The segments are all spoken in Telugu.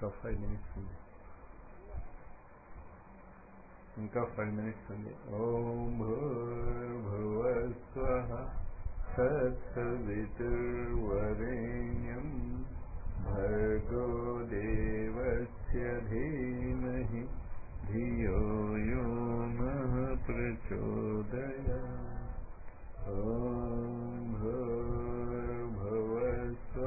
ఇంకా ఫైవ్ మినిట్స్ ఉంది ఇంకా ఫైవ్ మినిట్స్ ఉంది ఓం భూర్భువస్వ సత్సవితుర్వరేణ్యం భర్గో దేవస్య ధీమహి ధియో యో నః ప్రచోదయాత్ ఓం భూర్భువస్వ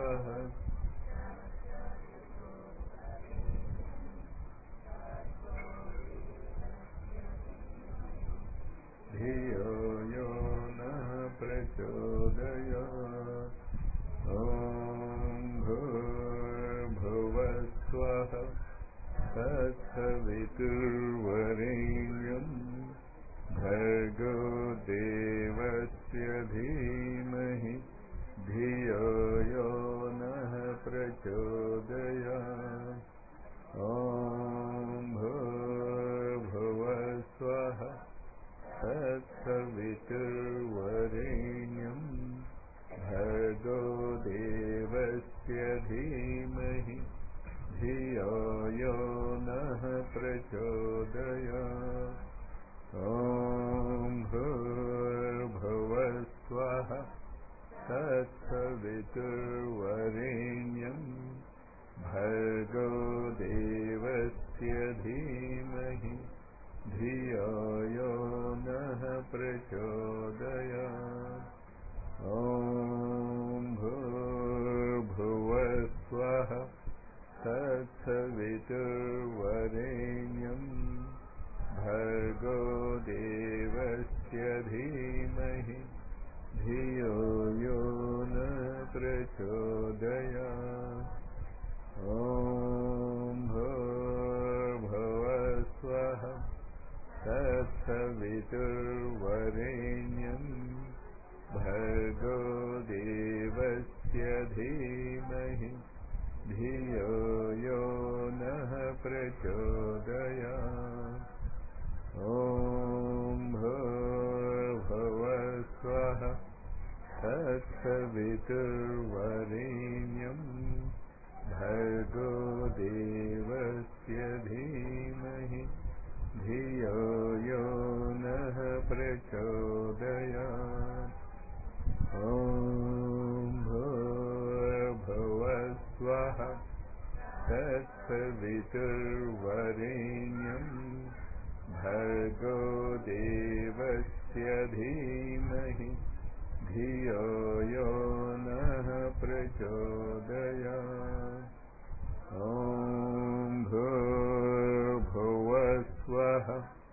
धियो यो नः प्रचोदयात् ॐ भूर्भुवस्वः तत्सवितुर्वरेण्यम् भर्गो देवस्य धीमहि धियो यो नः प्रचोदयात् ॐ भूर्भुवस्वः तत्सवितुर्वरेण्यम् भर्गो देवस्य धीमहि धियो यो नः प्रचोदयात् ॐ भूर्भुवस्वः तत्सवितुर्वरेण्यम् भर्गो देवस्य धीमहि धियो यो नः प्रचोदयात् ॐ भूर्भुवस्वः तत्सवितुर्वरेण्यम् भर्गो देवस्य धीमहि धियो यो न प्रचोदयात् ॐ भूर्भुवस्वः तत्सवितुर्वरेण्यम् भर्गो देवस्य धीमहि धियो यो नः प्रचोदयात् ॐ भूर्भुवस्वः तत्सवितुर्वरेण्यम् भर्गो देवस्य धीमहि धियो यो नः प्रचोदयात् ॐ भूर्भुवस्वः तत्सवितुर्वरेण्यम् भर्गो देवस्य धीमहि धियो यो नः प्रचोदयात् ॐ भूर्भुवस्वः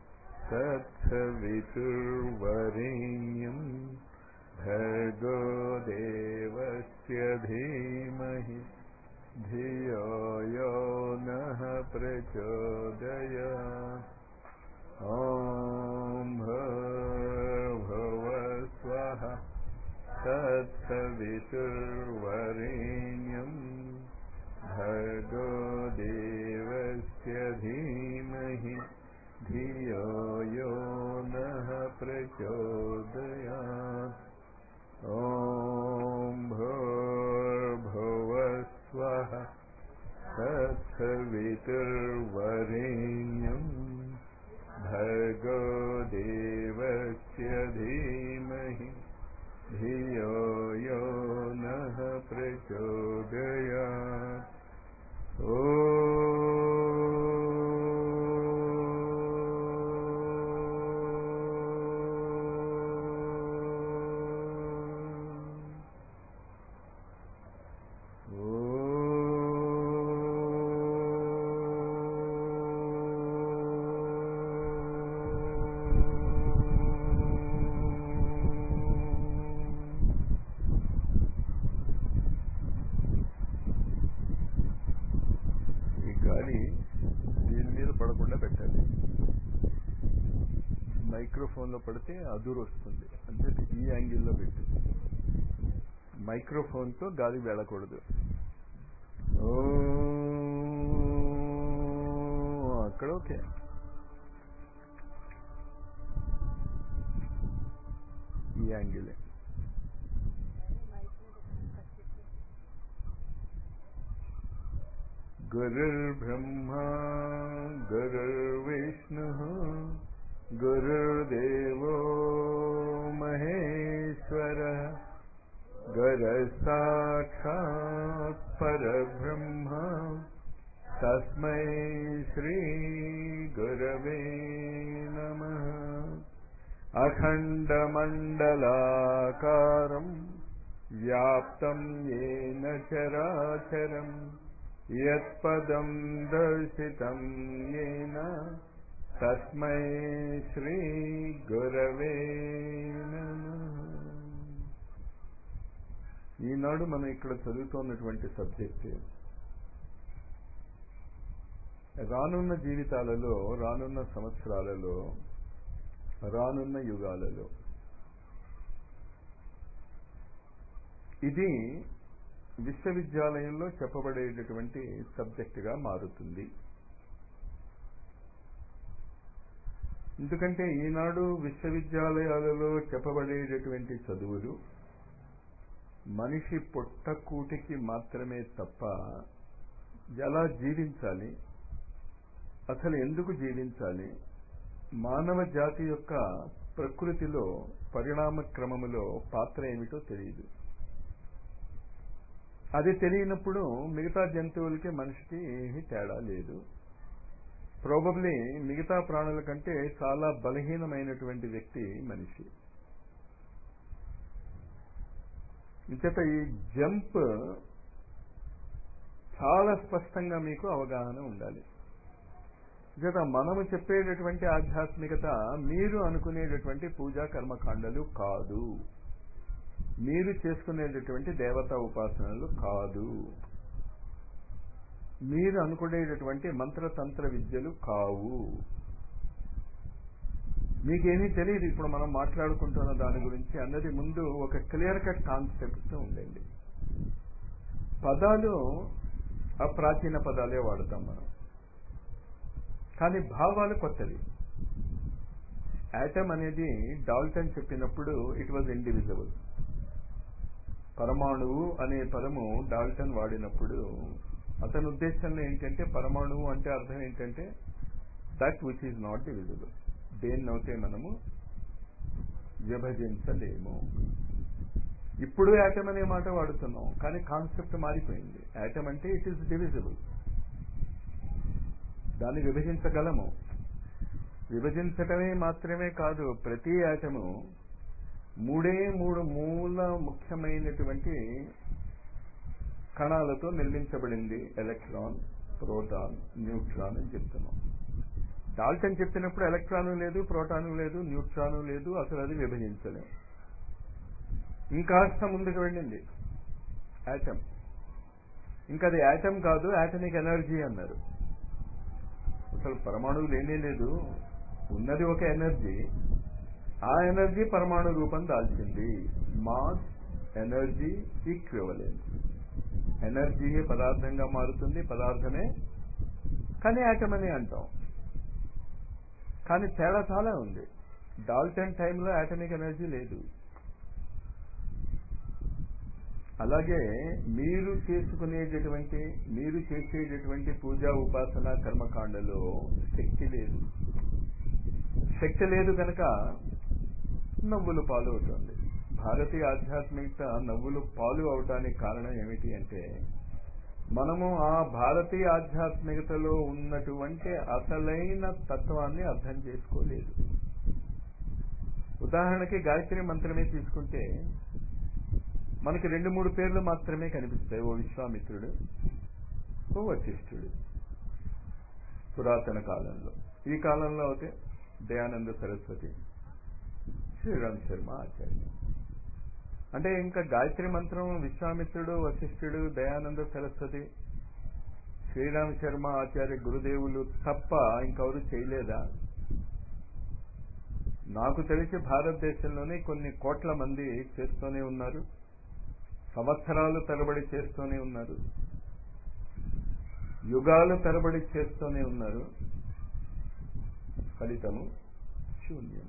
तत्सवितुर्वरेण्यम् भर्गो देवस्य धीमहि धियो यो नः प्रचोदयात् ॐ भूर्भुवस्वः तत्सवितुर्वरेण्यम् भर्गो देवस्य धीमहि धियो यो नः प्रचोदयात् ॐ भूर्भुवस्वः तत्सवितुर्वरेण्यम् भर्गो देवस्य धीमहि धियो यो नः प्रचोदयात् ఈ గాలి దీని మీద పడకుండా పెట్టాలి మైక్రోఫోన్లో పడితే అదురు వస్తుంది అంటే ఈ యాంగిల్లో పెట్టు మైక్రోఫోన్తో గాలి వెళ్ళకూడదు ఓ అక్కడ ఓకే ఈ యాంగిలే गुरुर्ब्रह्मा गुरुर्विष्णुः गुरुर्देवो महेश्वरः गुरसाक्षात् परब्रह्म तस्मै श्रीगुरवे नमः अखण्डमण्डलाकारम् व्याप्तं येन चराचरम् यत्पदं दर्शितं येन తస్మై శ్రీ గురవే ఈనాడు మనం ఇక్కడ చదువుతున్నటువంటి సబ్జెక్ట్ రానున్న జీవితాలలో రానున్న సంవత్సరాలలో రానున్న యుగాలలో ఇది విశ్వవిద్యాలయంలో చెప్పబడేటటువంటి సబ్జెక్టుగా మారుతుంది ఎందుకంటే ఈనాడు విశ్వవిద్యాలయాలలో చెప్పబడేటటువంటి చదువులు మనిషి పొట్టకూటికి మాత్రమే తప్ప ఎలా జీవించాలి అసలు ఎందుకు జీవించాలి మానవ జాతి యొక్క ప్రకృతిలో పరిణామ క్రమములో పాత్ర ఏమిటో తెలియదు అది తెలియనప్పుడు మిగతా జంతువులకి మనిషికి ఏమీ తేడా లేదు ప్రాబబ్లీ మిగతా ప్రాణుల కంటే చాలా బలహీనమైనటువంటి వ్యక్తి మనిషి ఇంచేత ఈ జంప్ చాలా స్పష్టంగా మీకు అవగాహన ఉండాలి చేత మనము చెప్పేటటువంటి ఆధ్యాత్మికత మీరు అనుకునేటటువంటి పూజా కర్మకాండలు కాదు మీరు చేసుకునేటటువంటి దేవతా ఉపాసనలు కాదు మీరు అనుకునేటటువంటి మంత్రతంత్ర విద్యలు కావు మీకేమీ తెలియదు ఇప్పుడు మనం మాట్లాడుకుంటున్న దాని గురించి అన్నది ముందు ఒక క్లియర్ కట్ కాన్సెప్ట్ ఉండండి పదాలు అప్రాచీన పదాలే వాడతాం మనం కానీ భావాలు కొత్తవి యాటమ్ అనేది డాల్టన్ చెప్పినప్పుడు ఇట్ వాజ్ ఇండివిజువల్ పరమాణువు అనే పదము డాల్టన్ వాడినప్పుడు అతని ఉద్దేశంలో ఏంటంటే పరమాణువు అంటే అర్థం ఏంటంటే that which is not divisible దేన్నైతే మనము విభజించలేము ఇప్పుడు యాటమ్ అనే మాట వాడుతున్నాం కానీ కాన్సెప్ట్ మారిపోయింది యాటమ్ అంటే ఇట్ ఈస్ డివిజిబుల్ దాన్ని విభజించగలము విభజించటమే మాత్రమే కాదు ప్రతి యాటము మూడే మూడు మూల ముఖ్యమైనటువంటి కణాలతో నిర్మించబడింది ఎలక్ట్రాన్ ప్రోటాన్ న్యూట్రాన్ అని చెప్తున్నాం డాల్టన్ చెప్పినప్పుడు ఎలక్ట్రాను లేదు ప్రోటాను లేదు న్యూట్రాను లేదు అసలు అది విభజించలేం ఇంకాస్త ముందుకు వెళ్ళింది యాటమ్ ఇంకా అది యాటమ్ కాదు యాటమిక్ ఎనర్జీ అన్నారు అసలు పరమాణువు లేనే లేదు ఉన్నది ఒక ఎనర్జీ ఆ ఎనర్జీ పరమాణు రూపం దాల్చింది మాస్ ఎనర్జీ ఈక్వివలెన్స్ ఎనర్జీయే పదార్థంగా మారుతుంది పదార్థమే కానీ యాటమ్ అని అంటాం కానీ తేడా చాలా ఉంది డాల్టన్ టైంలో యాటమిక్ ఎనర్జీ లేదు అలాగే మీరు చేసుకునేటటువంటి మీరు చేసేటటువంటి పూజా ఉపాసన కర్మకాండలో శక్తి లేదు శక్తి లేదు కనుక నవ్వులు పాలు అవుతుంది భారతీయ ఆధ్యాత్మికత నవ్వులు పాలు అవటానికి కారణం ఏమిటి అంటే మనము ఆ భారతీయ ఆధ్యాత్మికతలో ఉన్నటువంటి అసలైన తత్వాన్ని అర్థం చేసుకోలేదు ఉదాహరణకి గాయత్రి మంత్రమే తీసుకుంటే మనకి రెండు మూడు పేర్లు మాత్రమే కనిపిస్తాయి ఓ విశ్వామిత్రుడు ఓ వశిష్ఠుడు పురాతన కాలంలో ఈ కాలంలో అయితే దయానంద సరస్వతి శ్రీరామ్ శర్మ ఆచార్య అంటే ఇంకా గాయత్రి మంత్రం విశ్వామిత్రుడు వశిష్ఠుడు దయానంద సరస్వతి శ్రీరామ్ శర్మ ఆచార్య గురుదేవులు తప్ప ఇంకెవరు చేయలేదా నాకు తెలిసి భారతదేశంలోనే కొన్ని కోట్ల మంది చేస్తూనే ఉన్నారు సంవత్సరాలు తరబడి చేస్తూనే ఉన్నారు యుగాలు తరబడి చేస్తూనే ఉన్నారు ఫలితము శూన్యము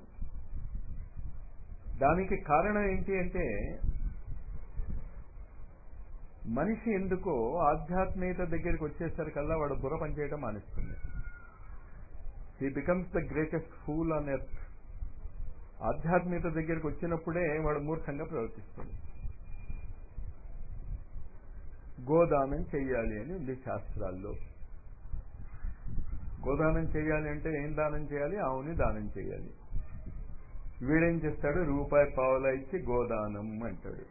దానికి కారణం ఏంటి అంటే మనిషి ఎందుకో ఆధ్యాత్మికత దగ్గరికి వచ్చేసరికల్లా వాడు బుర్ర పనిచేయడం మానేస్తుంది he becomes the greatest fool on earth ఆధ్యాత్మికత దగ్గరికి వచ్చినప్పుడే వాడు మూర్ఖంగా ప్రవర్తిస్తాడు గోదానం చెయ్యాలి అని ఉంది శాస్త్రాల్లో గోదానం చేయాలి అంటే ఏం దానం చేయాలి ఆవుని దానం చేయాలి వీడేం చేస్తాడు రూపాయి పావులా ఇచ్చి గోదానం అంటాడు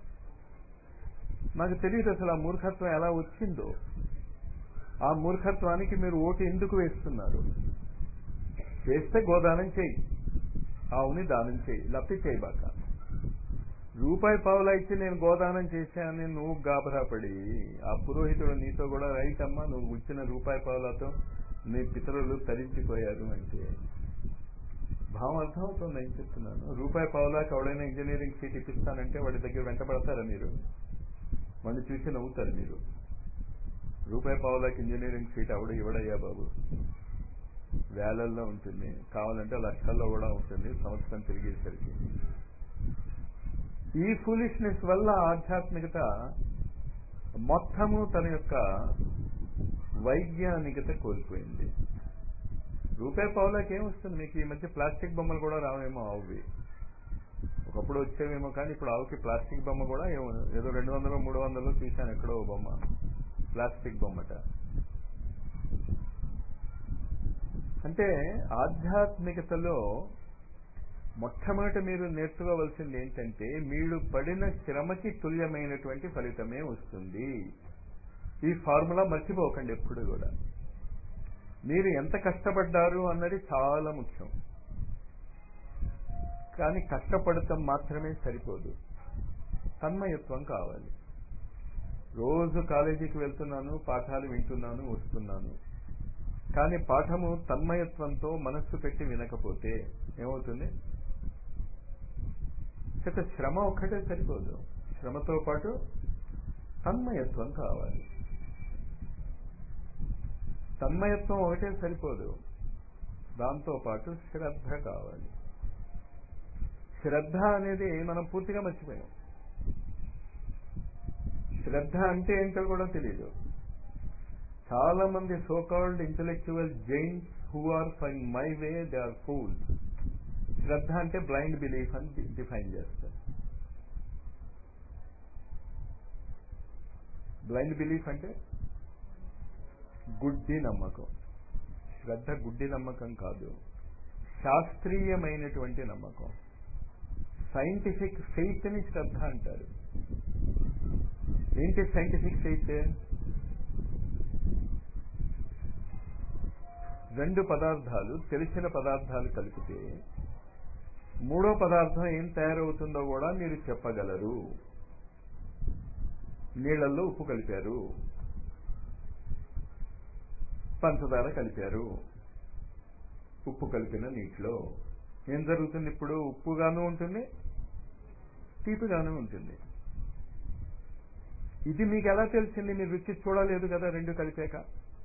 నాకు తెలియదు అసలు ఆ మూర్ఖత్వం ఎలా వచ్చిందో ఆ మూర్ఖత్వానికి మీరు ఓటు ఎందుకు వేస్తున్నారు వేస్తే గోదానం చేయి ఆవుని దానం చేయి లప్పి చేయబాక రూపాయి పావులా ఇచ్చి నేను గోదానం చేశానని నువ్వు గాబరాపడి ఆ పురోహితుడు నీతో కూడా రైట్ అమ్మా నువ్వు ఇచ్చిన రూపాయి పావులతో నీ పితరులు తరించిపోయారు అంటే భావం అర్థమవుతుంది ఏం చెప్తున్నాను రూపాయి పావులాకి ఎవడైనా ఇంజనీరింగ్ సీట్ ఇప్పిస్తానంటే వాడి దగ్గర వెంటబడతారా మీరు వాడిని చూసి నవ్వుతారు మీరు రూపాయి పావులాకి ఇంజనీరింగ్ సీట్ ఎవడు ఇవ్వడయ్యా బాబు వేలల్లో ఉంటుంది కావాలంటే లక్షల్లో కూడా ఉంటుంది సంవత్సరం తిరిగేసరికి ఈ ఫూలిష్నెస్ వల్ల ఆధ్యాత్మికత మొత్తము తన యొక్క వైజ్ఞానికత కోల్పోయింది రూపాయి పావులాకి ఏమొస్తుంది మీకు ఈ మధ్య ప్లాస్టిక్ బొమ్మలు కూడా రావేమో ఆవువి ఒకప్పుడు వచ్చేవేమో కానీ ఇప్పుడు ఆవుకి ప్లాస్టిక్ బొమ్మ కూడా ఏమో ఏదో రెండు వందలు మూడు వందలు చూశాను ఎక్కడో ఓ బొమ్మ ప్లాస్టిక్ బొమ్మట అంటే ఆధ్యాత్మికతలో మొట్టమొదట మీరు నేర్చుకోవలసింది ఏంటంటే మీరు పడిన శ్రమకి తుల్యమైనటువంటి ఫలితమే వస్తుంది ఈ ఫార్ములా మర్చిపోకండి ఎప్పుడు కూడా మీరు ఎంత కష్టపడ్డారు అన్నది చాలా ముఖ్యం కానీ కష్టపడటం మాత్రమే సరిపోదు తన్మయత్వం కావాలి రోజు కాలేజీకి వెళ్తున్నాను పాఠాలు వింటున్నాను వస్తున్నాను కానీ పాఠము తన్మయత్వంతో మనస్సు పెట్టి వినకపోతే ఏమవుతుంది చేత శ్రమ ఒక్కటే సరిపోదు శ్రమతో పాటు తన్మయత్వం కావాలి తన్మయత్వం ఒకటే సరిపోదు దాంతో పాటు శ్రద్ధ కావాలి శ్రద్ధ అనేది మనం పూర్తిగా మర్చిపోయాం శ్రద్ధ అంటే ఏంటో కూడా తెలియదు చాలా మంది సోకాల్డ్ ఇంటలెక్చువల్ జైన్స్ who are fine my way they are fool శ్రద్ధ అంటే బ్లైండ్ బిలీఫ్ అని డిఫైన్ చేస్తారు బ్లైండ్ బిలీఫ్ అంటే గుడ్డి నమ్మకం శ్రద్ధ గుడ్డి నమ్మకం కాదు శాస్త్రీయమైనటువంటి నమ్మకం సైంటిఫిక్ ఫెయిత్ అని శ్రద్ధ అంటారు ఏంటి సైంటిఫిక్ ఫెయిత్ రెండు పదార్థాలు తెలిసిన పదార్థాలు కలిపితే మూడో పదార్థం ఏం తయారవుతుందో కూడా మీరు చెప్పగలరు నీళ్లలో ఉప్పు కలిపారు పంచదార కలిపారు ఉప్పు కలిపిన నీటిలో ఏం జరుగుతుంది ఇప్పుడు ఉప్పుగాను ఉంటుంది తీపిగాను ఉంటుంది ఇది మీకు ఎలా తెలిసింది మీరు రుచి చూడలేదు కదా రెండు కలిపాక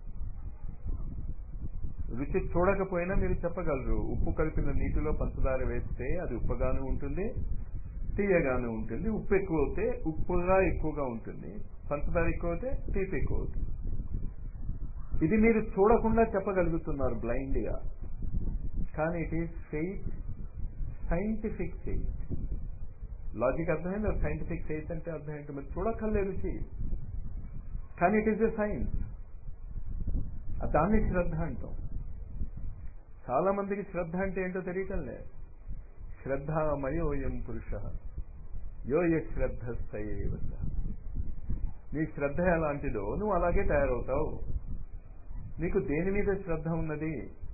రుచి చూడకపోయినా మీరు చెప్పగలరు ఉప్పు కలిపిన నీటిలో పంచదార వేస్తే అది ఉప్పుగాను ఉంటుంది తీయగాను ఉంటుంది ఉప్పు ఎక్కువ అవుతే ఉప్పుగా ఎక్కువగా ఉంటుంది పంచదార ఎక్కువ అవుతే తీపి ఎక్కువ అవుతుంది ఇది మీరు చూడకుండా చెప్పగలుగుతున్నారు బ్లైండ్ గా కానీ it is faith scientific faith logic అర్థమైంది సైంటిఫిక్ ఫెయిత్ అంటే అర్థం ఏంటి మరి చూడక్కర్లేదు రుచి కానీ ఇట్ ఈస్ ఎ సైన్స్ దాన్ని శ్రద్ధ అంటాం చాలా మందికి శ్రద్ధ అంటే ఏంటో తెలియటం లేదు శ్రద్ధామయోయం పురుష యో శ్రద్ధస్థయేవ నీ శ్రద్ధ ఎలాంటిదో నువ్వు అలాగే తయారవుతావు నీకు దేని మీద శ్రద్ధ ఉన్నది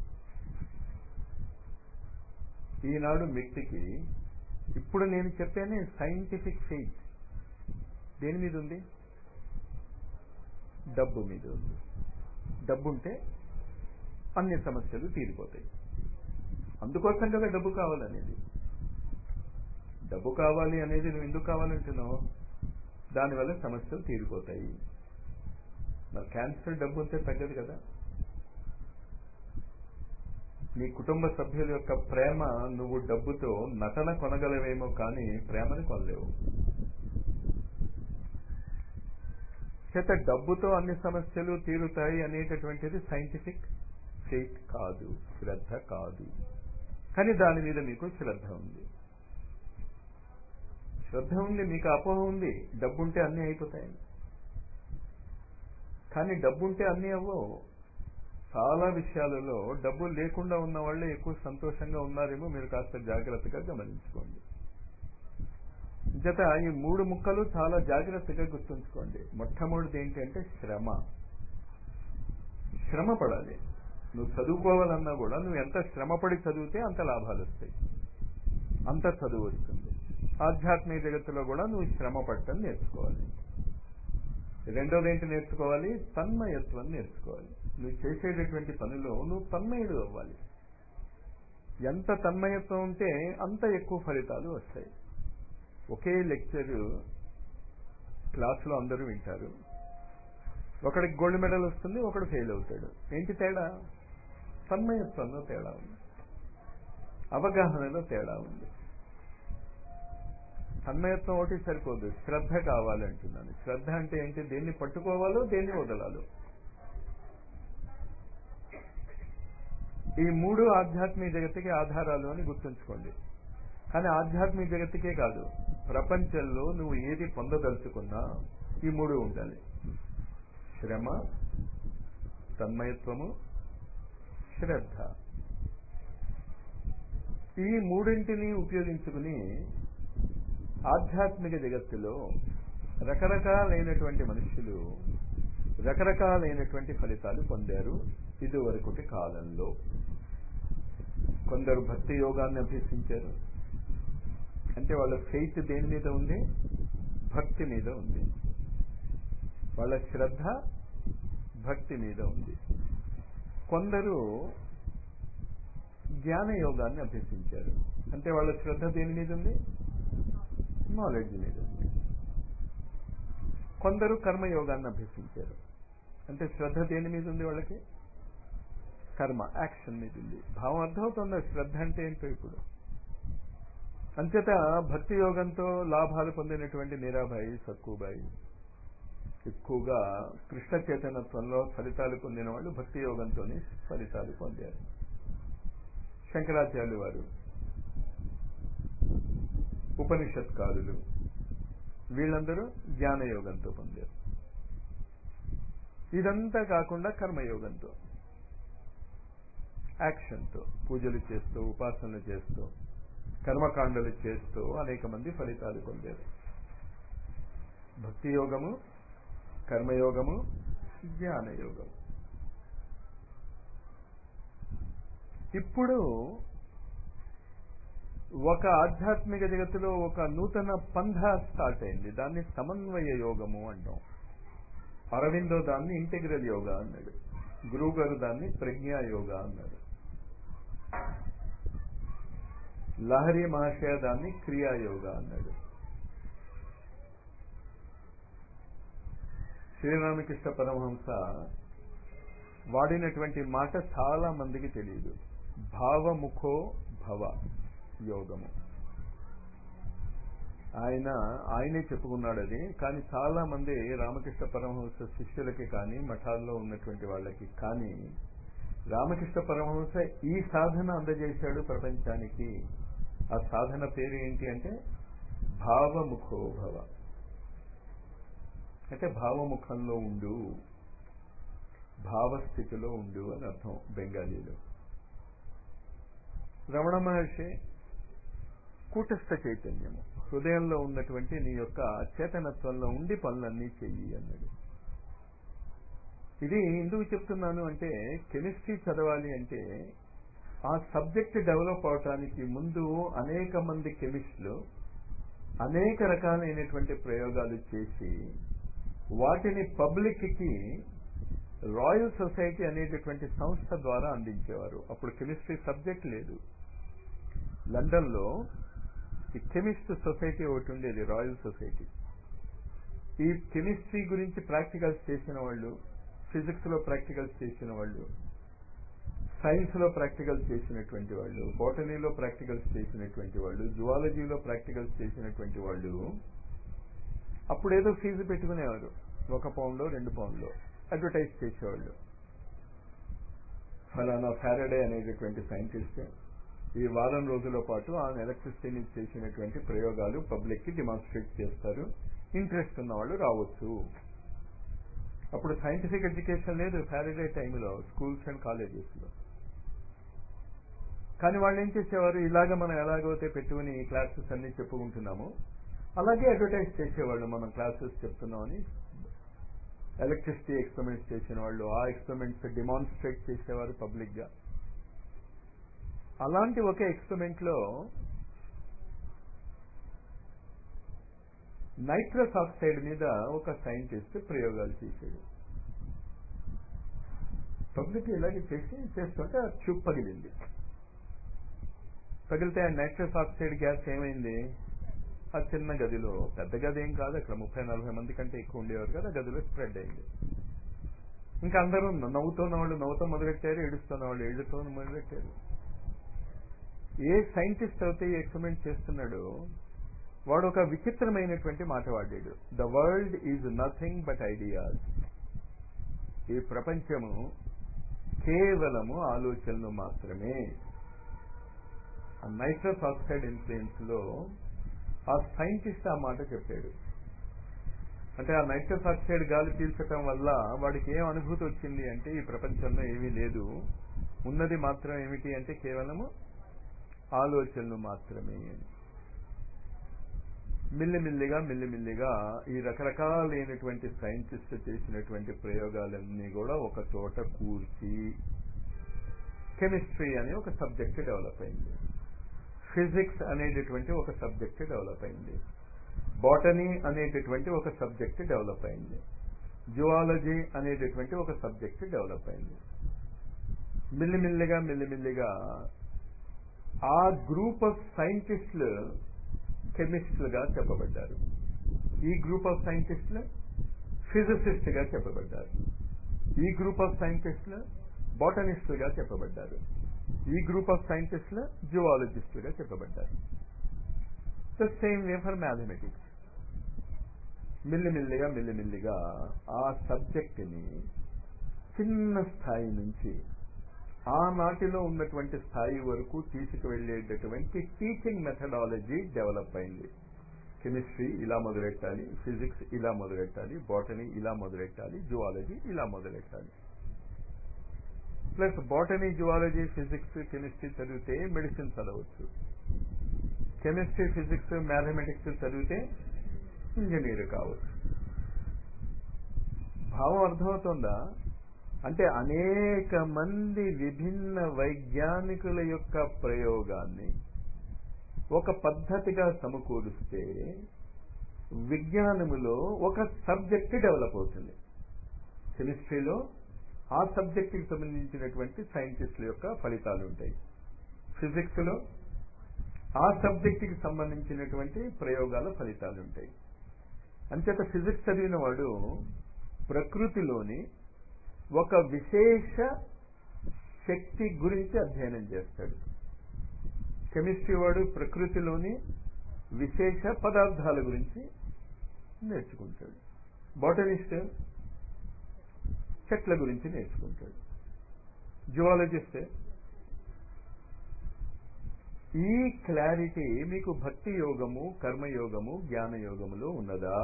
ఈనాడు వ్యక్తికి ఇప్పుడు నేను చెప్పానే సైంటిఫిక్ ఫెయిత్ దేని మీద ఉంది డబ్బు మీద ఉంది డబ్బు ఉంటే అన్ని సమస్యలు తీరిపోతాయి అందుకోసం కదా డబ్బు కావాలనేది డబ్బు కావాలి అనేది నువ్వు ఎందుకు కావాలంటున్నావు దానివల్ల సమస్యలు తీరిపోతాయి మరి క్యాన్సర్ డబ్బు ఉంటే తగ్గదు కదా నీ కుటుంబ సభ్యుల యొక్క ప్రేమ నువ్వు డబ్బుతో నటన కొనగలవేమో కానీ ప్రేమని కొనలేవు చేత డబ్బుతో అన్ని సమస్యలు తీరుతాయి అనేటటువంటిది సైంటిఫిక్ ఫేక్ కాదు శ్రద్ధ కాదు కానీ దాని మీద మీకు శ్రద్ధ ఉంది శ్రద్ధ ఉంది మీకు అపోహ ఉంది డబ్బు ఉంటే అన్నీ అయిపోతాయి కానీ డబ్బు ఉంటే అన్నీ అవ్వవు చాలా విషయాలలో డబ్బు లేకుండా ఉన్న వాళ్ళే ఎక్కువ సంతోషంగా ఉన్నారేమో మీరు కాస్త జాగ్రత్తగా గమనించుకోండి జత ఈ మూడు ముక్కలు చాలా జాగ్రత్తగా గుర్తుంచుకోండి మొట్టమొదటిది ఏంటంటే శ్రమ శ్రమ పడాలి నువ్వు చదువుకోవాలన్నా కూడా నువ్వు ఎంత శ్రమపడి చదివితే అంత లాభాలు వస్తాయి అంత చదువు వస్తుంది ఆధ్యాత్మిక జగత్తులో కూడా నువ్వు శ్రమ పట్టడం నేర్చుకోవాలి రెండోది ఏంటి నేర్చుకోవాలి తన్మయత్వం నేర్చుకోవాలి నువ్వు చేసేటటువంటి పనిలో నువ్వు తన్మయుడు అవ్వాలి ఎంత తన్మయత్వం ఉంటే అంత ఎక్కువ ఫలితాలు వస్తాయి ఒకే లెక్చర్ క్లాసులో అందరూ వింటారు ఒకడికి గోల్డ్ మెడల్ వస్తుంది ఒకడు ఫెయిల్ అవుతాడు ఏంటి తేడా తన్మయత్వంలో తేడా ఉంది అవగాహనలో తేడా ఉంది తన్మయత్వం ఒకటి సరిపోదు శ్రద్ధ కావాలంటున్నాను శ్రద్ధ అంటే ఏంటి దేన్ని పట్టుకోవాలో దేన్ని వదలాలో ఈ మూడు ఆధ్యాత్మిక జగత్తుకి ఆధారాలు అని గుర్తుంచుకోండి కానీ ఆధ్యాత్మిక జగత్తుకే కాదు ప్రపంచంలో నువ్వు ఏది పొందదలుచుకున్నా ఈ మూడు ఉండాలి శ్రమ తన్మయత్వము శ్రద్ధ ఈ మూడింటిని ఉపయోగించుకుని ఆధ్యాత్మిక జగత్తులో రకరకాలైనటువంటి మనుషులు రకరకాలైనటువంటి ఫలితాలు పొందారు ఇదివరకటి కాలంలో కొందరు భక్తి యోగాన్ని అభ్యసించారు అంటే వాళ్ళ ఫెయిత్ దేని మీద ఉంది భక్తి మీద ఉంది వాళ్ళ శ్రద్ధ భక్తి మీద ఉంది కొందరు జ్ఞాన యోగాన్ని అభ్యసించారు అంటే వాళ్ళ శ్రద్ధ దేని మీద ఉంది నాలెడ్జ్ మీద ఉంది కొందరు కర్మయోగాన్ని అభ్యసించారు అంటే శ్రద్ధ దేని మీద ఉంది వాళ్ళకి కర్మ యాక్షన్ మీద ఉంది భావం అర్థమవుతుందా శ్రద్ధ అంటే ఏంటో ఇప్పుడు అంచేత భక్తి యోగంతో లాభాలు పొందినటువంటి మీరాబాయి సక్కుబాయి ఎక్కువగా కృష్ణ చైతన్యత్వంలో ఫలితాలు పొందిన వాళ్ళు భక్తి యోగంతోనే ఫలితాలు పొందారు శంకరాచార్యులు వారు ఉపనిషత్కారులు వీళ్ళందరూ జ్ఞానయోగంతో పొందారు ఇదంతా కాకుండా కర్మయోగంతో యాక్షన్తో పూజలు చేస్తూ ఉపాసనలు చేస్తూ కర్మకాండలు చేస్తూ అనేక మంది ఫలితాలు పొందారు భక్తి యోగము కర్మయోగము జ్ఞానయోగం ఇప్పుడు ఒక ఆధ్యాత్మిక జగత్తులో ఒక నూతన పంధ స్టార్ట్ అయింది దాన్ని సమన్వయ యోగము అంటాం అరవిందో దాన్ని ఇంటిగ్రల్ యోగా అన్నాడు గురువు గారు దాన్ని ప్రజ్ఞా యోగా అన్నాడు లహరి మహాశయ దాన్ని క్రియాయోగా అన్నాడు శ్రీరామకృష్ణ పరమహంస వాడినటువంటి మాట చాలా మందికి తెలియదు భావముఖో భవ యోగము ఆయన ఆయనే చెప్పుకున్నాడు అది కానీ చాలా మంది రామకృష్ణ పరమహంస శిష్యులకి కానీ మఠాల్లో ఉన్నటువంటి వాళ్ళకి కానీ రామకృష్ణ పరమహంస ఈ సాధన అందజేశాడు ప్రపంచానికి ఆ సాధన పేరు ఏంటి అంటే భావముఖోభవ అంటే భావముఖంలో ఉండు భావస్థితిలో ఉండు అని అర్థం బెంగాలీలో రమణ మహర్షి కూటస్థ చైతన్యము హృదయంలో ఉన్నటువంటి నీ యొక్క చేతనత్వంలో ఉండి పనులన్నీ చెయ్యి అన్నాడు ఇది ఎందుకు చెప్తున్నాను అంటే కెమిస్ట్రీ చదవాలి అంటే ఆ సబ్జెక్ట్ డెవలప్ అవటానికి ముందు అనేక మంది కెమిస్టులు అనేక రకాలైనటువంటి ప్రయోగాలు చేసి వాటిని పబ్లిక్కి రాయల్ సొసైటీ అనేటటువంటి సంస్థ ద్వారా అందించేవారు అప్పుడు కెమిస్ట్రీ సబ్జెక్ట్ లేదు లండన్లో ఈ కెమిస్ట్ సొసైటీ ఒకటి ఉండేది రాయల్ సొసైటీ ఈ కెమిస్ట్రీ గురించి ప్రాక్టికల్స్ చేసిన వాళ్ళు ఫిజిక్స్ లో ప్రాక్టికల్స్ చేసిన వాళ్ళు సైన్స్ లో ప్రాక్టికల్స్ చేసినటువంటి వాళ్ళు బోటనీలో ప్రాక్టికల్స్ చేసినటువంటి వాళ్ళు జువాలజీలో ప్రాక్టికల్స్ చేసినటువంటి వాళ్ళు అప్పుడు ఏదో ఫీజు పెట్టుకునేవారు ఒక పౌండ్లో రెండు పౌండ్లో అడ్వర్టైజ్ చేసేవాళ్ళు ఫలానా ఫ్యారడే అనేటటువంటి సైంటిస్ట్ ఈ వారం రోజుల పాటు ఆ ఎలక్ట్రిసిటీని చేసినటువంటి ప్రయోగాలు పబ్లిక్ కి డిమాన్స్ట్రేట్ చేస్తారు ఇంట్రెస్ట్ ఉన్న వాళ్ళు రావచ్చు అప్పుడు సైంటిఫిక్ ఎడ్యుకేషన్ లేదు ఫ్యారడే టైంలో స్కూల్స్ అండ్ కాలేజెస్లో కానీ వాళ్ళు ఏం చేసేవారు ఇలాగ మనం ఎలాగైతే పెట్టుకుని క్లాసెస్ అన్ని చెప్పుకుంటున్నాము అలాగే అడ్వర్టైజ్ చేసేవాళ్ళు మనం క్లాసెస్ చెప్తున్నామని ఎలక్ట్రిసిటీ ఎక్స్పెరిమెంట్స్ చేసిన వాళ్ళు ఆ ఎక్స్పెరిమెంట్స్ డిమాన్స్ట్రేట్ చేసేవారు పబ్లిక్ గా అలాంటి ఒక ఎక్స్పెరిమెంట్ లో నైట్రస్ ఆక్సైడ్ మీద ఒక సైంటిస్ట్ ప్రయోగాలు చేశాడు పబ్లిక్ ఇలాగే చేసి చేస్తుంటే ఆ ట్యూబ్ పగిలింది పగిలితే ఆ నైట్రస్ ఆక్సైడ్ గ్యాస్ ఏమైంది ఆ చిన్న గదిలో పెద్ద గది ఏం కాదు అక్కడ ముప్పై నలభై మంది కంటే ఎక్కువ ఉండేవారు కదా గదిలో స్ప్రెడ్ అయింది ఇంకా అందరూ నవ్వుతున్న వాళ్ళు నవ్వుతూ మొదలెట్టారు ఏడుస్తున్న వాళ్ళు ఏడుతో మొదలెట్టారు ఏ సైంటిస్ట్ అయితే ఈ ఎక్స్పెరిమెంట్ చేస్తున్నాడో వాడు ఒక విచిత్రమైనటువంటి మాట వాడాడు the world is nothing but ideas ఈ ప్రపంచము కేవలము ఆలోచనలు మాత్రమే ఆ నైట్రస్ ఆక్సైడ్ ఇన్ఫ్లుయెన్స్ లో ఆ సైంటిస్ట్ ఆ మాట చెప్పాడు అంటే ఆ నైట్రస్ ఆక్సైడ్ గాలి పీల్చటం వల్ల వాడికి ఏం అనుభూతి వచ్చింది అంటే ఈ ప్రపంచంలో ఏమీ లేదు ఉన్నది మాత్రం ఏమిటి అంటే కేవలము ఆలోచనలు మాత్రమే మిల్లిమిల్లిగా మిల్లిమిల్లిగా ఈ రకరకాలైనటువంటి సైంటిస్ట్ చేసినటువంటి ప్రయోగాలన్నీ కూడా ఒక చోట కూర్చి కెమిస్ట్రీ అనే ఒక సబ్జెక్ట్ డెవలప్ అయింది ఫిజిక్స్ అనేటటువంటి ఒక సబ్జెక్ట్ డెవలప్ అయింది బాటనీ అనేటటువంటి ఒక సబ్జెక్ట్ డెవలప్ అయింది జువాలజీ అనేటటువంటి ఒక సబ్జెక్ట్ డెవలప్ అయింది మిల్లిమిల్లిగా మిల్లిమిల్లిగా ఆ గ్రూప్ ఆఫ్ సైంటిస్టులు కెమిస్టులుగా చెప్పబడ్డారు ఈ గ్రూప్ ఆఫ్ సైంటిస్టులు ఫిజిసిస్ట్ గా చెప్పబడ్డారు ఈ గ్రూప్ ఆఫ్ సైంటిస్టులు బాటనిస్టులుగా చెప్పబడ్డారు ఈ గ్రూప్ ఆఫ్ సైంటిస్టులు జువాలజిస్టులుగా చెప్పబడ్డారు the same way for mathematics మిల్లిమిల్లిగా మిల్లిమిల్లిగా ఆ సబ్జెక్టుని చిన్న స్థాయి నుంచి ఆనాటిలో ఉన్నటువంటి స్థాయి వరకు తీసుకువెళ్లేటటువంటి టీచింగ్ మెథడాలజీ డెవలప్ అయింది కెమిస్ట్రీ ఇలా మొదలెట్టాలి ఫిజిక్స్ ఇలా మొదలెట్టాలి బాటనీ ఇలా మొదలెట్టాలి జువాలజీ ఇలా మొదలెట్టాలి plus botany zoology physics chemistry చదివితే మెడిసిన్ చదవచ్చు కెమిస్ట్రీ ఫిజిక్స్ మ్యాథమెటిక్స్ చదివితే ఇంజనీర్ కావచ్చు భావం అర్థమవుతుందా అంటే అనేక మంది విభిన్న వైజ్ఞానికుల యొక్క ప్రయోగాన్ని ఒక పద్ధతిగా సమకూరుస్తే విజ్ఞానములో ఒక సబ్జెక్ట్ డెవలప్ అవుతుంది కెమిస్ట్రీలో ఆ సబ్జెక్టుకి సంబంధించినటువంటి సైంటిస్టుల యొక్క ఫలితాలు ఉంటాయి ఫిజిక్స్ లో ఆ సబ్జెక్టుకి సంబంధించినటువంటి ప్రయోగాల ఫలితాలు ఉంటాయి అంచేత ఫిజిక్స్ చదివిన వాడు ప్రకృతిలోని ఒక విశేష శక్తి గురించి అధ్యయనం చేస్తాడు కెమిస్ట్రీ వాడు ప్రకృతిలోని విశేష పదార్థాల గురించి నేర్చుకుంటాడు బాటనిస్ట్ చెట్ల గురించి నేర్చుకుంటాడు జువాలజిస్ట్ ఈ క్లారిటీ మీకు భక్తి యోగము కర్మయోగము జ్ఞాన యోగములో ఉన్నదా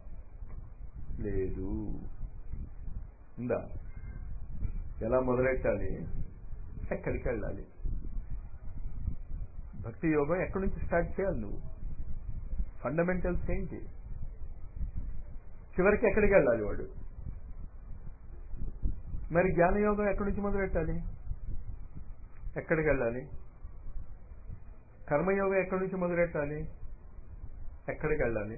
లేదు ఉందా ఎలా మొదలెట్టాలి ఎక్కడికి వెళ్ళాలి భక్తి యోగం ఎక్కడి నుంచి స్టార్ట్ చేయాలి నువ్వు ఫండమెంటల్స్ ఏంటి చివరికి ఎక్కడికి వెళ్ళాలి వాడు మరి జ్ఞానయోగం ఎక్కడి నుంచి మొదలెట్టాలి ఎక్కడికి వెళ్ళాలి కర్మయోగం ఎక్కడి నుంచి మొదలెట్టాలి ఎక్కడికి వెళ్ళాలి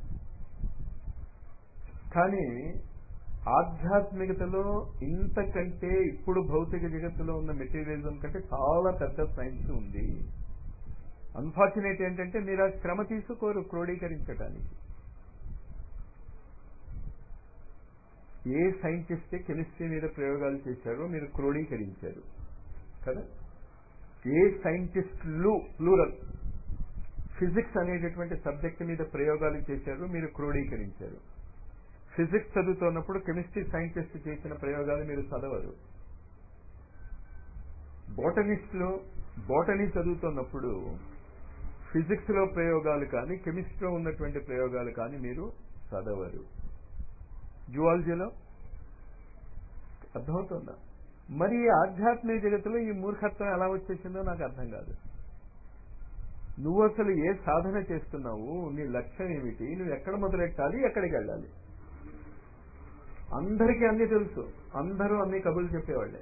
కానీ ఆధ్యాత్మికతలో ఇంతకంటే ఇప్పుడు భౌతిక జగత్తులో ఉన్న మెటీరియలిజం కంటే చాలా పెద్ద సైన్స్ ఉంది అన్ఫార్చునేట్ ఏంటంటే మీరు ఆ శ్రమ తీసుకోరు క్రోడీకరించడానికి ఏ సైంటిస్ట్ కెమిస్ట్రీ మీద ప్రయోగాలు చేశారో మీరు క్రోడీకరించారు కదా ఏ సైంటిస్టులు ప్లూరల్ ఫిజిక్స్ అనేటటువంటి సబ్జెక్ట్ మీద ప్రయోగాలు చేశారో మీరు క్రోడీకరించారు ఫిజిక్స్ చదువుతున్నప్పుడు కెమిస్ట్రీ సైంటిస్ట్ చేసిన ప్రయోగాలు మీరు చదవరు బోటనిస్ట్లో బోటనీ చదువుతున్నప్పుడు ఫిజిక్స్ లో ప్రయోగాలు కానీ కెమిస్ట్రీలో ఉన్నటువంటి ప్రయోగాలు కానీ మీరు చదవరు జువాలజీలో అర్థమవుతుందా మరి ఈ ఆధ్యాత్మిక జగత్తులో ఈ మూర్ఖత్వం ఎలా వచ్చేసిందో నాకు అర్థం కాదు నువ్వు అసలు ఏ సాధన చేస్తున్నావు నీ లక్ష్యం ఏమిటి నువ్వు ఎక్కడ మొదలెట్టాలి ఎక్కడికి వెళ్ళాలి అందరికీ అన్ని తెలుసు అందరూ అన్ని కబుర్లు చెప్పేవాళ్ళే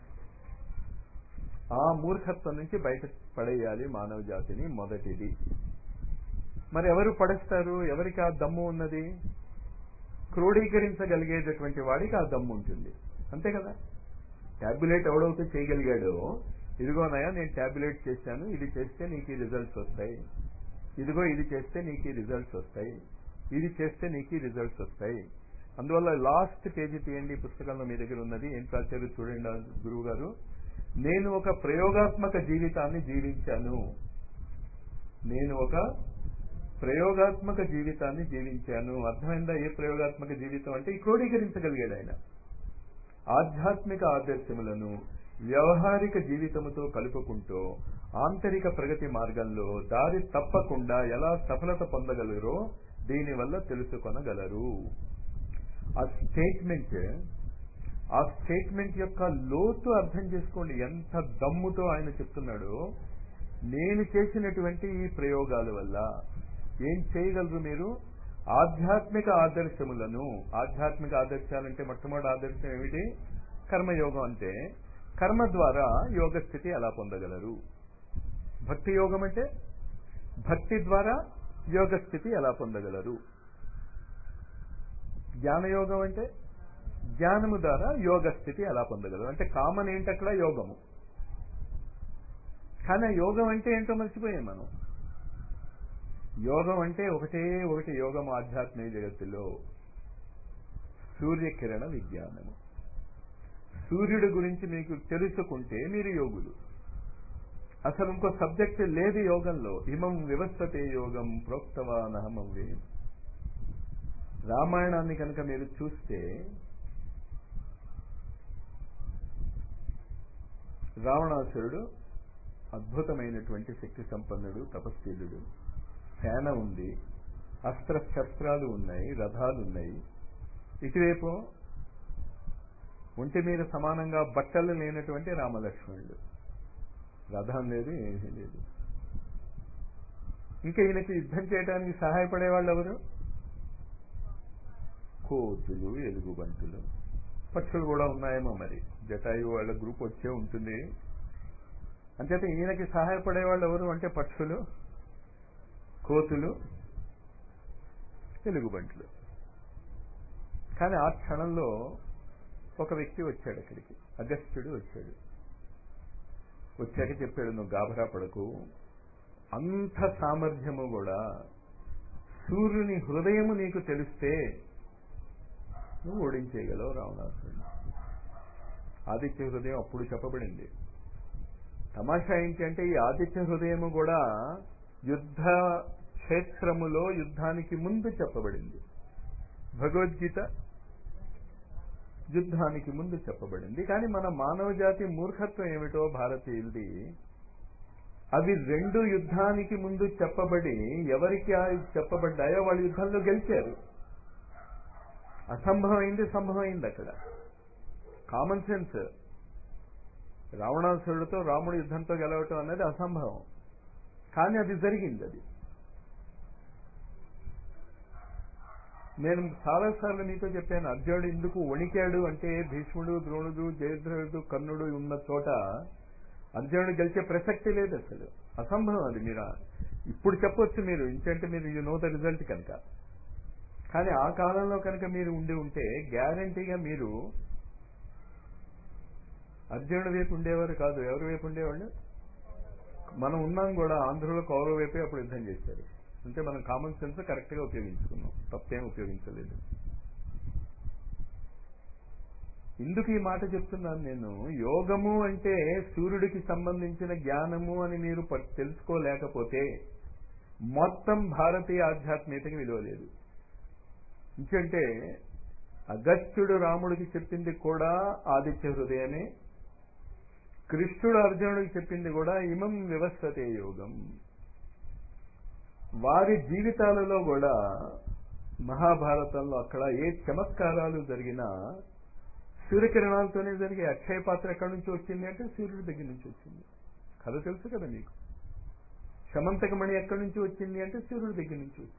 ఆ మూర్ఖత్వం నుంచి బయట పడేయాలి మానవ జాతిని మొదటిది మరి ఎవరు పడేస్తారు ఎవరికి ఆ దమ్ము ఉన్నది క్రోడీకరించగలిగేటటువంటి వాడికి ఆ దమ్ము ఉంటుంది అంతే కదా ట్యాబ్యులేట్ ఎవడైతే చేయగలిగాడో ఇదిగోనయా నేను ట్యాబ్యులేట్ చేశాను ఇది చేస్తే నీకు ఈ రిజల్ట్స్ వస్తాయి ఇదిగో ఇది చేస్తే నీకు ఈ రిజల్ట్స్ వస్తాయి ఇది చేస్తే నీకు ఈ రిజల్ట్స్ వస్తాయి అందువల్ల లాస్ట్ పేజీ తీయండి ఈ పుస్తకంలో మీ దగ్గర ఉన్నది ఏం రాశారు చూడండి గురువు గారు నేను ఒక ప్రయోగాత్మక జీవితాన్ని జీవించాను నేను ఒక ప్రయోగాత్మక జీవితాన్ని జీవించాను అర్థమైందా ఏ ప్రయోగాత్మక జీవితం అంటే ఈ క్రోడీకరించగలిగాడు ఆయన ఆధ్యాత్మిక ఆదర్శములను వ్యవహారిక జీవితముతో కలుపుకుంటూ ఆంతరిక ప్రగతి మార్గంలో దారి తప్పకుండా ఎలా సఫలత పొందగలరో దీనివల్ల తెలుసుకొనగలరు ఆ స్టేట్మెంట్ ఆ స్టేట్మెంట్ యొక్క లోతు అర్థం చేసుకోండి ఎంత దమ్ముతో ఆయన చెప్తున్నాడో నేను చేసినటువంటి ఈ ప్రయోగాల వల్ల ఏం చేయగలరు మీరు ఆధ్యాత్మిక ఆదర్శములను ఆధ్యాత్మిక ఆదర్శాలంటే మొట్టమొదటి ఆదర్శం ఏమిటి కర్మయోగం అంటే కర్మ ద్వారా యోగ స్థితి ఎలా పొందగలరు భక్తి యోగం అంటే భక్తి ద్వారా యోగ స్థితి ఎలా పొందగలరు జ్ఞానయోగం అంటే జ్ఞానము ద్వారా యోగ స్థితి ఎలా పొందగలరు అంటే కామన్ ఏంటి అక్కడ యోగము కానీ యోగం అంటే ఏంటో మర్చిపోయాం మనం యోగం అంటే ఒకటే ఒకటి యోగం ఆధ్యాత్మిక జగత్తులో సూర్యకిరణ విజ్ఞానము సూర్యుడి గురించి మీకు తెలుసుకుంటే మీరు యోగులు అసలు ఇంకో సబ్జెక్ట్ లేదు యోగంలో ఇమం వివస్థతే యోగం ప్రోక్తవానహమం వేయం రామాయణాన్ని కనుక మీరు చూస్తే రావణాసురుడు అద్భుతమైనటువంటి శక్తి సంపన్నుడు తపస్వీలుడు సేన ఉంది అస్త్ర శస్త్రాలు ఉన్నాయి రథాలు ఉన్నాయి ఇటువైపు ఒంటి మీద సమానంగా బట్టలు లేనటువంటి రామలక్ష్మణుడు రథం లేదు ఏమీ లేదు ఇంకా ఈయనకి యుద్ధం చేయడానికి సహాయపడే వాళ్ళు ఎవరు కోతులు ఎలుగుబంతులు పక్షులు కూడా ఉన్నాయేమో మరి జటాయు వాళ్ళ గ్రూప్ వచ్చే ఉంటుంది అంచేత ఈయనకి సహాయపడే వాళ్ళు ఎవరు అంటే పక్షులు కోతులు ఎలుగుబంట్లు కానీ ఆ క్షణంలో ఒక వ్యక్తి వచ్చాడు అక్కడికి అగస్త్యుడు వచ్చాడు వచ్చాక చెప్పాడు నువ్వు గాభరా పడకు అంత సామర్థ్యము కూడా సూర్యుని హృదయము నీకు తెలిస్తే నువ్వు ఓడించేయగలవు రావణాసురుడు ఆదిత్య హృదయం అప్పుడు చెప్పబడింది తమాషా ఏంటి అంటే ఈ ఆదిత్య హృదయము కూడా యుద్ధ క్షేత్రములో యుద్ధానికి ముందు చెప్పబడింది భగవద్గీత యుద్ధానికి ముందు చెప్పబడింది కానీ మన మానవ జాతి మూర్ఖత్వం ఏమిటో భారతీయులది అవి రెండు యుద్ధానికి ముందు చెప్పబడి ఎవరికి చెప్పబడ్డాయో వాళ్ళు యుద్ధంలో గెలిచారు అసంభవమైంది సంభవమైంది అక్కడ కామన్ సెన్స్ రావణాసురుడితో రాముడు యుద్ధంతో గెలవటం అనేది అసంభవం కానీ అది జరిగింది అది నేను చాలాసార్లు మీతో చెప్పాను అర్జునుడు ఎందుకు వణికాడు అంటే భీష్ముడు ద్రోణుడు జయద్రథుడు కర్ణుడు ఉన్న చోట అర్జునుడు గెలిచే ప్రసక్తి లేదు అసలు అసంభవం అది మీరు ఇప్పుడు చెప్పొచ్చు మీరు ఇంకంటే మీరు యు నో ద రిజల్ట్ కనుక కానీ ఆ కాలంలో కనుక మీరు ఉండి ఉంటే గ్యారంటీగా మీరు అర్జునుడి వైపు ఉండేవారు కాదు ఎవరి వైపు ఉండేవాళ్ళు మనం ఉన్నాం కూడా ఆంధ్రలో కౌరవ వైపే అప్పుడు యుద్ధం చేశారు అంటే మనం కామన్ సెన్స్ కరెక్ట్ గా ఉపయోగించుకున్నాం తప్పేం ఉపయోగించలేదు ఎందుకు ఈ మాట చెప్తున్నాను నేను యోగము అంటే సూర్యుడికి సంబంధించిన జ్ఞానము అని మీరు తెలుసుకోలేకపోతే మొత్తం భారతీయ ఆధ్యాత్మికతకి విలువ లేదు ఎందుకంటే అగస్త్యుడు రాముడికి చెప్పింది కూడా ఆదిత్య హృదయమే కృష్ణుడు అర్జునుడికి చెప్పింది కూడా ఇమం వివస్వతే యోగం వారి జీవితాలలో కూడా మహాభారతంలో అక్కడ ఏ చమత్కారాలు జరిగినా సూర్యకిరణాలతోనే జరిగే అక్షయ పాత్ర ఎక్కడి నుంచి వచ్చింది అంటే సూర్యుడి దగ్గర నుంచి వచ్చింది కథ తెలుసు కదా మీకు శమంతకమణి ఎక్కడి నుంచి వచ్చింది అంటే సూర్యుడి దగ్గర నుంచి వచ్చింది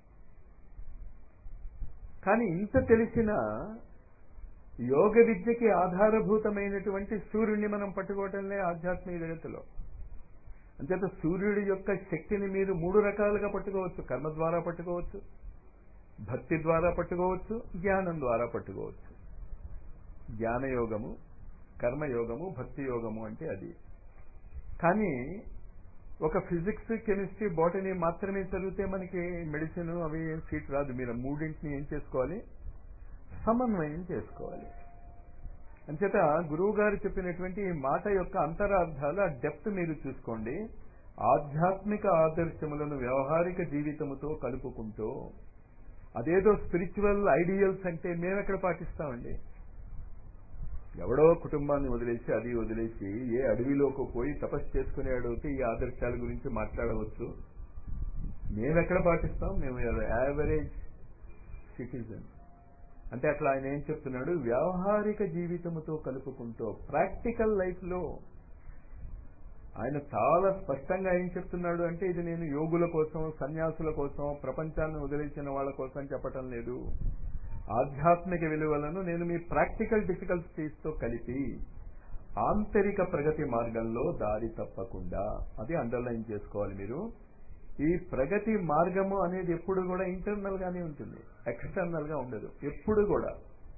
కానీ ఇంత తెలిసిన యోగ విద్యకి ఆధారభూతమైనటువంటి సూర్యుడిని మనం పట్టుకోవటంలే ఆధ్యాత్మిక జగత్తులో అంచేత సూర్యుడి యొక్క శక్తిని మీరు మూడు రకాలుగా పట్టుకోవచ్చు కర్మ ద్వారా పట్టుకోవచ్చు భక్తి ద్వారా పట్టుకోవచ్చు జ్ఞానం ద్వారా పట్టుకోవచ్చు జ్ఞానయోగము కర్మయోగము భక్తి యోగము అంటే అది కానీ ఒక ఫిజిక్స్ కెమిస్ట్రీ బాటనీ మాత్రమే చదివితే మనకి మెడిసిన్ అవి ఏం సీట్ రాదు మీరు మూడింటిని ఏం చేసుకోవాలి సమన్వయం చేసుకోవాలి అంచేత గురువు గారు చెప్పినటువంటి ఈ మాట యొక్క అంతరార్థాలు ఆ డెప్త్ మీరు చూసుకోండి ఆధ్యాత్మిక ఆదర్శములను వ్యవహారిక జీవితముతో కలుపుకుంటూ అదేదో స్పిరిచువల్ ఐడియల్స్ అంటే మేమెక్కడ పాటిస్తామండి ఎవడో కుటుంబాన్ని వదిలేసి అది వదిలేసి ఏ అడవిలోకి పోయి తపస్సు చేసుకునేవాడికి ఈ ఆదర్శాల గురించి మాట్లాడవచ్చు మేమెక్కడ పాటిస్తాం మేము యావరేజ్ సిటిజన్ అంటే అట్లా ఆయన ఏం చెప్తున్నాడు వ్యవహారిక జీవితముతో కలుపుకుంటూ ప్రాక్టికల్ లైఫ్లో ఆయన చాలా స్పష్టంగా ఏం చెప్తున్నాడు అంటే ఇది నేను యోగుల కోసం సన్యాసుల కోసం ప్రపంచాన్ని వదిలేసిన వాళ్ళ కోసం చెప్పటం లేదు ఆధ్యాత్మిక విలువలను నేను మీ ప్రాక్టికల్ డిఫికల్టీస్ తో కలిపి ఆంతరిక ప్రగతి మార్గంలో దారి తప్పకుండా అది అండర్లైన్ చేసుకోవాలి మీరు ఈ ప్రగతి మార్గము అనేది ఎప్పుడు కూడా ఇంటర్నల్ గానే ఉంటుంది ఎక్స్టర్నల్ గా ఉండదు ఎప్పుడు కూడా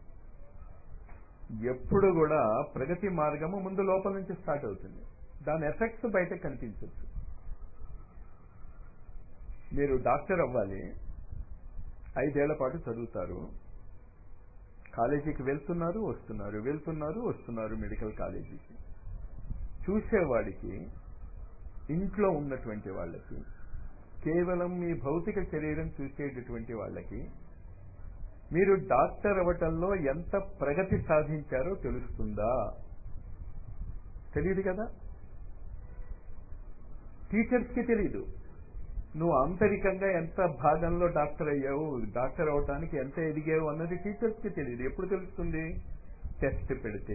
ఎప్పుడు కూడా ప్రగతి మార్గము ముందు లోపల నుంచి స్టార్ట్ అవుతుంది దాని ఎఫెక్ట్స్ బయట కనిపించవచ్చు మీరు డాక్టర్ అవ్వాలి ఐదేళ్ల పాటు చదువుతారు కాలేజీకి వెళ్తున్నారు వస్తున్నారు వెళ్తున్నారు వస్తున్నారు మెడికల్ కాలేజీకి చూసేవాడికి ఇంట్లో ఉన్నటువంటి వాళ్ళకి కేవలం మీ భౌతిక శరీరం చూసేటటువంటి వాళ్ళకి మీరు డాక్టర్ అవ్వటంలో ఎంత ప్రగతి సాధించారో తెలుస్తుందా తెలియదు కదా టీచర్స్కి తెలీదు నువ్వు ఆంతరికంగా ఎంత భాగంలో డాక్టర్ అయ్యావు డాక్టర్ అవటానికి ఎంత ఎదిగావు అన్నది టీచర్స్కి తెలియదు ఎప్పుడు తెలుస్తుంది టెస్ట్ పెడితే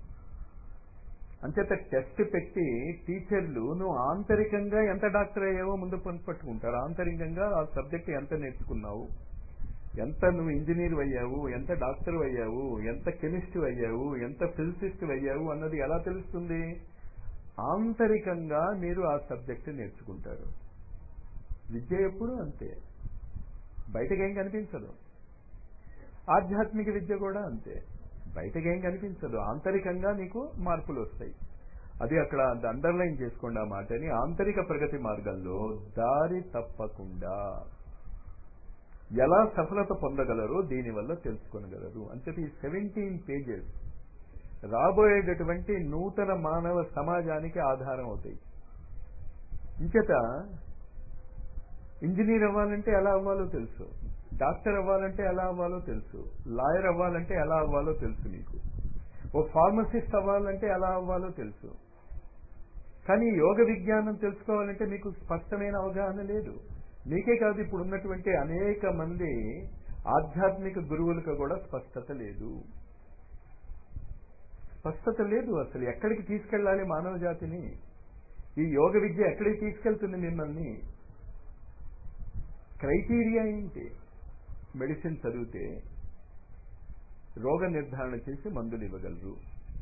అంచేత టెస్ట్ పెట్టి టీచర్లు నువ్వు ఆంతరికంగా ఎంత డాక్టర్ అయ్యావో ముందు పట్టుకుంటారు ఆంతరికంగా ఆ సబ్జెక్ట్ ఎంత నేర్చుకున్నావు ఎంత నువ్వు ఇంజనీర్ అయ్యావు ఎంత డాక్టర్ అయ్యావు ఎంత కెమిస్ట్ అయ్యావు ఎంత ఫిజిసిస్ట్ అయ్యావు అన్నది ఎలా తెలుస్తుంది ఆంతరికంగా మీరు ఆ సబ్జెక్ట్ నేర్చుకుంటారు విద్య ఎప్పుడు అంతే బయటకేం కనిపించదు ఆధ్యాత్మిక విద్య కూడా అంతే బయటకేం కనిపించదు ఆంతరికంగా నీకు మార్పులు వస్తాయి అది అక్కడ అండర్లైన్ చేసుకోండి ఆ మాటని ఆంతరిక ప్రగతి మార్గంలో దారి తప్పకుండా ఎలా సఫలత పొందగలరో దీనివల్ల తెలుసుకోగలరు అంటే ఈ సెవెంటీన్ పేజెస్ రాబోయేటటువంటి నూతన మానవ సమాజానికి ఆధారం అవుతాయి ఇంచేత ఇంజనీర్ అవ్వాలంటే ఎలా అవ్వాలో తెలుసు డాక్టర్ అవ్వాలంటే ఎలా అవ్వాలో తెలుసు లాయర్ అవ్వాలంటే ఎలా అవ్వాలో తెలుసు మీకు ఓ ఫార్మసిస్ట్ అవ్వాలంటే ఎలా అవ్వాలో తెలుసు కానీ యోగ విజ్ఞానం తెలుసుకోవాలంటే మీకు స్పష్టమైన అవగాహన లేదు మీకే కాదు ఇప్పుడు ఉన్నటువంటి అనేక మంది ఆధ్యాత్మిక గురువులకు కూడా స్పష్టత లేదు స్పష్టత లేదు అసలు ఎక్కడికి తీసుకెళ్ళాలి మానవ జాతిని ఈ యోగ విద్య ఎక్కడికి తీసుకెళ్తుంది మిమ్మల్ని క్రైటీరియా ఏంటి మెడిసిన్ చదివితే రోగ నిర్ధారణ చేసి మందులు ఇవ్వగలరు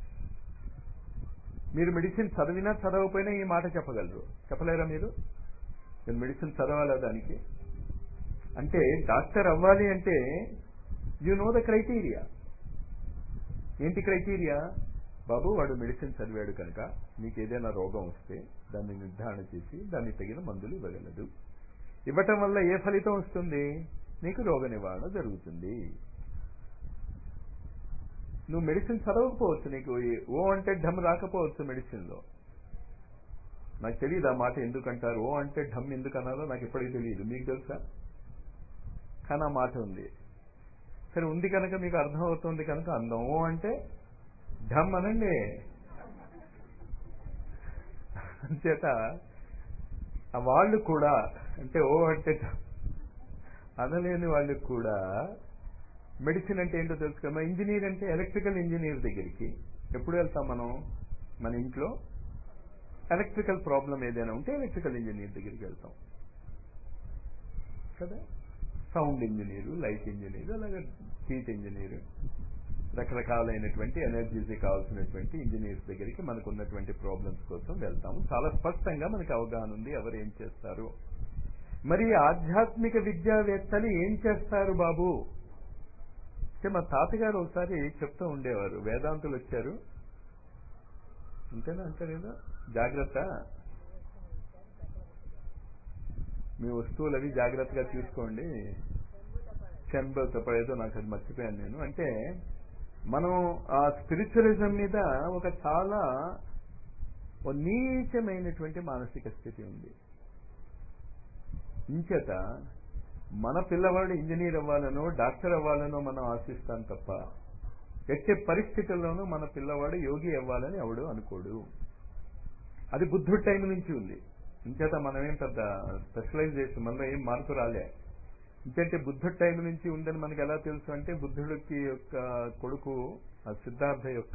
మీరు మెడిసిన్ చదివినా చదవకపోయినా ఈ మాట చెప్పగలరు చెప్పలేరా మీరు నేను మెడిసిన్ చదవాలా దానికి అంటే డాక్టర్ అవ్వాలి అంటే యు నో ద క్రైటీరియా ఏంటి క్రైటీరియా బాబు వాడు మెడిసిన్ చదివాడు కనుక మీకు ఏదైనా రోగం వస్తే దాన్ని నిర్ధారణ చేసి దానికి తగిన మందులు ఇవ్వగలదు ఇవ్వటం వల్ల ఏ ఫలితం వస్తుంది నీకు రోగ నివారణ జరుగుతుంది నువ్వు మెడిసిన్ చదవకపోవచ్చు నీకు ఓ అంటే ఢమ్ రాకపోవచ్చు మెడిసిన్లో నాకు తెలియదు ఆ మాట ఎందుకంటారు ఓ అంటే ఢమ్ ఎందుకు అన్నారో నాకు ఇప్పటికీ తెలియదు మీకు తెలుసా కానీ ఆ మాట ఉంది సరే ఉంది కనుక మీకు అర్థం అవుతుంది కనుక అందం ఓ అంటే ఢమ్ అనండి అంచేత ఆ వాళ్ళు కూడా అంటే ఓ అంటే ఢమ్ అనలేని వాళ్ళు కూడా మెడిసిన్ అంటే ఏంటో తెలుసుకోమా ఇంజనీర్ అంటే ఎలక్ట్రికల్ ఇంజనీర్ దగ్గరికి ఎప్పుడు వెళ్తాం మనం మన ఇంట్లో ఎలక్ట్రికల్ ప్రాబ్లం ఏదైనా ఉంటే ఎలక్ట్రికల్ ఇంజనీర్ దగ్గరికి వెళ్తాం కదా సౌండ్ ఇంజనీరు లైట్ ఇంజనీరు అలాగే హీట్ ఇంజనీరు రకరకాలైనటువంటి ఎనర్జీకి కావాల్సినటువంటి ఇంజనీర్స్ దగ్గరికి మనకు ఉన్నటువంటి ప్రాబ్లమ్స్ కోసం వెళ్తాము చాలా స్పష్టంగా మనకి అవగాహన ఉంది ఎవరు ఏం చేస్తారు మరి ఆధ్యాత్మిక విద్యావేత్తలు ఏం చేస్తారు బాబు అంటే మా తాతగారు ఒకసారి చెప్తూ ఉండేవారు వేదాంతులు వచ్చారు అంతేనా అంతేనా జాగ్రత్త మీ వస్తువులు అవి జాగ్రత్తగా చూసుకోండి చెంబ తప్పేదో నాకు అది మర్చిపోయాను నేను అంటే మనం ఆ స్పిరిచువలిజం మీద ఒక చాలా ఓ నీచమైనటువంటి మానసిక స్థితి ఉంది ఇంచేత మన పిల్లవాడు ఇంజనీర్ అవ్వాలనో డాక్టర్ అవ్వాలనో మనం ఆశిస్తాం తప్ప ఎట్టి పరిస్థితుల్లోనూ మన పిల్లవాడు యోగి అవ్వాలని ఎవడు అనుకోడు అది బుద్ధుడి టైం నుంచి ఉంది ఇంచేత మనమేం పెద్ద స్పెషలైజేషన్ మనలో ఏం మార్పు రాలే ఇంకంటే బుద్ధుడి టైం నుంచి ఉందని మనకు ఎలా తెలుసు అంటే బుద్ధుడికి యొక్క కొడుకు ఆ సిద్ధార్థ యొక్క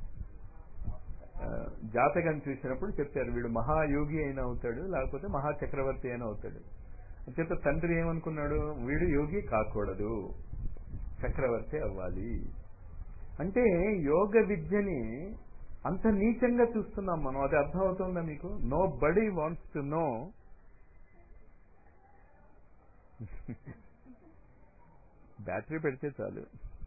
జాతకం చూసినప్పుడు చెప్పారు వీడు మహాయోగి అయినా అవుతాడు లేకపోతే మహాచక్రవర్తి అయినా అవుతాడు చేత తండ్రి ఏమనుకున్నాడు వీడు యోగి కాకూడదు చక్రవర్తి అవ్వాలి అంటే యోగ విద్యని అంత నీచంగా చూస్తున్నాం మనం అది అర్థమవుతుందా మీకు nobody wants to know battery పెడితే చాలు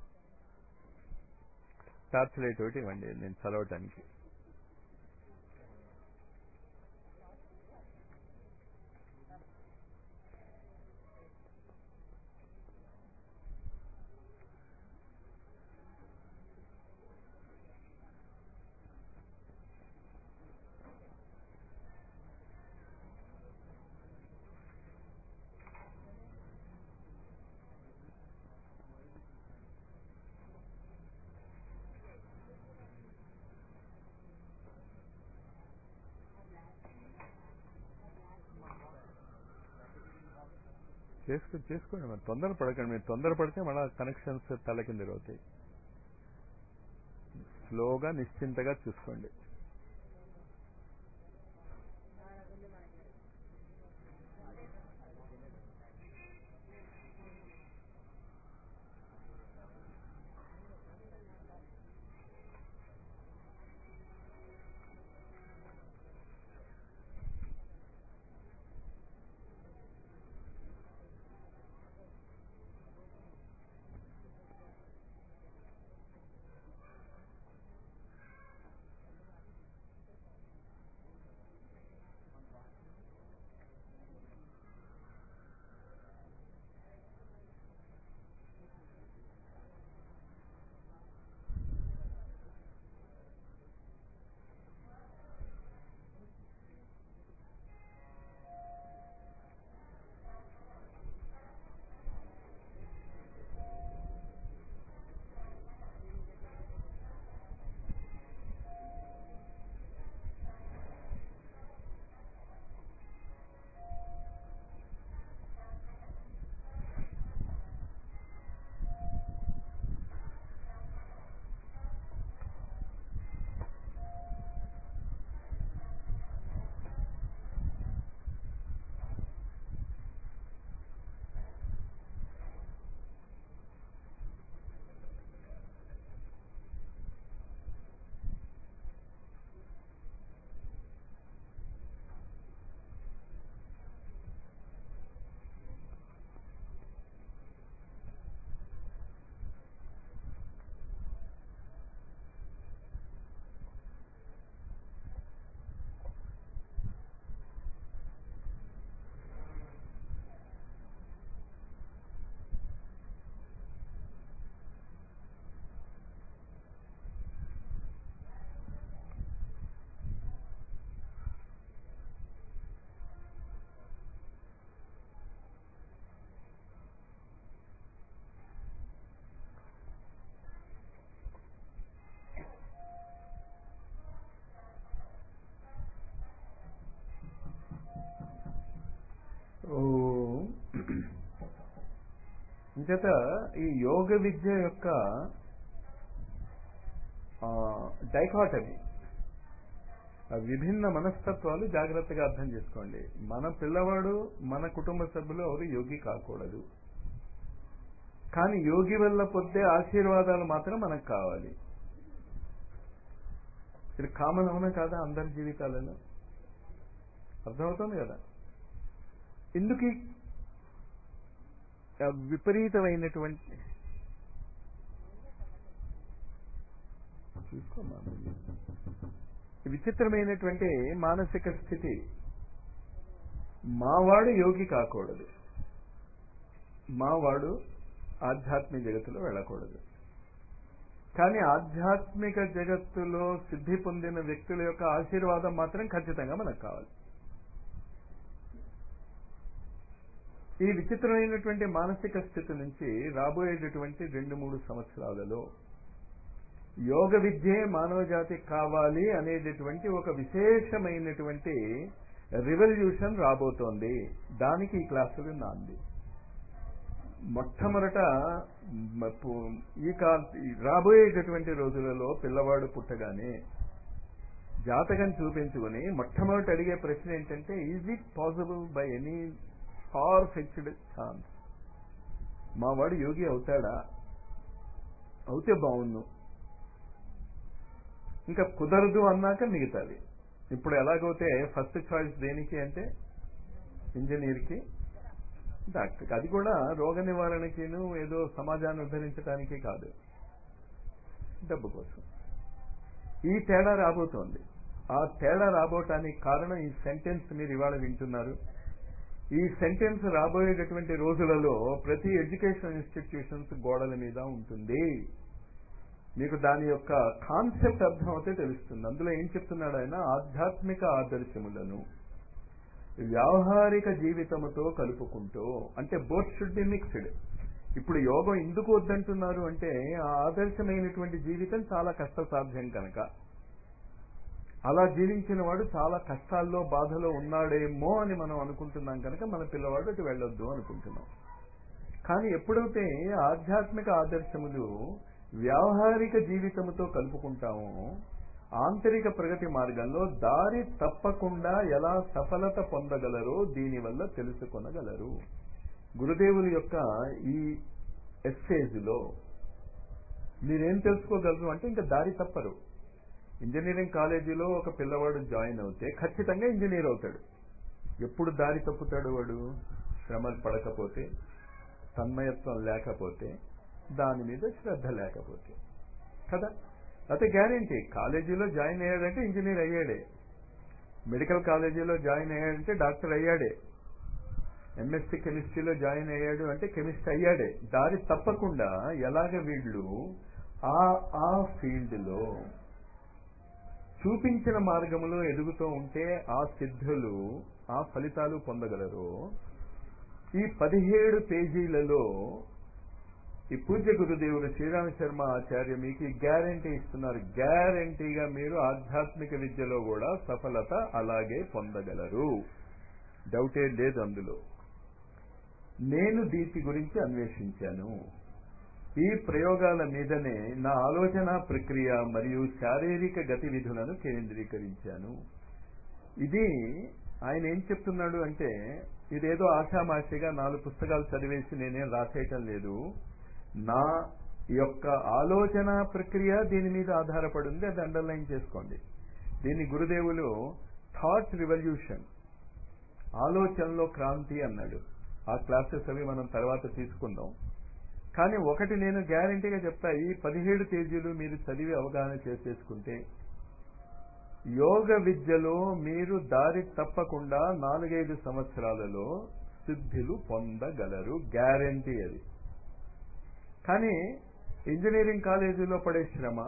టార్చ్ లైట్ ఒకటి ఇవ్వండి నేను చదవటానికి చేసుకో చేసుకోండి మరి తొందర పడకండి మీరు తొందర పడితే మళ్ళీ కనెక్షన్స్ తల కింద అవుతాయి స్లోగా నిశ్చింతగా చూసుకోండి అంచేత ఈ యోగ విద్య యొక్క డైకాటమీ విభిన్న మనస్తత్వాలు జాగ్రత్తగా అర్థం చేసుకోండి మన పిల్లవాడు మన కుటుంబ సభ్యులు ఎవరు యోగి కాకూడదు కానీ యోగి వల్ల పొద్దే ఆశీర్వాదాలు మాత్రం మనకు కావాలి ఇది కామన్ అవునా కాదా అందరి జీవితాలలో అర్థమవుతుంది కదా ఎందుకు ఈ విపరీతమైనటువంటి చూసుకోమా విచిత్రమైనటువంటి మానసిక స్థితి మావాడు యోగి కాకూడదు మావాడు ఆధ్యాత్మిక జగత్తులో వెళ్ళకూడదు కానీ ఆధ్యాత్మిక జగత్తులో సిద్ధి పొందిన వ్యక్తుల యొక్క ఆశీర్వాదం మాత్రం ఖచ్చితంగా మనకు కావాలి ఈ విచిత్రమైనటువంటి మానసిక స్థితి నుంచి రాబోయేటటువంటి రెండు మూడు సంవత్సరాలలో యోగ విద్యే మానవ జాతికి కావాలి అనేటటువంటి ఒక విశేషమైనటువంటి రివల్యూషన్ రాబోతోంది దానికి ఈ క్లాసులు నాంది మొట్టమొదట ఈ కా రాబోయేటటువంటి రోజులలో పిల్లవాడు పుట్టగానే జాతకం చూపించుకుని మొట్టమొదటి అడిగే ప్రశ్న ఏంటంటే is it possible by any far fixed chance మా వాడు యోగి అవుతాడా అవుతే బాగుండు ఇంకా కుదరదు అన్నాక మిగతాది ఇప్పుడు ఎలాగైతే ఫస్ట్ చాయిస్ దేనికి అంటే ఇంజనీర్కి డాక్టర్కి అది కూడా రోగ నివారణకిను ఏదో సమాజాన్ని ఉద్ధరించడానికి కాదు డబ్బు కోసం ఈ తేడా రాబోతోంది ఆ తేడా రాబోటానికి కారణం ఈ సెంటెన్స్ మీరు ఇవాళ వింటున్నారు ఈ సెంటెన్స్ రాబోయేటటువంటి రోజులలో ప్రతి ఎడ్యుకేషన్ ఇన్స్టిట్యూషన్స్ గోడల మీద ఉంటుంది మీకు దాని యొక్క కాన్సెప్ట్ అర్థమవుతే తెలుస్తుంది అందులో ఏం చెప్తున్నాడు ఆయన ఆధ్యాత్మిక ఆదర్శములను వ్యావహారిక జీవితముతో కలుపుకుంటూ అంటే బోత్ షుడ్ బి మిక్స్డ్ ఇప్పుడు యోగం ఎందుకు వద్దంటున్నారు అంటే ఆ ఆదర్శమైనటువంటి జీవితం చాలా కష్టసాధ్యం కనుక అలా జీవించిన వాడు చాలా కష్టాల్లో బాధలో ఉన్నాడేమో అని మనం అనుకుంటున్నాం కనుక మన పిల్లవాడు అటు వెళ్ళొద్దు అనుకుంటున్నాం కానీ ఎప్పుడైతే ఆధ్యాత్మిక ఆదర్శములు వ్యావహారిక జీవితముతో కలుపుకుంటామో ఆంతరిక ప్రగతి మార్గంలో దారి తప్పకుండా ఎలా సఫలత పొందగలరో దీనివల్ల తెలుసుకొనగలరు గురుదేవుల యొక్క ఈ ఎస్సేజ్లో మీరేం తెలుసుకోగలరు అంటే ఇంకా దారి తప్పరు ఇంజనీరింగ్ కాలేజీలో ఒక పిల్లవాడు జాయిన్ అవుతే ఖచ్చితంగా ఇంజనీర్ అవుతాడు ఎప్పుడు దారి తప్పుతాడు వాడు శ్రమ పడకపోతే తన్మయత్వం లేకపోతే దాని మీద శ్రద్ధ లేకపోతే కదా అయితే గ్యారంటీ కాలేజీలో జాయిన్ అయ్యాడంటే ఇంజనీర్ అయ్యాడే మెడికల్ కాలేజీలో జాయిన్ అయ్యాడంటే డాక్టర్ అయ్యాడే ఎంఎస్సి కెమిస్ట్రీలో జాయిన్ అయ్యాడు అంటే కెమిస్ట్ అయ్యాడే దారి తప్పకుండా ఎలాగ వీళ్ళు ఆ ఆ ఫీల్డ్లో చూపించిన మార్గంలో ఎదుగుతూ ఉంటే ఆ సిద్ధులు ఆ ఫలితాలు పొందగలరు ఈ పదిహేడు పేజీలలో ఈ పూజ్య గురుదేవులు శ్రీరామ శర్మ ఆచార్య మీకు గ్యారంటీ ఇస్తున్నారు గ్యారంటీగా మీరు ఆధ్యాత్మిక విద్యలో కూడా సఫలత అలాగే పొందగలరు డౌటే లేదు అందులో నేను దీటి గురించి అన్వేషించాను ఈ ప్రయోగాల మీదనే నా ఆలోచన ప్రక్రియ మరియు శారీరక గతివిధులను కేంద్రీకరించాను ఇది ఆయన ఏం చెప్తున్నాడు అంటే ఇదేదో ఆషామాషిగా నాలుగు పుస్తకాలు చదివేసి నేనేం రాసేయటం లేదు నా యొక్క ఆలోచన ప్రక్రియ దీని మీద ఆధారపడింది అది అండర్లైన్ చేసుకోండి దీన్ని గురుదేవులు థాట్ రివల్యూషన్ ఆలోచనలో క్రాంతి అన్నాడు ఆ క్లాసెస్ అవి మనం తర్వాత తీసుకుందాం కానీ ఒకటి నేను గ్యారంటీగా చెప్తా ఈ పదిహేడు పేజీలు మీరు చదివి అవగాహన చేసేసుకుంటే యోగ విద్యలో మీరు దారి తప్పకుండా నాలుగైదు సంవత్సరాలలో సిద్ధిలు పొందగలరు గ్యారంటీ అది కానీ ఇంజనీరింగ్ కాలేజీలో పడే శ్రమ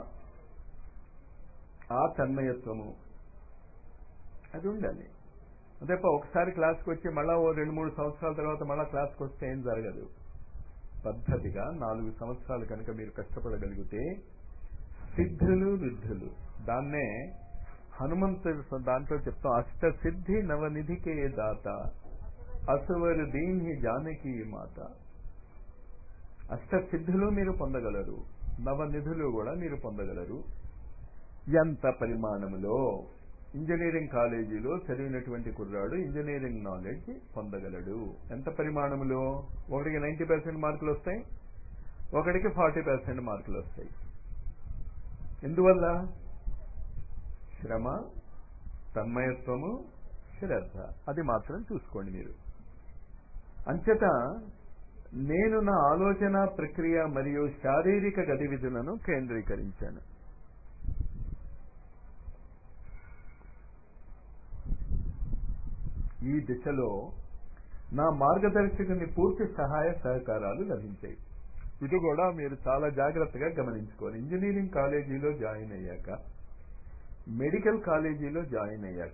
ఆ తన్మయత్వము అది ఉండాలి అదే ఒకసారి క్లాస్కి వచ్చి మళ్ళా ఓ రెండు మూడు సంవత్సరాల తర్వాత మళ్ళా క్లాస్కి వస్తే ఏం జరగదు పద్ధతిగా నాలుగు సంవత్సరాలు కనుక మీరు కష్టపడగలిగితే సిద్ధులు విద్ధులు దాన్నే హనుమంతుడు దాంట్లో చెప్తాం అష్ట సిద్ధి నవనిధికే దాత అసువరు దీని జానకి మాత అష్టసిద్ధులు మీరు పొందగలరు నవనిధులు కూడా మీరు పొందగలరు ఎంత పరిమాణములో ఇంజనీరింగ్ కాలేజీలో చదివినటువంటి కుర్రాడు ఇంజనీరింగ్ నాలెడ్జ్ పొందగలడు ఎంత పరిమాణములో ఒకటికి నైంటీ పర్సెంట్ మార్కులు వస్తాయి ఒకటికి ఫార్టీ పర్సెంట్ మార్కులు వస్తాయి ఎందువల్ల శ్రమ తన్మయత్వము శ్రద్ధ అది మాత్రం చూసుకోండి మీరు అంచేత నేను నా ఆలోచన ప్రక్రియ మరియు శారీరక గతివిధులను కేంద్రీకరించాను ఈ దిశలో నా మార్గదర్శకుని పూర్తి సహాయ సహకారాలు లభించాయి ఇది కూడా మీరు చాలా జాగ్రత్తగా గమనించుకోవాలి ఇంజనీరింగ్ కాలేజీలో జాయిన్ అయ్యాక మెడికల్ కాలేజీలో జాయిన్ అయ్యాక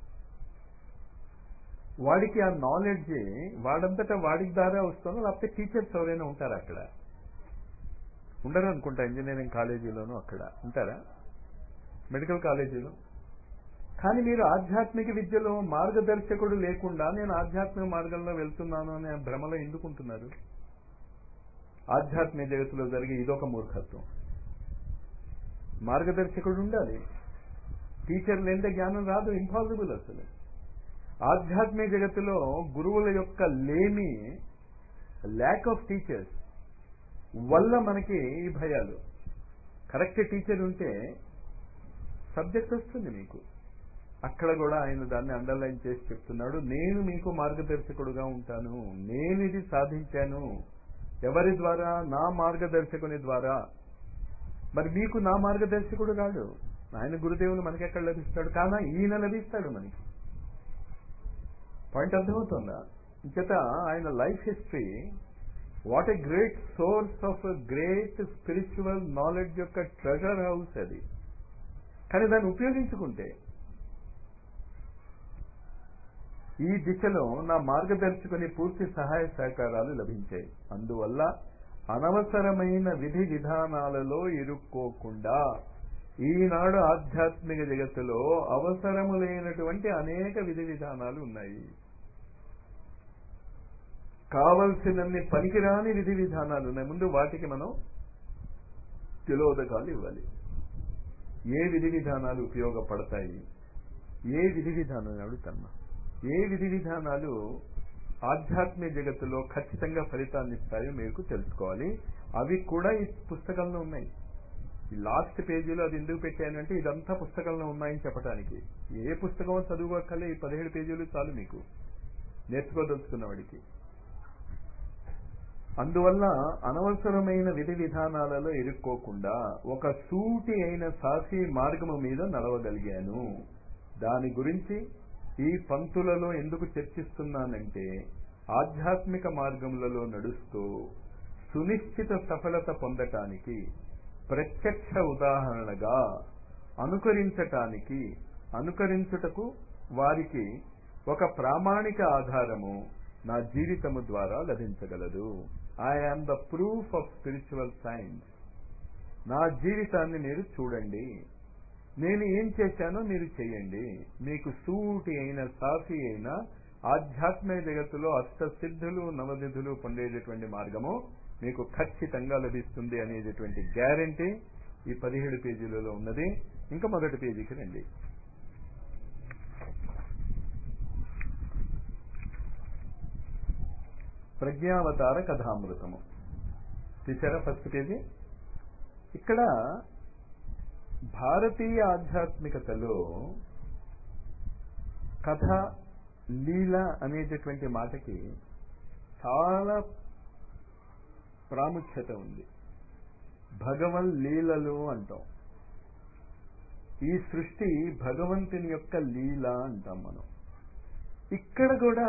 వాడికి ఆ నాలెడ్జ్ వాడంతటా వాడికి ద్వారా వస్తుందో లేకపోతే టీచర్స్ ఎవరైనా ఉంటారా అక్కడ ఉండరు అనుకుంటా ఇంజనీరింగ్ కాలేజీలోనూ అక్కడ ఉంటారా మెడికల్ కాలేజీలో కానీ మీరు ఆధ్యాత్మిక విద్యలో మార్గదర్శకుడు లేకుండా నేను ఆధ్యాత్మిక మార్గంలో వెళ్తున్నాను అనే భ్రమలో ఎందుకుంటున్నారు ఆధ్యాత్మిక జగత్తులో జరిగే ఇదొక మూర్ఖత్వం మార్గదర్శకుడు ఉండాలి టీచర్ లేనిదే జ్ఞానం రాదు ఇంపాసిబుల్ అసలు ఆధ్యాత్మిక జగత్తులో గురువుల యొక్క లేమి ల్యాక్ ఆఫ్ టీచర్స్ వల్ల మనకి ఈ భయాలు కరెక్ట్ టీచర్ ఉంటే సబ్జెక్ట్ వస్తుంది మీకు అక్కడ కూడా ఆయన దాన్ని అండర్లైన్ చేసి చెప్తున్నాడు నేను మీకు మార్గదర్శకుడుగా ఉంటాను నేను ఇది సాధించాను ఎవరి ద్వారా నా మార్గదర్శకుని ద్వారా మరి మీకు నా మార్గదర్శకుడు కాడు ఆయన గురుదేవులు మనకి ఎక్కడ లభిస్తాడు కానా ఈయన లభిస్తాడు మనకి పాయింట్ అర్థమవుతుందా ఇంచేత ఆయన life history what a great source of great spiritual knowledge యొక్క ట్రెజర్ హౌస్ అది కానీ దాన్ని ఉపయోగించుకుంటే ఈ దిశలో నా మార్గదర్శకుని పూర్తి సహాయ సహకారాలు లభించాయి అందువల్ల అనవసరమైన విధి విధానాలలో ఇరుక్కోకుండా ఈనాడు ఆధ్యాత్మిక జగత్తులో అవసరము లేనటువంటి అనేక విధి విధానాలు ఉన్నాయి కావలసినన్ని పనికిరాని విధి విధానాలు ఉన్నాయి ముందు వాటికి మనం తిలోదకాలు ఇవ్వాలి ఏ విధి విధానాలు ఉపయోగపడతాయి ఏ విధి విధానం అడుగుతున్నా ఏ విధి విధానాలు ఆధ్యాత్మిక జగత్తులో ఖచ్చితంగా ఫలితాన్ని ఇస్తాయో మీకు తెలుసుకోవాలి అవి కూడా ఈ పుస్తకంలో ఉన్నాయి ఈ లాస్ట్ పేజీలో అది ఎందుకు పెట్టానంటే ఇదంతా పుస్తకంలో ఉన్నాయని చెప్పడానికి ఏ పుస్తకం చదువుకోకలే ఈ పదిహేడు పేజీలు చాలు మీకు నేర్చుకోదలుచుకున్న వాడికి అందువల్ల అనవసరమైన విధి విధానాలలో ఇరుక్కోకుండా ఒక సూటి అయిన సాక్షి మార్గము మీద నడవగలిగాను దాని గురించి ఈ పంక్తులలో ఎందుకు చర్చిస్తున్నానంటే ఆధ్యాత్మిక మార్గములలో నడుస్తూ సునిశ్చిత సఫలత పొందటానికి ప్రత్యక్ష ఉదాహరణగా అనుకరించటానికి అనుకరించుటకు వారికి ఒక ప్రామాణిక ఆధారము నా జీవితము ద్వారా లభించగలదు I am the proof of spiritual science నా జీవితాన్ని మీరు చూడండి నేను ఏం చేశానో మీరు చేయండి మీకు సూటి అయిన సాఫీ అయిన ఆధ్యాత్మిక జగత్తులో అష్టసిద్ధులు నవనిధులు పొందేటటువంటి మార్గము మీకు ఖచ్చితంగా లభిస్తుంది అనేటటువంటి గ్యారంటీ ఈ పదిహేడు పేజీలలో ఉన్నది ఇంకా మొదటి పేజీకి రండి ప్రజ్ఞావతార కథామృతము చూసారా ఫస్ట్ పేజీ ఇక్కడ భారతీయ ఆధ్యాత్మికతలో కథ లీల అనేటటువంటి మాటకి చాలా ప్రాముఖ్యత ఉంది భగవన్ లీలలు అంటాం ఈ సృష్టి భగవంతుని యొక్క లీల అంటాం మనం ఇక్కడ కూడా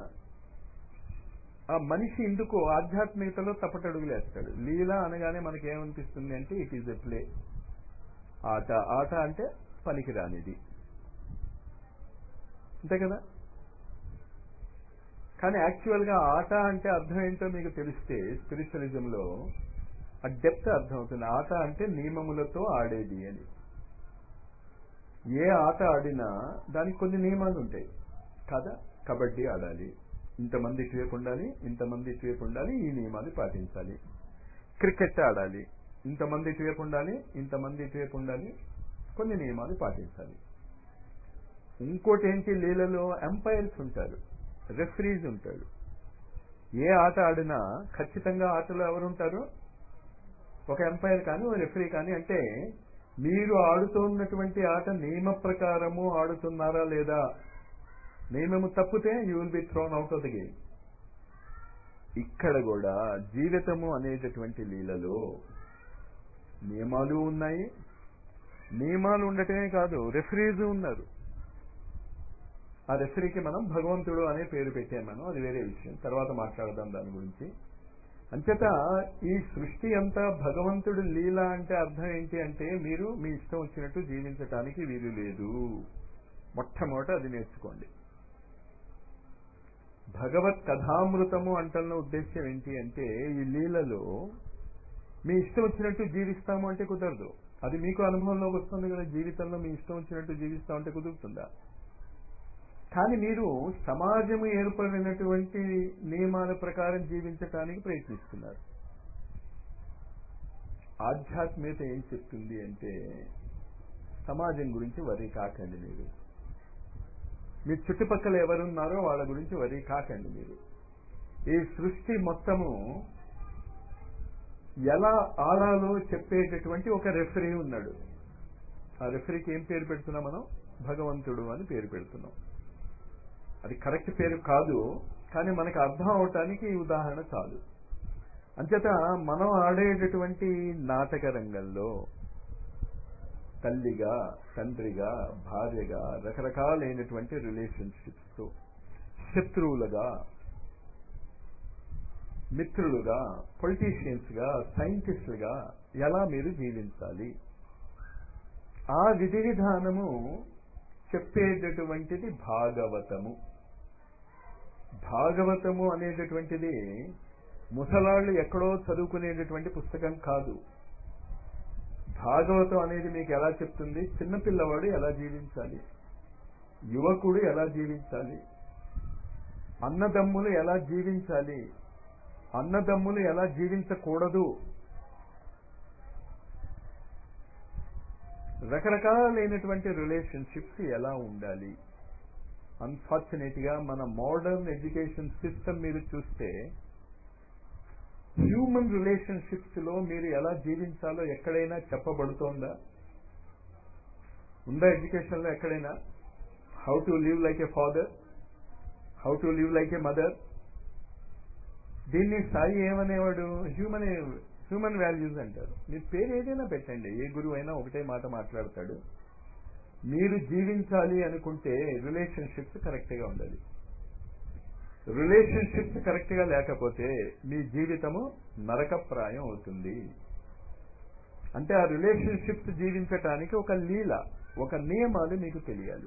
ఆ మనిషి ఎందుకు ఆధ్యాత్మికతలో తప్పటడుగులు వేస్తాడు లీల అనగానే మనకి ఏమనిపిస్తుంది అంటే ఇట్ ఈజ్ ఎ ప్లే ఆట ఆట అంటే పనికిరానిది అంతే కదా కానీ యాక్చువల్గా ఆట అంటే అర్థం ఏంటో మీకు తెలిస్తే స్పిరిచువలిజంలో ఆ డెప్త్ అర్థమవుతుంది ఆట అంటే నియమములతో ఆడేది అని ఏ ఆట ఆడినా దానికి కొన్ని నియమాలు ఉంటాయి కదా కబడ్డీ ఆడాలి ఇంతమంది ఇటువైపు ఉండాలి ఇంతమంది ఇటువైపు ఉండాలి ఈ నియమాలు పాటించాలి క్రికెట్ ఆడాలి ఇంతమంది ఇటువైపు ఉండాలి ఇంతమంది ఇటువైపు ఉండాలి కొన్ని నియమాలు పాటించాలి ఇంకోటి ఏంటి లీలలో ఎంపైర్స్ ఉంటారు రెఫరీస్ ఉంటారు ఏ ఆట ఆడినా ఖచ్చితంగా ఆటలో ఎవరు ఉంటారు ఒక ఎంపైర్ కానీ ఒక రెఫరీ కానీ అంటే మీరు ఆడుతున్నటువంటి ఆట నియమ ప్రకారము ఆడుతున్నారా లేదా నియమము తప్పితే you will be thrown out of the game ఇక్కడ కూడా జీవితము అనేటటువంటి లీలలో నియమాలు ఉన్నాయి నియమాలు ఉండటమే కాదు రెఫరీస్ ఉన్నారు ఆ రెఫరీకి మనం భగవంతుడు అనే పేరు పెట్టాం మనం అది వేరే విషయం తర్వాత మాట్లాడదాం దాని గురించి అంచేత ఈ సృష్టి అంతా భగవంతుడు లీల అంటే అర్థం ఏంటి అంటే మీరు మీ ఇష్టం వచ్చినట్టు జీవించటానికి వీలు లేదు మొట్టమొదట అది నేర్చుకోండి భగవత్ కథామృతము అంటున్న ఉద్దేశం ఏంటి అంటే ఈ లీలలో మీ ఇష్టం వచ్చినట్టు జీవిస్తాము అంటే కుదరదు అది మీకు అనుభవంలోకి వస్తుంది కదా జీవితంలో మీ ఇష్టం వచ్చినట్టు జీవిస్తామంటే కుదురుతుందా కానీ మీరు సమాజము ఏర్పడినటువంటి నియమాల ప్రకారం జీవించటానికి ప్రయత్నిస్తున్నారు ఆధ్యాత్మికత ఏం చెప్తుంది అంటే సమాజం గురించి వరి కాకండి మీరు మీ చుట్టుపక్కల ఎవరున్నారో వాళ్ళ గురించి వరి కాకండి మీరు ఈ సృష్టి మొత్తము ఎలా ఆడాలో చెప్పేటటువంటి ఒక రెఫరీ ఉన్నాడు ఆ రెఫరీకి ఏం పేరు పెడుతున్నాం మనం భగవంతుడు అని పేరు పెడుతున్నాం అది కరెక్ట్ పేరు కాదు కానీ మనకు అర్థం అవటానికి ఈ ఉదాహరణ చాలు అంచేత మనం ఆడేటటువంటి నాటక రంగంలో తల్లిగా తండ్రిగా భార్యగా రకరకాలైనటువంటి రిలేషన్షిప్స్ తో శత్రువులుగా మిత్రులుగా పొలిటీషియన్స్ గా సైంటిస్టులుగా ఎలా మీరు జీవించాలి ఆ విధి విధానము చెప్పేటటువంటిది భాగవతము భాగవతము అనేటటువంటిది ముసలాళ్ళు ఎక్కడో చదువుకునేటటువంటి పుస్తకం కాదు భాగవతం అనేది మీకు ఎలా చెప్తుంది చిన్నపిల్లవాడు ఎలా జీవించాలి యువకుడు ఎలా జీవించాలి అన్నదమ్ములు ఎలా జీవించాలి అన్నదమ్ములు ఎలా జీవించకూడదు రకరకాలైనటువంటి రిలేషన్షిప్స్ ఎలా ఉండాలి అన్ఫార్చునేట్ గా మన మోడర్న్ ఎడ్యుకేషన్ సిస్టమ్ మీరు చూస్తే హ్యూమన్ రిలేషన్షిప్స్ లో మీరు ఎలా జీవించాలో ఎక్కడైనా చెప్పబడుతోందా ఉందా ఎడ్యుకేషన్ లో ఎక్కడైనా how to live like a father how to live like a mother దీన్ని సాయి ఏమనేవాడు హ్యూమన్ హ్యూమన్ వాల్యూస్ అంటారు మీ పేరు ఏదైనా పెట్టండి ఏ గురువు అయినా ఒకటే మాట మాట్లాడతాడు మీరు జీవించాలి అనుకుంటే రిలేషన్షిప్స్ కరెక్ట్ గా ఉండాలి రిలేషన్షిప్స్ కరెక్ట్ గా లేకపోతే మీ జీవితము నరకప్రాయం అవుతుంది అంటే ఆ రిలేషన్షిప్స్ జీవించటానికి ఒక లీల ఒక నియమాలు మీకు తెలియాలి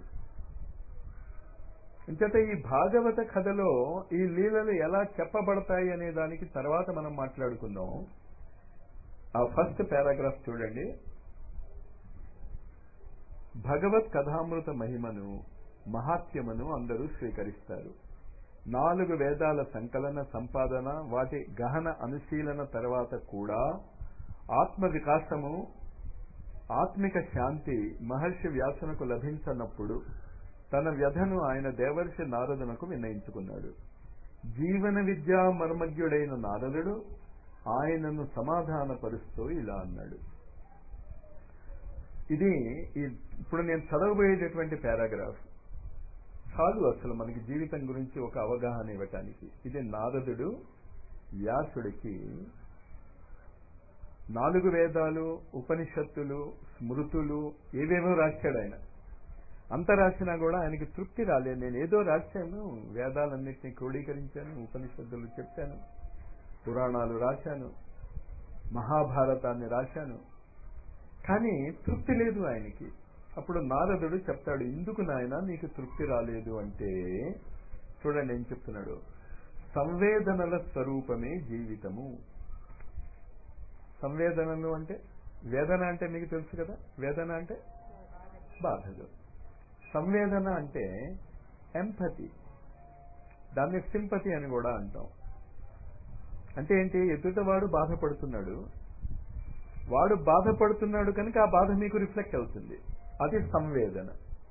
ఇంచేత ఈ భాగవత కథలో ఈ లీలలు ఎలా చెప్పబడతాయి అనే దానికి తర్వాత మనం మాట్లాడుకుందాం ఆ ఫస్ట్ పారాగ్రాఫ్ చూడండి భగవత్ కథామృత మహిమను మహాత్యమును అందరూ స్వీకరిస్తారు నాలుగు వేదాల సంకలన సంపాదన వాటి గహన అనుశీలన తర్వాత కూడా ఆత్మ వికాసము ఆత్మిక శాంతి మహర్షి వ్యాసనకు లభించనప్పుడు తన వ్యధను ఆయన దేవర్షి నారదునకు వినయించుకున్నాడు జీవన విద్యా మర్మజ్ఞుడైన నారదుడు ఆయనను సమాధానపరుస్తూ ఇలా అన్నాడు ఇది ఇప్పుడు నేను చదవబోయేటటువంటి పారాగ్రాఫ్ చాలు అసలు మనకి జీవితం గురించి ఒక అవగాహన ఇవ్వటానికి ఇది నారదుడు వ్యాసుడికి నాలుగు వేదాలు ఉపనిషత్తులు స్మృతులు ఏవేవో రాశాడు ఆయన అంత రాసినా కూడా ఆయనకి తృప్తి రాలేదు నేను ఏదో రాశాను వేదాలన్నింటినీ క్రోడీకరించాను ఉపనిషత్తులు చెప్పాను పురాణాలు రాశాను మహాభారతాన్ని రాశాను కానీ తృప్తి లేదు ఆయనకి అప్పుడు నారదుడు చెప్తాడు ఎందుకు నాయన నీకు తృప్తి రాలేదు అంటే చూడండి ఏం చెప్తున్నాడు సంవేదనల స్వరూపమే జీవితము సంవేదనలు అంటే వేదన అంటే మీకు తెలుసు కదా వేదన అంటే బాధలు సంవేదన అంటే ఎంపతి దాన్ని సింపతి అని కూడా అంటాం అంటే ఏంటి ఎదుటవాడు బాధపడుతున్నాడు వాడు బాధపడుతున్నాడు కనుక ఆ బాధ మీకు రిఫ్లెక్ట్ అవుతుంది అది సంవేదన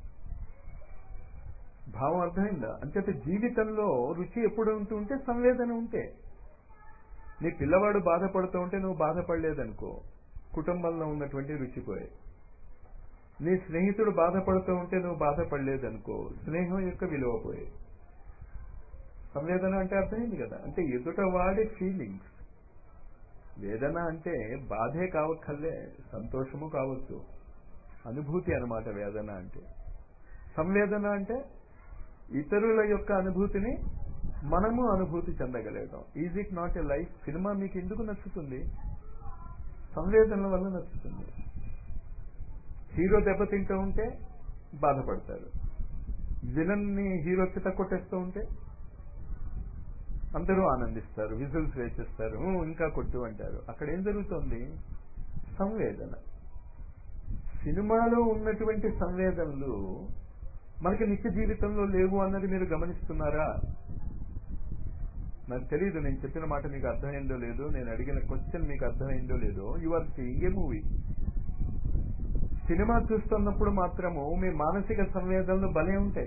భావం అర్థమైందా అంచేత జీవితంలో రుచి ఎప్పుడు ఉంటూ ఉంటే సంవేదన ఉంటే నీ పిల్లవాడు బాధపడుతూ ఉంటే నువ్వు బాధపడలేదనుకో కుటుంబంలో ఉన్నటువంటి రుచి పోయే నీ స్నేహితుడు బాధపడుతూ ఉంటే నువ్వు బాధపడలేదనుకో స్నేహం యొక్క విలువ పోయే సంవేదన అంటే అర్థమైంది కదా అంటే ఎదుట వాడి ఫీలింగ్స్ వేదన అంటే బాధే కావక్కర్లే సంతోషము కావచ్చు అనుభూతి అనమాట వేదన అంటే సంవేదన అంటే ఇతరుల యొక్క అనుభూతిని మనము అనుభూతి చెందగలగడం is it not a life cinema మీకు ఎందుకు నచ్చుతుంది సంవేదనల వల్ల నచ్చుతుంది హీరో దెబ్బతింటూ ఉంటే బాధపడతారు విలన్ ని హీరో చిత కొట్టేస్తూ ఉంటే అందరూ ఆనందిస్తారు విజుల్స్ వేసేస్తారు "ఊ, ఇంకా కొట్టు అంటారు అక్కడ ఏం జరుగుతుంది సంవేదన సినిమాలో ఉన్నటువంటి సంవేదనలు మనకి నిత్య జీవితంలో లేవు అన్నది మీరు గమనిస్తున్నారా నాకు తెలియదు నేను చెప్పిన మాట మీకు అర్థమైందో లేదో నేను అడిగిన క్వశ్చన్ మీకు అర్థమైందో లేదో you are seeing a movie cinema చూస్తున్నప్పుడు మాత్రము మీ మానసిక సంవేదనలు భలే ఉంటాయి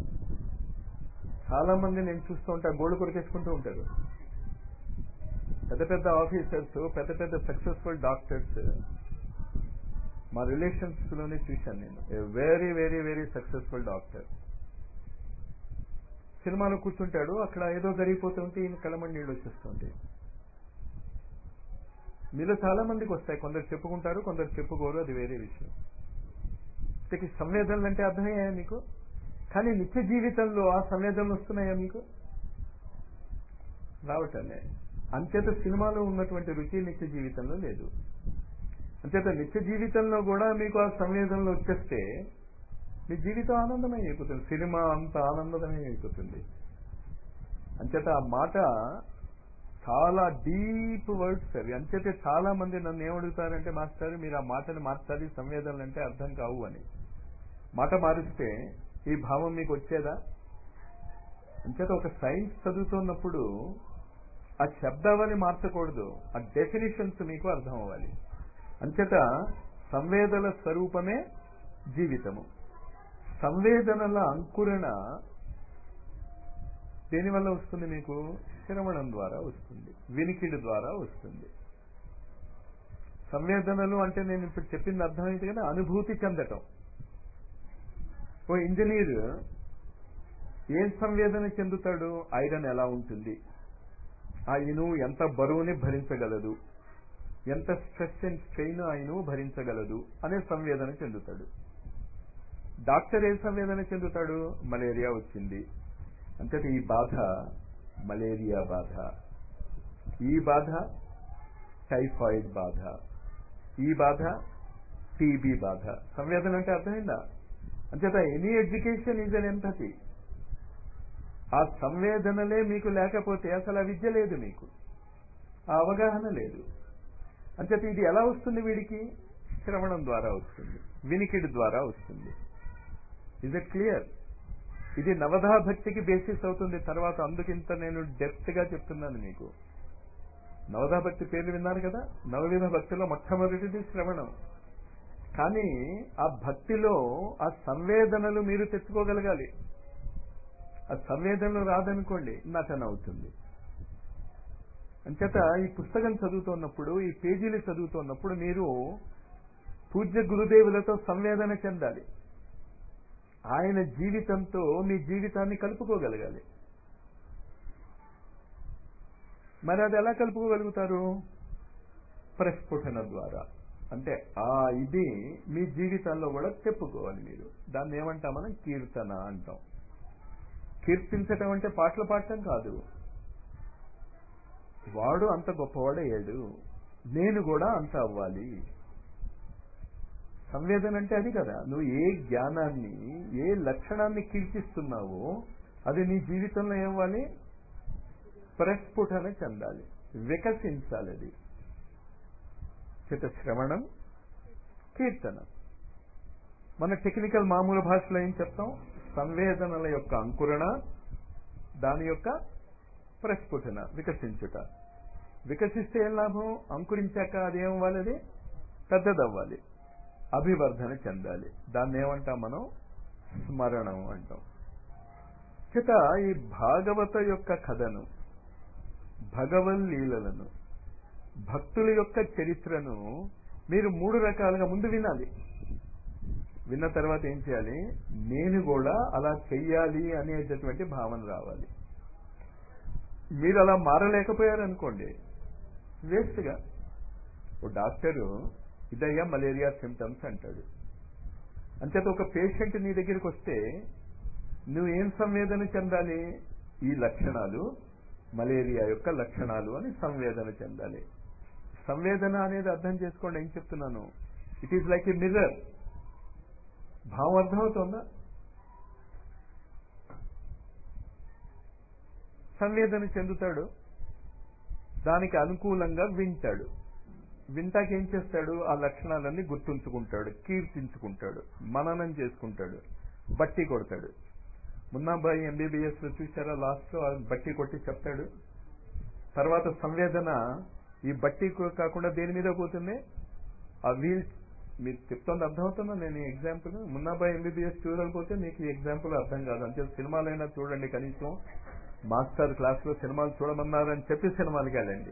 చాలా మంది నేను చూస్తూ ఉంటా గోడు కొరికేసుకుంటూ ఉంటారు పెద్ద పెద్ద ఆఫీసర్స్ పెద్ద పెద్ద సక్సెస్ఫుల్ డాక్టర్స్ మా రిలేషన్స్ లోనే చూశాను నేను a very very very successful doctor సినిమాలో కూర్చుంటాడు అక్కడ ఏదో జరిగిపోతుంటే ఈయన కళ్ళమని నీళ్ళు వచ్చేస్తుంటాయి మీలో చాలా మందికి వస్తాయి కొందరు చెప్పుకుంటారు కొందరు చెప్పుకోరు అది వేరే విషయం ఇంతకీ సంవేదనలు అంటే అర్థమయ్యాయా మీకు కానీ నిత్య జీవితంలో ఆ సంవేదనలు వస్తున్నాయా మీకు రావటంలే అంచేత సినిమాలో ఉన్నటువంటి రుచి నిత్య జీవితంలో లేదు అంచేత నిత్య జీవితంలో కూడా మీకు ఆ సంవేదనలు వచ్చేస్తే మీ జీవితం ఆనందమై అయిపోతుంది సినిమా అంత ఆనందమై అయిపోతుంది అంచేత ఆ మాట చాలా డీప్ వర్డ్స్ అవి అంచేతే చాలా మంది నన్ను ఏమడుగుతారంటే మాస్టర్ మీరు ఆ మాటని మార్చాలి సంవేదనలు అంటే అర్థం కావు అని మాట మారిస్తే ఈ భావం మీకు వచ్చేదా అంచేత ఒక సైన్స్ చదువుతున్నప్పుడు ఆ శబ్దావళి మార్చకూడదు ఆ డెఫినేషన్స్ మీకు అర్థం అవ్వాలి అంచేత సంవేదన స్వరూపమే జీవితము సంవేదనల అంకురణ దేనివల్ల వస్తుంది మీకు శ్రవణం ద్వారా వస్తుంది వినికిడి ద్వారా వస్తుంది సంవేదనలు అంటే నేను ఇప్పుడు చెప్పింది అర్థమైంది కదా అనుభూతి చెందటం ఓ ఇంజనీర్ ఏం సంవేదన చెందుతాడు ఐరన్ ఎలా ఉంటుంది ఆ ఇనుము ఎంత బరువుని భరించగలదు ఎంత స్ట్రెస్ అండ్ స్ట్రెయిన్ ఆ ఇనుము భరించగలదు అనే సంవేదన చెందుతాడు డాక్టర్ ఏ సంవేదన చెందుతాడు మలేరియా వచ్చింది అంటే ఈ బాధ మలేరియా బాధ ఈ బాధ టైఫాయిడ్ బాధ ఈ బాధ టీబీ బాధ సంవేదన అంటే అర్థమైందా అంచేత any education is an empathy ఆ సంవేదనలే మీకు లేకపోతే అసలు ఆ విద్య లేదు మీకు ఆ అవగాహన లేదు అంచేత ఇది ఎలా వస్తుంది వీడికి శ్రవణం ద్వారా వస్తుంది వినికిడి ద్వారా వస్తుంది ఇజ్ ఇట్ క్లియర్ ఇది నవధా భక్తికి బేసిస్ అవుతుంది తర్వాత అందుకింత నేను డెప్త్ గా చెప్తున్నాను మీకు నవధా భక్తి పేర్లు విన్నారు కదా నవవిధ భక్తిలో మొట్టమొదటిది శ్రవణం కానీ ఆ భక్తిలో ఆ సంవేదనలు మీరు తెచ్చుకోగలగాలి ఆ సంవేదనలు రాదనుకోండి నటన అవుతుంది అంచేత ఈ పుస్తకం చదువుతున్నప్పుడు ఈ పేజీలు చదువుతున్నప్పుడు మీరు పూజ్య గురుదేవులతో సంవేదన చెందాలి ఆయన జీవితంతో మీ జీవితాన్ని కలుపుకోగలగాలి మరి అది ఎలా కలుపుకోగలుగుతారు ప్రస్ఫుటన ద్వారా అంటే ఆ ఇది మీ జీవితాల్లో కూడా చెప్పుకోవాలి మీరు దాన్ని ఏమంటాం మనం కీర్తన అంటాం కీర్తించటం అంటే పాటలు పాడటం కాదు వాడు అంత గొప్పవాడయ్యాడు నేను కూడా అంత అవ్వాలి సంవేదన అంటే అది కదా నువ్వు ఏ జ్ఞానాన్ని ఏ లక్షణాన్ని కీర్తిస్తున్నావో అది నీ జీవితంలో ఏమవ్వాలి ప్రస్ఫుటన చెందాలి వికసించాలి అది చిత శ్రవణం కీర్తన మన టెక్నికల్ మామూలు భాషలో ఏం చెప్తాం సంవేదనల యొక్క అంకురణ దాని యొక్క ప్రస్ఫుటన వికసించుట వికసిస్తే ఏం లాభం అంకురించాక అదేం అవ్వాలి అది పెద్దదవ్వాలి అభివర్ధన చెందాలి దాన్ని ఏమంటాం మనం స్మరణం అంటాం చేత ఈ భాగవత యొక్క కథను భగవన్ లీలలను భక్తుల యొక్క చరిత్రను మీరు మూడు రకాలుగా ముందు వినాలి విన్న తర్వాత ఏం చేయాలి నేను కూడా అలా చెయ్యాలి అనేటటువంటి భావన రావాలి మీరు అలా మారలేకపోయారనుకోండి వేస్ట్గా ఓ డాక్టరు ఇదయ్యా మలేరియా సిమ్టమ్స్ అంటాడు అంచేత ఒక పేషెంట్ నీ దగ్గరికి వస్తే నువ్వు ఏం సంవేదన చెందాలి ఈ లక్షణాలు మలేరియా యొక్క లక్షణాలు అని సంవేదన చెందాలి సంవేదన అనేది అర్థం చేసుకోండి ఏం చెప్తున్నాను it is like a mirror భావం అర్థమవుతుందా సంవేదన చెందుతాడు దానికి అనుకూలంగా వింటాడు వింటాకి ఏం చేస్తాడు ఆ లక్షణాలన్నీ గుర్తుంచుకుంటాడు కీర్తించుకుంటాడు మననం చేసుకుంటాడు బట్టి కొడతాడు మున్నాబాయి ఎంబీబీఎస్ లో చూసారా లాస్ట్ లో బట్టి కొట్టి చెప్తాడు తర్వాత సంవేదన ఈ బట్టి కాకుండా దేని మీద పోతుంది ఆ వీల్ మీరు చెప్తోంది అర్థమవుతుందా నేను ఈ ఎగ్జాంపుల్ మున్నాబాయి ఎంబీబీఎస్ చూడకపోతే మీకు ఈ ఎగ్జాంపుల్ అర్థం కాదు అంతే సినిమాలైనా చూడండి కనీసం మాస్టర్ క్లాస్ లో సినిమాలు చూడమన్నారని చెప్పి సినిమాలకి వెళ్ళండి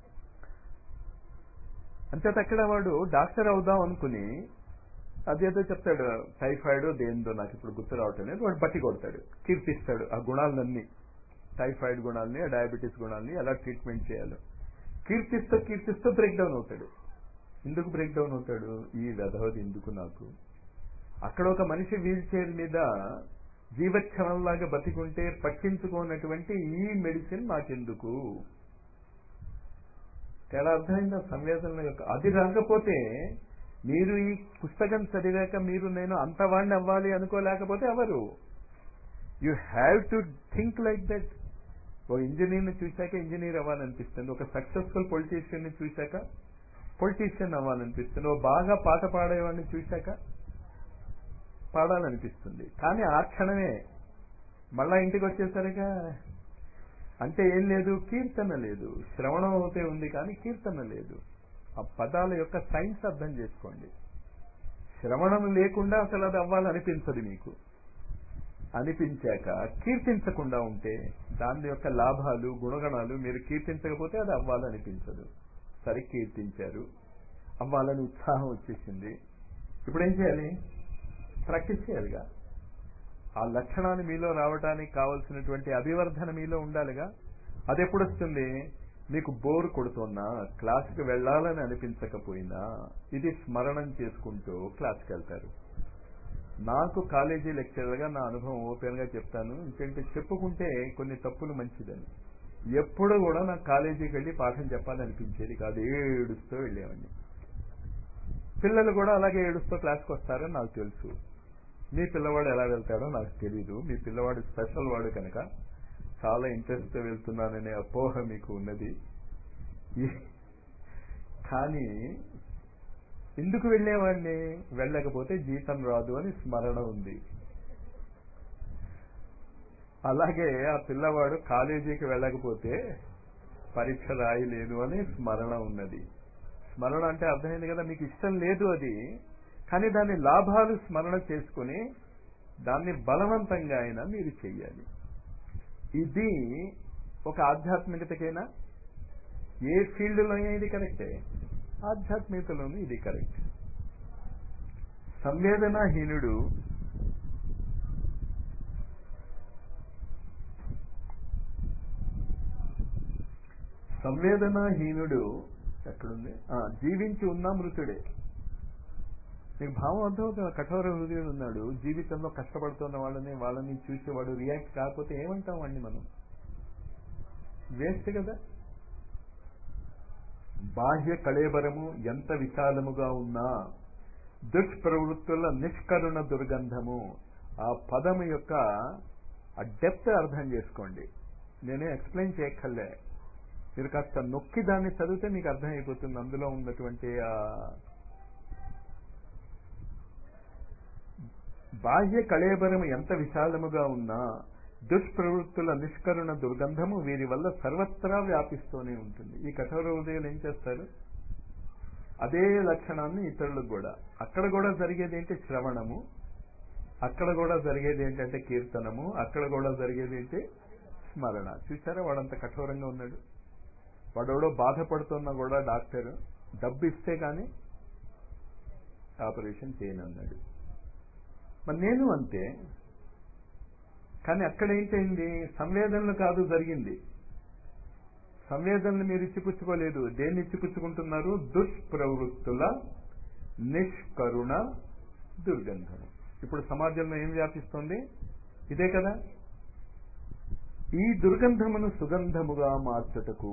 అంతేత అక్కడ వాడు డాక్టర్ అవుదాం అనుకుని అదేదో చెప్తాడు టైఫాయిడ్ దేందో నాకు ఇప్పుడు గుర్తు రావటం లేదు వాడు బట్టి కొడతాడు కీర్తిస్తాడు ఆ గుణాలన్నీ టైఫాయిడ్ గుణాలని డయాబెటీస్ గుణాలని ఎలా ట్రీట్మెంట్ చేయాలో కీర్తిస్తూ కీర్తిస్తూ బ్రేక్ డౌన్ అవుతాడు ఎందుకు బ్రేక్ డౌన్ అవుతాడు ఈ వ్యధవది ఎందుకు నాకు అక్కడ ఒక మనిషి వీల్ చైర్ మీద జీవక్షణంలాగా బతికుంటే పట్టించుకోనటువంటి ఈ మెడిసిన్ నాకెందుకు తేడా అర్థమైందా సంవేదన యొక్క అది రాకపోతే మీరు ఈ పుస్తకం చదివాక మీరు నేను అంతవాణ్ణి అవ్వాలి అనుకోలేకపోతే ఎవరు you have to think like that ఓ ఇంజనీర్ని చూశాక ఇంజనీర్ అవ్వాలనిపిస్తుంది ఒక సక్సెస్ఫుల్ పొలిటీషియన్ని చూశాక పొలిటీషియన్ అవ్వాలనిపిస్తుంది ఓ బాగా పాట పాడేవాడిని చూశాక పాడాలనిపిస్తుంది కానీ ఆ క్షణమే మళ్ళా ఇంటికి వచ్చేసరిగా అంటే ఏం లేదు కీర్తన లేదు శ్రవణం అవుతే ఉంది కానీ కీర్తన లేదు ఆ పదాల యొక్క సైన్స్ అర్థం చేసుకోండి శ్రవణం లేకుండా అసలు అది అవ్వాలనిపించదు మీకు అనిపించాక కీర్తించకుండా ఉంటే దాని యొక్క లాభాలు గుణగణాలు మీరు కీర్తించకపోతే అది అవ్వాలనిపించదు సరే కీర్తించారు అవ్వాలని ఉత్సాహం వచ్చేసింది ఇప్పుడు ఏం చేయాలి ప్రాక్టీస్ చేయాలిగా ఆ లక్షణాలు మీలో రావడానికి కావలసినటువంటి అభివర్ధన మీలో ఉండాలిగా అది ఎప్పుడు వస్తుంది మీకు బోర్ కొడుతున్నా క్లాస్కి వెళ్ళాలని అనిపించకపోయినా ఇది స్మరణం చేసుకుంటూ క్లాస్కి వెళ్తారు నాకు కాలేజీ లెక్చరర్గా నా అనుభవం ఓపెన్ గా చెప్తాను ఎందుకంటే చెప్పుకుంటే కొన్ని తప్పులు మంచిదని ఎప్పుడు కూడా నాకు కాలేజీకి వెళ్ళి పాఠం చెప్పాలనిపించేది కాదు ఏడుస్తూ వెళ్ళేవాడిని పిల్లలు కూడా అలాగే ఏడుస్తూ క్లాస్కి వస్తారని నాకు తెలుసు మీ పిల్లవాడు ఎలా వెళ్తాడో నాకు తెలీదు మీ పిల్లవాడు స్పెషల్ వాడు కనుక చాలా ఇంట్రెస్ట్తో వెళ్తున్నాననే అపోహ మీకు ఉన్నది కానీ ఎందుకు వెళ్ళేవాడిని వెళ్ళకపోతే జీతం రాదు అని స్మరణ ఉంది అలాగే ఆ పిల్లవాడు కాలేజీకి వెళ్ళకపోతే పరీక్ష రాయలేదు అని స్మరణ ఉన్నది స్మరణ అంటే అర్థమైంది కదా మీకు ఇష్టం లేదు అది కానీ దాని లాభాలు స్మరణ చేసుకుని దాన్ని బలవంతంగా అయినా మీరు చెయ్యాలి ఇది ఒక ఆధ్యాత్మికతకైనా ఏ ఫీల్డ్లో ఇది కరెక్టే ఆధ్యాత్మికతలోనూ ఇది కరెక్ట్ సంవేదనాహీనుడు సంవేదనాహీనుడు ఎక్కడుంది జీవించి ఉన్న మృతుడే మీకు భావం అర్థమవుతుంది కఠోర హృదయుడు ఉన్నాడు జీవితంలో కష్టపడుతున్న వాళ్ళని వాళ్ళని చూసేవాడు రియాక్ట్ కాకపోతే ఏమంటాం వాడిని మనం వేస్ట్ కదా బాహ్య కళేబరము ఎంత విశాలముగా ఉన్నా దుష్ప్రవృత్తుల నిష్కరుణ దుర్గంధము ఆ పదము యొక్క ఆ డెప్త్ అర్థం చేసుకోండి నేనే ఎక్స్ప్లెయిన్ చేయక్కర్లే మీరు కాస్త నొక్కి దాన్ని చదివితే మీకు అర్థమైపోతుంది అందులో ఉన్నటువంటి ఆ బాహ్య కళేబరం ఎంత విశాలముగా ఉన్నా దుష్ప్రవృత్తుల నిష్కరుణ దుర్గంధము వీరి వల్ల సర్వత్రా వ్యాపిస్తూనే ఉంటుంది ఈ కఠోర హృదయాలు ఏం చేస్తారు అదే లక్షణాన్ని ఇతరులకు కూడా అక్కడ కూడా జరిగేది ఏంటి శ్రవణము అక్కడ కూడా జరిగేది ఏంటంటే కీర్తనము అక్కడ కూడా జరిగేది ఏంటి స్మరణ చూసారా వాడంత కఠోరంగా ఉన్నాడు వాడెవడో బాధపడుతున్నా కూడా డాక్టర్ డబ్బు ఇస్తే కానీ ఆపరేషన్ చేయనన్నాడు మరి నేను అంతే కానీ అక్కడ ఏంటైంది సంవేదనలు కాదు జరిగింది సంవేదనలు మీరు ఇచ్చిపుచ్చుకోలేదు దేన్ని ఇచ్చిపుచ్చుకుంటున్నారు దుష్ప్రవృత్తుల నిష్కరుణ దుర్గంధము ఇప్పుడు సమాజంలో ఏం వ్యాపిస్తోంది ఇదే కదా ఈ దుర్గంధమును సుగంధముగా మార్చుటకు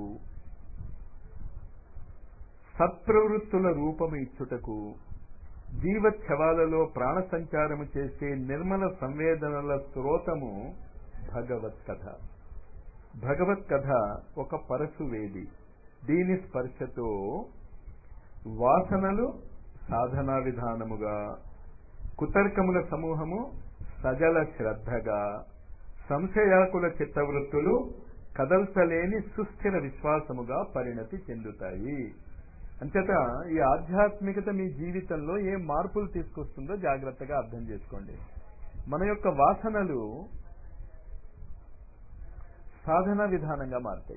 సత్ప్రవృత్తుల రూపము ఇచ్చుటకు జీవచ్ఛవాలలో ప్రాణ సంచారము చేసే నిర్మల సంవేదనల స్రోతము భగవత్ కథ భగవత్ కథ ఒక పరశువేది దీని స్పర్శతో వాసనలు సాధనా విధానముగా కుతర్కముల సమూహము సజల శ్రద్ధగా సంశయాకుల చిత్తవృత్తులు కదల్చలేని సుస్థిర విశ్వాసముగా పరిణతి చెందుతాయి అంచేత ఈ ఆధ్యాత్మికత మీ జీవితంలో ఏ మార్పులు తీసుకొస్తుందో జాగ్రత్తగా అర్థం చేసుకోండి మన యొక్క వాసనలు సాధన విధానంగా మారుతాయి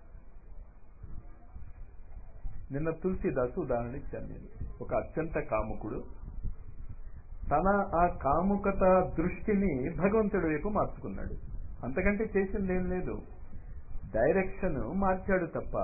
నిన్న తులసిదాసు ఉదాహరణ ఇచ్చాను నేను ఒక అత్యంత కాముకుడు తన ఆ కాముకత దృష్టిని భగవంతుడి వైపు మార్చుకున్నాడు అంతకంటే చేసింది ఏం లేదు డైరెక్షన్ మార్చాడు తప్ప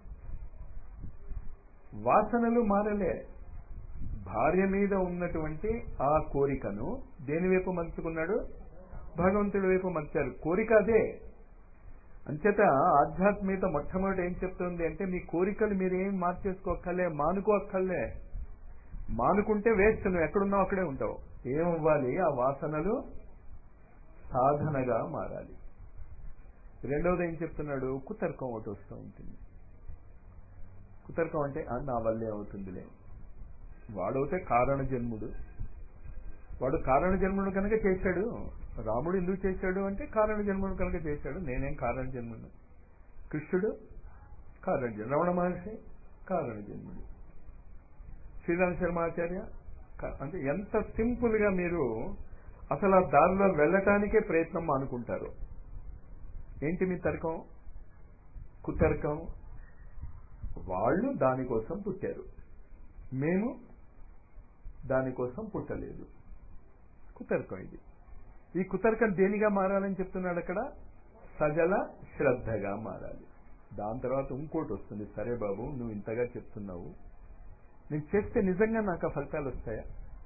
వాసనలు మారలే భార్య మీద ఉన్నటువంటి ఆ కోరికను దేని వైపు మలుచుకున్నాడు భగవంతుడి వైపు మర్చారు కోరిక అదే అంచేత ఆధ్యాత్మికత మొట్టమొదటి ఏం చెప్తుంది అంటే మీ కోరికలు మీరు ఏం మార్చేసుకోక్కర్లే మానుకోక్కర్లే మానుకుంటే వేస్ట్ నువ్వు ఎక్కడున్నావు అక్కడే ఉంటావు ఏమవ్వాలి ఆ వాసనలు సాధనగా మారాలి రెండవది ఏం చెప్తున్నాడు కుతర్కం ఒకటి వస్తూ ఉంటుంది కుతర్కం అంటే "ఆ, నా వల్లే అవుతుందిలే వాడవుతే కారణ జన్ముడు వాడు కారణ జన్ముడు కనుక చేశాడు రాముడు ఎందుకు చేశాడు అంటే కారణ జన్ముడు కనుక చేశాడు నేనేం కారణ జన్ముడు కృష్ణుడు కారణ జన్ముడు రమణ మహర్షి కారణ జన్ముడు శ్రీరామ శర్మాచార్య కా- అంటే ఎంత సింపుల్ గా మీరు అసలు ఆ దారిలో వెళ్ళటానికే ప్రయత్నం అనుకుంటారు ఏంటి మీ తర్కం కుతర్కం వాళ్ళు దానికోసం పుట్టారు మేము దానికోసం పుట్టలేదు కుతర్కం ఇది ఈ కుతర్కం దేనిగా మారాలని చెప్తున్నాడు అక్కడ సజల శ్రద్ధగా మారాలి దాని తర్వాత ఇంకోటి వస్తుంది సరే బాబు నువ్వు ఇంతగా చెప్తున్నావు నేను చేస్తే నిజంగా నాకు ఆ ఫలితాలు వస్తాయా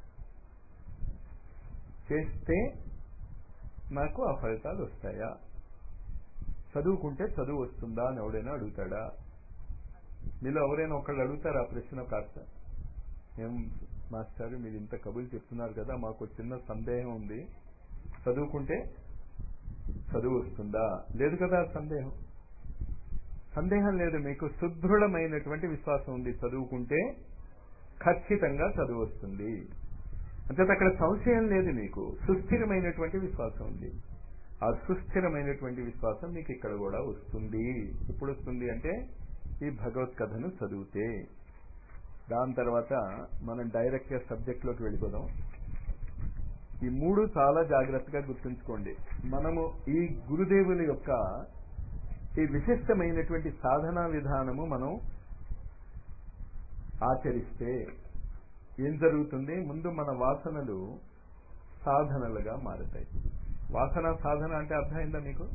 చేస్తే నాకు ఆ ఫలితాలు వస్తాయా చదువుకుంటే చదువు వస్తుందా అని ఎవడైనా అడుగుతాడా మీలో ఎవరైనా ఒకళ్ళు అడుగుతారా ఆ ప్రశ్న కాస్త ఏం మాస్టర్ మీరు ఇంత కబుర్లు చెప్తున్నారు కదా మాకు ఒక చిన్న సందేహం ఉంది చదువుకుంటే చదువు వస్తుందా లేదు కదా ఆ సందేహం సందేహం లేదు మీకు సుదృఢమైనటువంటి విశ్వాసం ఉంది చదువుకుంటే ఖచ్చితంగా చదువు వస్తుంది అంటే అక్కడ సంశయం లేదు మీకు సుస్థిరమైనటువంటి విశ్వాసం ఉంది ఆ సుస్థిరమైనటువంటి విశ్వాసం మీకు ఇక్కడ కూడా వస్తుంది ఎప్పుడు వస్తుంది అంటే ఈ భగవత్ కథను చదివితే దాని తర్వాత మనం డైరెక్ట్ గా సబ్జెక్ట్ లోకి వెళ్ళిపోదాం ఈ మూడు చాలా జాగ్రత్తగా గుర్తుంచుకోండి మనము ఈ గురుదేవుల యొక్క ఈ విశిష్టమైనటువంటి సాధనా విధానము మనం ఆచరిస్తే ఏం జరుగుతుంది ముందు మన వాసనలు సాధనలుగా మారుతాయి వాసన సాధన అంటే అర్థమైందా మీకు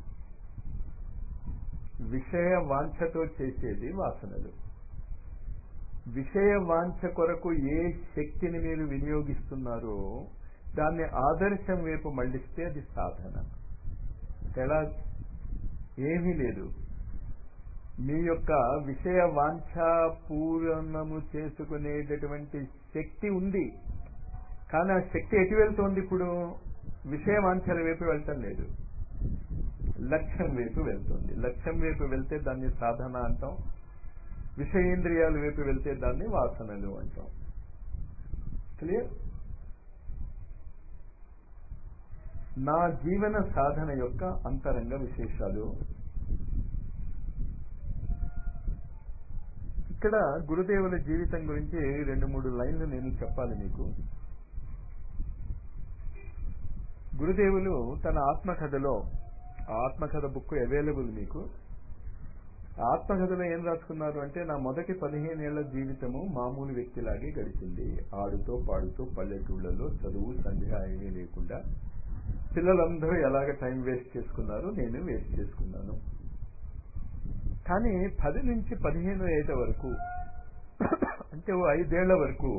విషయ వాంఛతో చేసేది వాసనలు విషయ వాంఛ కొరకు ఏ శక్తిని మీరు వినియోగిస్తున్నారో దాన్ని ఆదర్శం వైపు మళ్ళిస్తే అది సాధన ఎలా ఏమీ లేదు మీ యొక్క విషయ వాంఛ పూర్ణము చేసుకునేటటువంటి శక్తి ఉంది కానీ ఆ శక్తి ఎటు వెళ్తోంది ఇప్పుడు విషయ వాంఛల వైపు వెళ్ళటం లేదు లక్ష్యం వైపు వెళ్తుంది లక్ష్యం వైపు వెళ్తే దాన్ని సాధన అంటాం విషయేంద్రియాల వైపు వెళ్తే దాన్ని వాసనలు అంటాం క్లియర్ నా జీవన సాధన యొక్క అంతరంగ విశేషాలు ఇక్కడ గురుదేవుల జీవితం గురించి రెండు మూడు లైన్లు నేను చెప్పాలి మీకు గురుదేవులు తన ఆత్మకథలో ఆ ఆత్మకథ బుక్ అవైలబుల్ మీకు ఆత్మకథలో ఏం రాసుకున్నారు అంటే నా మొదటి పదిహేనేళ్ల జీవితము మామూలు వ్యక్తిలాగే గడిచింది ఆడుతూ పాడుతూ పల్లెటూళ్ళలో చదువు సంధ్య ఏమీ లేకుండా పిల్లలందరూ ఎలాగ టైం వేస్ట్ చేసుకున్నారు నేను వేస్ట్ చేసుకున్నాను కానీ పది నుంచి పదిహేను ఏట వరకు అంటే ఓ ఐదేళ్ల వరకు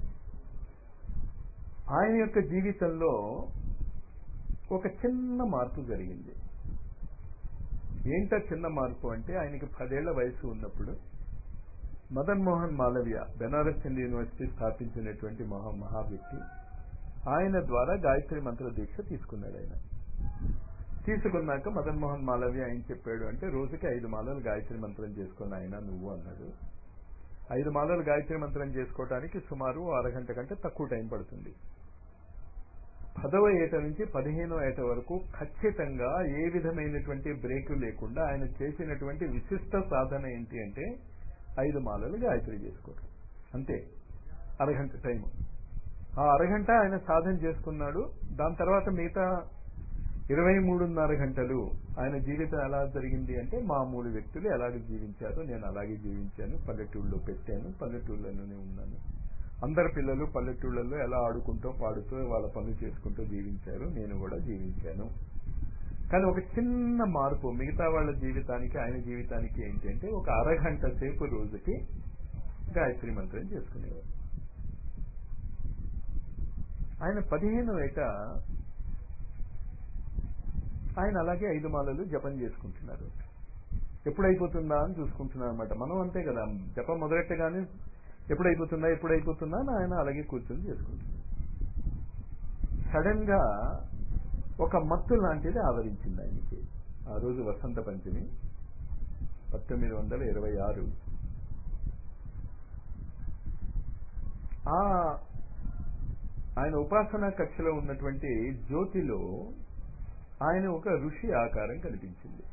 ఆయన యొక్క జీవితంలో ఒక చిన్న మార్పు జరిగింది ఏంట చిన్న మార్పు అంటే ఆయనకి పదేళ్ల వయసు ఉన్నప్పుడు మదన్ మోహన్ మాలవ్య బెనారస్ హిందూ యూనివర్సిటీ స్థాపించినటువంటి మహా మహా వ్యక్తి ఆయన ద్వారా గాయత్రి మంత్ర దీక్ష తీసుకున్నాడు ఆయన తీసుకున్నాక మదన్ మోహన్ మాలవ్య ఏం చెప్పాడు అంటే రోజుకి ఐదు మాలలు గాయత్రి మంత్రం చేసుకున్న ఆయన నువ్వు అన్నాడు ఐదు మాలలు గాయత్రి మంత్రం చేసుకోవడానికి సుమారు అరగంట కంటే తక్కువ టైం పడుతుంది పదవ ఏట నుంచి పదిహేనో ఏట వరకు ఖచ్చితంగా ఏ విధమైనటువంటి బ్రేక్ లేకుండా ఆయన చేసినటువంటి విశిష్ట సాధన ఏంటి అంటే ఐదు మాలలు గాయత్రి చేసుకోవడం అంతే అరగంట టైం ఆ అరగంట ఆయన సాధన చేసుకున్నాడు దాని తర్వాత మిగతా ఇరవై మూడున్నర గంటలు ఆయన జీవితం ఎలా జరిగింది అంటే మామూలు వ్యక్తులు ఎలాగ జీవించారో నేను అలాగే జీవించాను పల్లెటూళ్ళలో పెట్టాను పల్లెటూళ్ళలోనే ఉన్నాను అందరి పిల్లలు పల్లెటూళ్ళల్లో ఎలా ఆడుకుంటూ పాడుతూ వాళ్ళ పనులు చేసుకుంటూ జీవించారు నేను కూడా జీవించాను కానీ ఒక చిన్న మార్పు మిగతా వాళ్ళ జీవితానికి ఆయన జీవితానికి ఏంటి అంటే ఒక అరగంట సేపు రోజుకి గాయత్రి మంత్రం చేసుకునేవారు ఆయన పదిహేను ఏట ఆయన అలాగే ఐదు మాలలు జపం చేసుకుంటున్నారు ఎప్పుడైపోతుందా అని చూసుకుంటున్నారు అనమాట మనం అంతే కదా జపం మొదలెట్టగానే ఎప్పుడైపోతుందా ఎప్పుడైపోతుందా అని ఆయన అలాగే కూర్చొని చేసుకుంటున్నారు సడన్ గా ఒక మత్తు లాంటిది ఆవరించింది ఆయనకి ఆ రోజు వసంత పంచమి పంతొమ్మిది వందల ఇరవై ఆరు ఆ ఆయన ఉపాసనా కక్షలో ఉన్నటువంటి జ్యోతిలో ఆయన ఒక ఋషి ఆకారం కనిపించింది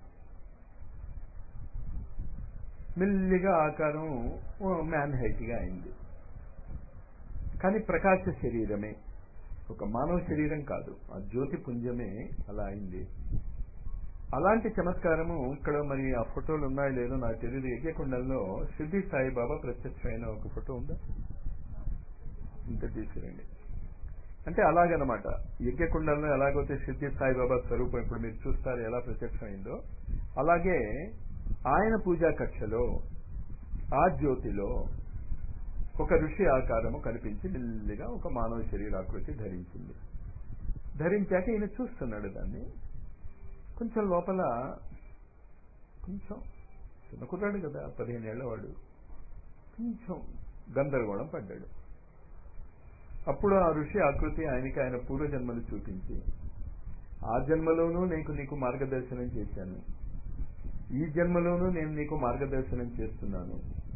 మెల్లిగా ఆకారం మ్యాన్ హైట్గా అయింది కానీ ప్రకాశ శరీరమే ఒక మానవ శరీరం కాదు ఆ జ్యోతి పుంజమే అలా అయింది అలాంటి చమత్కారము ఇక్కడ మరి ఆ ఫోటోలు ఉన్నాయో లేదో నాకు తెలియదు యజ్ఞకుండంలో సిద్ధి సాయిబాబా ప్రత్యక్షమైన ఒక ఫోటో ఉందా ఇంత తీసుకురండి అంటే అలాగనమాట యజ్ఞకుండంలో ఎలాగైతే సిద్ధి సాయిబాబా స్వరూపం ఇప్పుడు మీరు చూస్తారు ఎలా ప్రత్యక్షమైందో అలాగే ఆయన పూజా కక్షలో ఆ జ్యోతిలో ఒక ఋషి ఆకారము కనిపించి మెల్లిగా ఒక మానవ శరీరాకృతి ధరించింది ధరించాక ఈయన చూస్తున్నాడు దాన్ని కొంచెం లోపల కొంచెం చిన్న కుర్రాడు కదా పదిహేనేళ్ల వాడు కొంచెం గందరగోళం పడ్డాడు అప్పుడు ఆ ఋషి ఆకృతి ఆయనకి ఆయన పూర్వజన్మలు చూపించి ఆ జన్మలోనూ నీకు నీకు మార్గదర్శనం చేశాను ఈ జన్మలోనూ నేను నీకు మార్గదర్శనం చేస్తున్నాను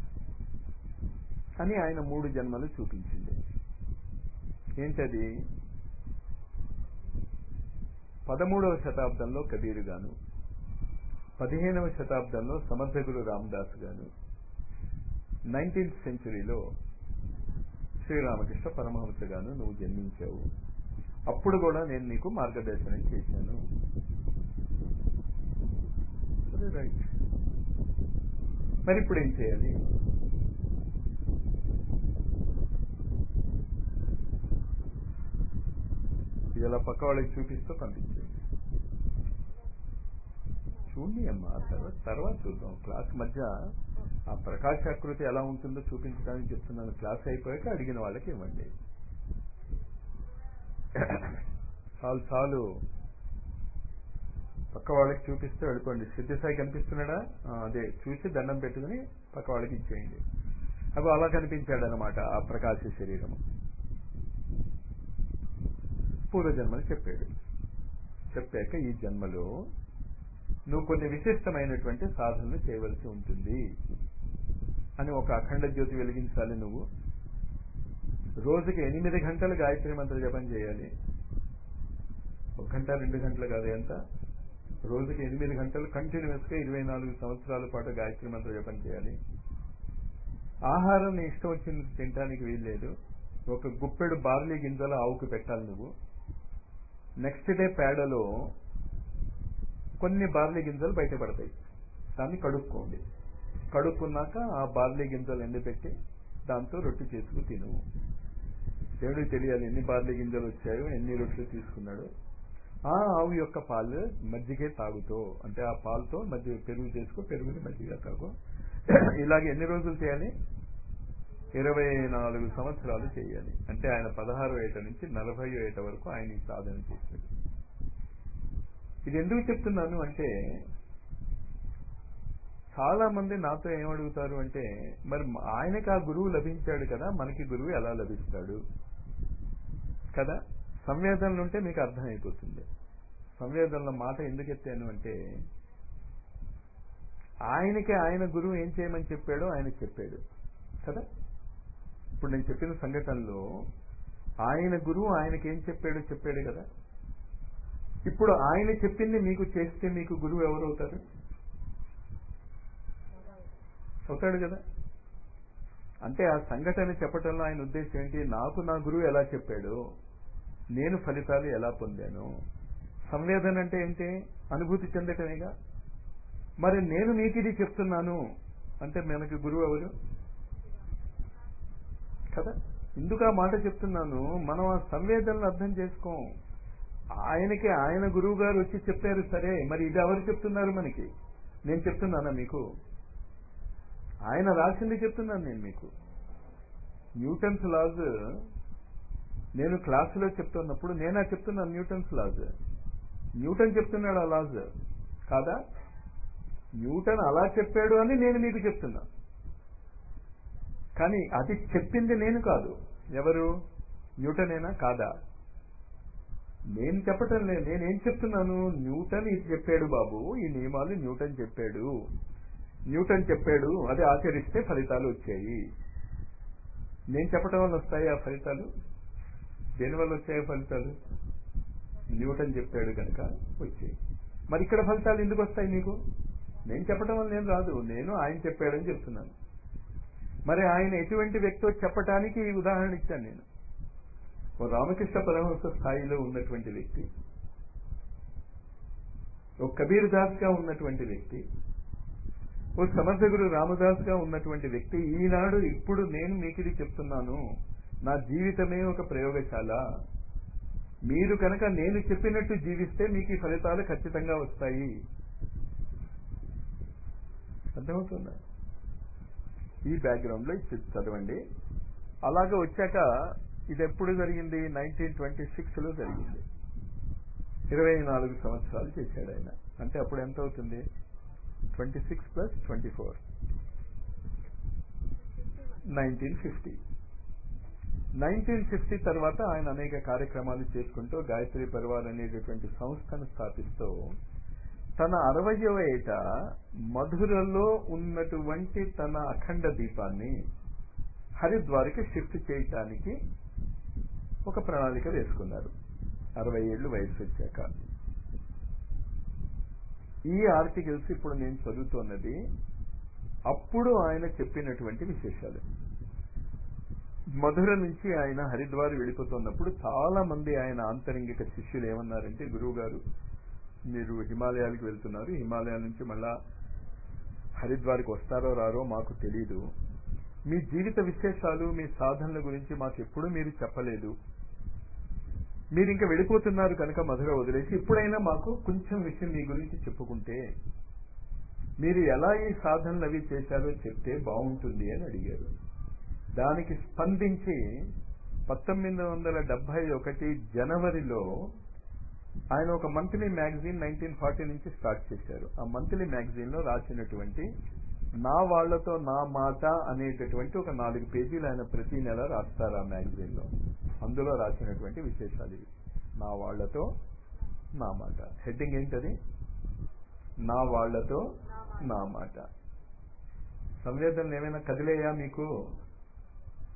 అని ఆయన మూడు జన్మలు చూపించింది ఏంటది పదమూడవ శతాబ్దంలో కబీరు గాను పదిహేనవ శతాబ్దంలో సమర్థగురు రామదాస్ గాను నైన్టీన్త్ సెంచురీలో శ్రీరామకృష్ణ పరమహంస గాను నువ్వు జన్మించావు అప్పుడు కూడా నేను నీకు మార్గదర్శనం చేశాను సరే రైట్ మరి ఇప్పుడు ఏం చేయాలి ఇలా పక్క వాళ్ళకి చూపిస్తూ పంపించండి చూడండి అమ్మా తర్వాత తర్వాత చూద్దాం క్లాస్ మధ్య ఆ ప్రకాశాకృతి ఎలా ఉంటుందో చూపించడానికి చెప్తున్నాను క్లాస్ అయిపోయాక అడిగిన వాళ్ళకి ఇవ్వండి చాలు చాలు పక్క వాళ్ళకి చూపిస్తే వెళ్ళిపోండి సిద్ధిసాయి కనిపిస్తున్నాడా అదే చూసి దండం పెట్టుకుని పక్క వాళ్ళకి ఇచ్చేయండి అవి అలా కనిపించాడు అనమాట ఆ ప్రకాశ శరీరము పూర్వజన్మని చెప్పాడు చెప్పాక ఈ జన్మలో నువ్వు కొన్ని విశిష్టమైనటువంటి సాధనలు చేయవలసి ఉంటుంది అని ఒక అఖండ జ్యోతి వెలిగించాలి నువ్వు రోజుకి ఎనిమిది గంటలు గాయత్రి మంత్ర జపం చేయాలి ఒక గంట రెండు గంటలు కాదు ఎంత రోజుకి ఎనిమిది గంటలు కంటిన్యూస్గా ఇరవై నాలుగు సంవత్సరాల పాటు గాయత్రి మంత్ర జపం చేయాలి ఆహారం నీ ఇష్టం వచ్చింది తినడానికి వీల్లేదు ఒక గుప్పెడు బార్లీ గింజలు ఆవుకు పెట్టాలి నువ్వు నెక్స్ట్ డే పేడలో కొన్ని బార్లీ గింజలు బయటపడతాయి దాన్ని కడుక్కోండి కడుక్కున్నాక ఆ బార్లీ గింజలు ఎండబెట్టి దాంతో రొట్టె చేసుకు తిను దేవుడికి తెలియాలి ఎన్ని బార్లీ గింజలు వచ్చాయో ఎన్ని రొట్టెలు తీసుకున్నాడు ఆ ఆవు యొక్క పాలు మజ్జిగే తాగుతో అంటే ఆ పాలతో మజ్జిగ పెరుగు చేసుకో పెరుగుని మజ్జిగ తాగు ఇలాగ ఎన్ని రోజులు చేయాలి ఇరవై నాలుగు సంవత్సరాలు చేయాలి అంటే ఆయన పదహారు ఏట నుంచి నలభై ఏట వరకు ఆయన ఈ సాధన చేశాడు ఇది ఎందుకు చెప్తున్నాను అంటే చాలా మంది నాతో ఏమడుగుతారు అంటే మరి ఆయనకి ఆ గురువు లభించాడు కదా మనకి గురువు ఎలా లభిస్తాడు కదా సంవేదనలు ఉంటే మీకు అర్థమైపోతుంది సంవేదనల మాట ఎందుకు ఎత్తాను అంటే ఆయనకి ఆయన గురువు ఏం చేయమని చెప్పాడో ఆయన చెప్పాడు కదా ఇప్పుడు నేను చెప్పిన సంఘటనలో ఆయన గురువు ఆయనకి ఏం చెప్పాడో చెప్పాడు కదా ఇప్పుడు ఆయన చెప్పింది మీకు చేస్తే మీకు గురువు ఎవరు అవుతారు అవుతాడు కదా అంటే ఆ సంఘటన చెప్పటంలో ఆయన ఉద్దేశం ఏంటి నాకు నా గురువు ఎలా చెప్పాడు నేను ఫలితాలు ఎలా పొందాను సంవేదన అంటే ఏంటి అనుభూతి చెందటమేగా మరి నేను మీకు ఇది చెప్తున్నాను అంటే మనకి గురువు ఎవరు కదా ఎందుకు ఆ మాట చెప్తున్నాను మనం ఆ సంవేదనలు అర్థం చేసుకోం ఆయనకి ఆయన గురువు గారు వచ్చి చెప్పారు సరే మరి ఇది ఎవరు చెప్తున్నారు మనకి నేను చెప్తున్నానా మీకు ఆయన రాసింది చెప్తున్నాను నేను మీకు న్యూటన్స్ లాజ్ నేను క్లాసులో చెప్తున్నప్పుడు నేనా చెప్తున్నాను న్యూటన్స్ లాజ్ న్యూటన్ చెప్తున్నాడు ఆ లాజ్ కాదా న్యూటన్ అలా చెప్పాడు అని నేను మీకు చెప్తున్నా కానీ అది చెప్పింది నేను కాదు ఎవరు న్యూటనేనా కాదా నేను చెప్పటం లేదు నేనేం చెప్తున్నాను న్యూటన్ ఇది చెప్పాడు బాబు ఈ నియమాలు న్యూటన్ చెప్పాడు న్యూటన్ చెప్పాడు అది ఆచరిస్తే ఫలితాలు వచ్చాయి నేను చెప్పటం వల్ల వస్తాయి ఆ ఫలితాలు దేనివల్ల వచ్చాయి ఫలితాలు న్యూటన్ చెప్పాడు కనుక వచ్చాయి మరి ఇక్కడ ఫలితాలు ఎందుకు వస్తాయి మీకు నేను చెప్పడం వల్ల నేను రాదు నేను ఆయన చెప్పాడని చెప్తున్నాను మరి ఆయన ఎటువంటి వ్యక్తో చెప్పటానికి ఈ ఉదాహరణ ఇచ్చాను నేను ఓ రామకృష్ణ పరమహంస స్థాయిలో ఉన్నటువంటి వ్యక్తి ఓ కబీర్ దాస్ గా ఉన్నటువంటి వ్యక్తి ఓ సమర్థగురు రామదాస్ గా ఉన్నటువంటి వ్యక్తి ఈనాడు ఇప్పుడు నేను మీకు ఇది చెప్తున్నాను నా జీవితమే ఒక ప్రయోగశాల మీరు కనుక నేను చెప్పినట్టు జీవిస్తే మీకు ఈ ఫలితాలు ఖచ్చితంగా వస్తాయి అర్థమవుతుందా ఈ బ్యాక్గ్రౌండ్ లో ఇది చదవండి అలాగే వచ్చాక ఇది ఎప్పుడు జరిగింది నైన్టీన్ ట్వంటీ సిక్స్ లో జరిగింది ఇరవై నాలుగు సంవత్సరాలు చేశాడు ఆయన అంటే అప్పుడు ఎంత అవుతుంది twenty six plus twenty four nineteen fifty nineteen fifty తర్వాత ఆయన అనేక కార్యక్రమాలు చేసుకుంటూ గాయత్రి పరివార్ అనేటటువంటి సంస్థను స్థాపిస్తూ తన అరవయవ ఏట మధురలో ఉన్నటువంటి తన అఖండ దీపాన్ని హరిద్వార్కి షిఫ్ట్ చేయటానికి ఒక ప్రణాళిక వేసుకున్నారు అరవై ఏళ్ళు వయసు వచ్చాక ఈ ఆర్టికల్స్ ఇప్పుడు నేను చదువుతున్నది అప్పుడు ఆయన చెప్పినటువంటి విశేషాలు మధుర నుంచి ఆయన హరిద్వార్ వెళ్ళిపోతున్నప్పుడు చాలా మంది ఆయన ఆంతరింగిక శిష్యులు ఏమన్నారంటే గురువు గారు మీరు హిమాలయాలకు వెళ్తున్నారు హిమాలయాల నుంచి మళ్ళా హరిద్వార్కి వస్తారో రారో మాకు తెలియదు మీ జీవిత విశేషాలు మీ సాధనల గురించి మాకు ఎప్పుడూ మీరు చెప్పలేదు మీరు ఇంకా వెళ్ళిపోతున్నారు కనుక మధుర వదిలేసి ఇప్పుడైనా మాకు కొంచెం విషయం మీ గురించి చెప్పుకుంటే మీరు ఎలా ఈ సాధనలు అవి చేశారో చెప్తే బాగుంటుంది అని అడిగారు దానికి స్పందించి పంతొమ్మిది వందల డెబ్బై ఒకటి జనవరిలో ఆయన ఒక మంత్లీ మ్యాగజైన్ నైన్టీన్ ఫార్టీ నుంచి స్టార్ట్ చేశారు ఆ మంత్లీ మ్యాగజైన్ లో రాసినటువంటి నా వాళ్లతో నా మాట అనేటటువంటి ఒక నాలుగు పేజీలు ఆయన ప్రతి నెల రాస్తారు ఆ మ్యాగజైన్ లో అందులో రాసినటువంటి విశేషాలు ఇవి నా వాళ్లతో నా మాట హెడ్డింగ్ ఏంటది నా వాళ్లతో నా మాట సంవేదనలు ఏమైనా కదిలేయా మీకు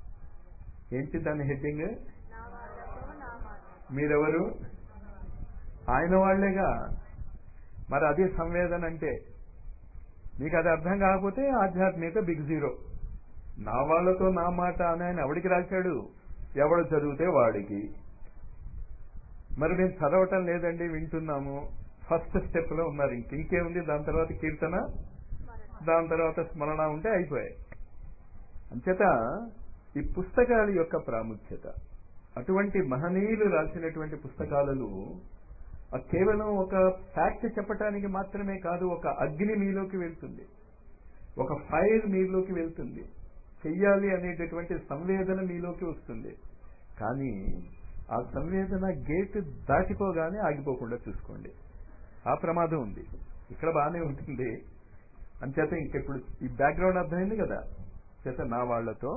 ఏంటి దాని హెడ్డింగ్ మీరెవరు ఆయన వాళ్లేగా మరి అది సంవేదన అంటే మీకు అది అర్థం కాకపోతే ఆధ్యాత్మిక బిగ్ జీరో నా వాళ్లతో నా మాట అని ఆయన ఎవడికి రాశాడు ఎవడు చదివితే వాడికి మరి మేము చదవటం లేదండి వింటున్నాము ఫస్ట్ స్టెప్ లో ఉన్నారు ఇంక ఇంకేముంది దాని తర్వాత కీర్తన దాని తర్వాత స్మరణ ఉంటే అయిపోయాయి అంచేత ఈ పుస్తకాల యొక్క ప్రాముఖ్యత అటువంటి మహనీయులు రాసినటువంటి పుస్తకాలలో ఆ కేవలం ఒక ఫ్యాక్ట్ చెప్పటానికి మాత్రమే కాదు ఒక అగ్ని మీలోకి వెళ్తుంది ఒక ఫైర్ మీలోకి వెళ్తుంది చెయ్యాలి అనేటటువంటి సంవేదన మీలోకి వస్తుంది కానీ ఆ సంవేదన గేట్ దాటిపోగానే ఆగిపోకుండా చూసుకోండి ఆ ప్రమాదం ఉంది ఇక్కడ బాగానే ఉంటుంది అంచేత ఇంకెప్పుడు ఈ బ్యాక్గ్రౌండ్ అర్థమైంది కదా చేత నా వాళ్లతో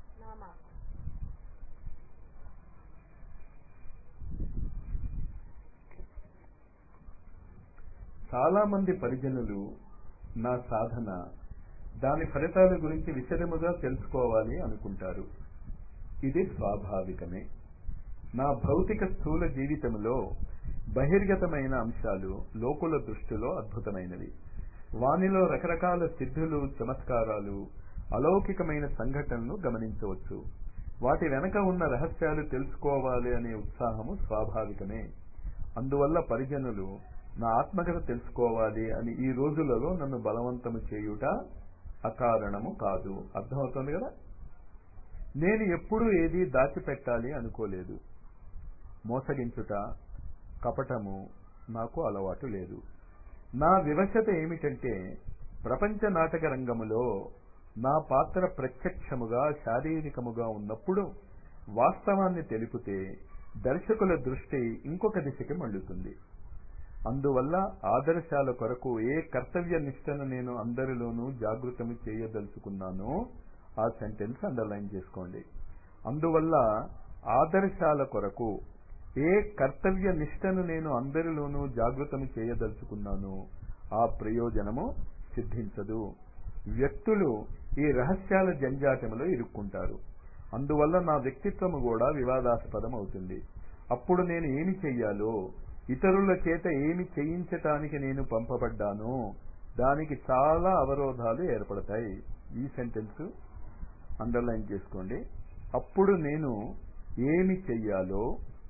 చాలా మంది పరిజనులు నా సాధన దాని ఫలితాల గురించి విశదముగా తెలుసుకోవాలి అనుకుంటారు ఇది స్వాభావికమే నా భౌతిక స్థూల జీవితంలో బహిర్గతమైన అంశాలు లోకుల దృష్టిలో అద్భుతమైనవి వానిలో రకరకాల సిద్ధులు చమత్కారాలు అలౌకికమైన సంఘటనలు గమనించవచ్చు వాటి వెనక ఉన్న రహస్యాలు తెలుసుకోవాలి అనే ఉత్సాహము స్వాభావికమే అందువల్ల పరిజనులు నా ఆత్మకథ తెలుసుకోవాలి అని ఈ రోజులలో నన్ను బలవంతము చేయుట అకారణము కాదు అర్థమవుతుంది కదా నేను ఎప్పుడూ ఏది దాచిపెట్టాలి అనుకోలేదు మోసగించుట కపటము నాకు అలవాటు లేదు నా వివశత ఏమిటంటే ప్రపంచ నాటక రంగములో నా పాత్ర ప్రత్యక్షముగా శారీరకముగా ఉన్నప్పుడు వాస్తవాన్ని తెలిపితే దర్శకుల దృష్టి ఇంకొక దిశకి మళ్ళుతుంది అందువల్ల ఆదర్శాల కొరకు ఏ కర్తవ్య నిష్టను నేను అందరిలోనూ జాగృతము చేయదలుచుకున్నానో ఆ సెంటెన్స్ అండర్లైన్ చేసుకోండి అందువల్ల ఆదర్శాల కొరకు ఏ కర్తవ్య నిష్టను నేను అందరిలోనూ జాగృతము చేయదలుచుకున్నాను ఆ ప్రయోజనము సిద్ధించదు వ్యక్తులు ఈ రహస్యాల జంజాటములో ఇరుక్కుంటారు అందువల్ల నా వ్యక్తిత్వము కూడా వివాదాస్పదం అవుతుంది అప్పుడు నేను ఏమి చెయ్యాలో ఇతరుల చేత ఏమి చేయించటానికి నేను పంపబడ్డానో దానికి చాలా అవరోధాలు ఏర్పడతాయి ఈ సెంటెన్స్ అండర్లైన్ చేసుకోండి అప్పుడు నేను ఏమి చెయ్యాలో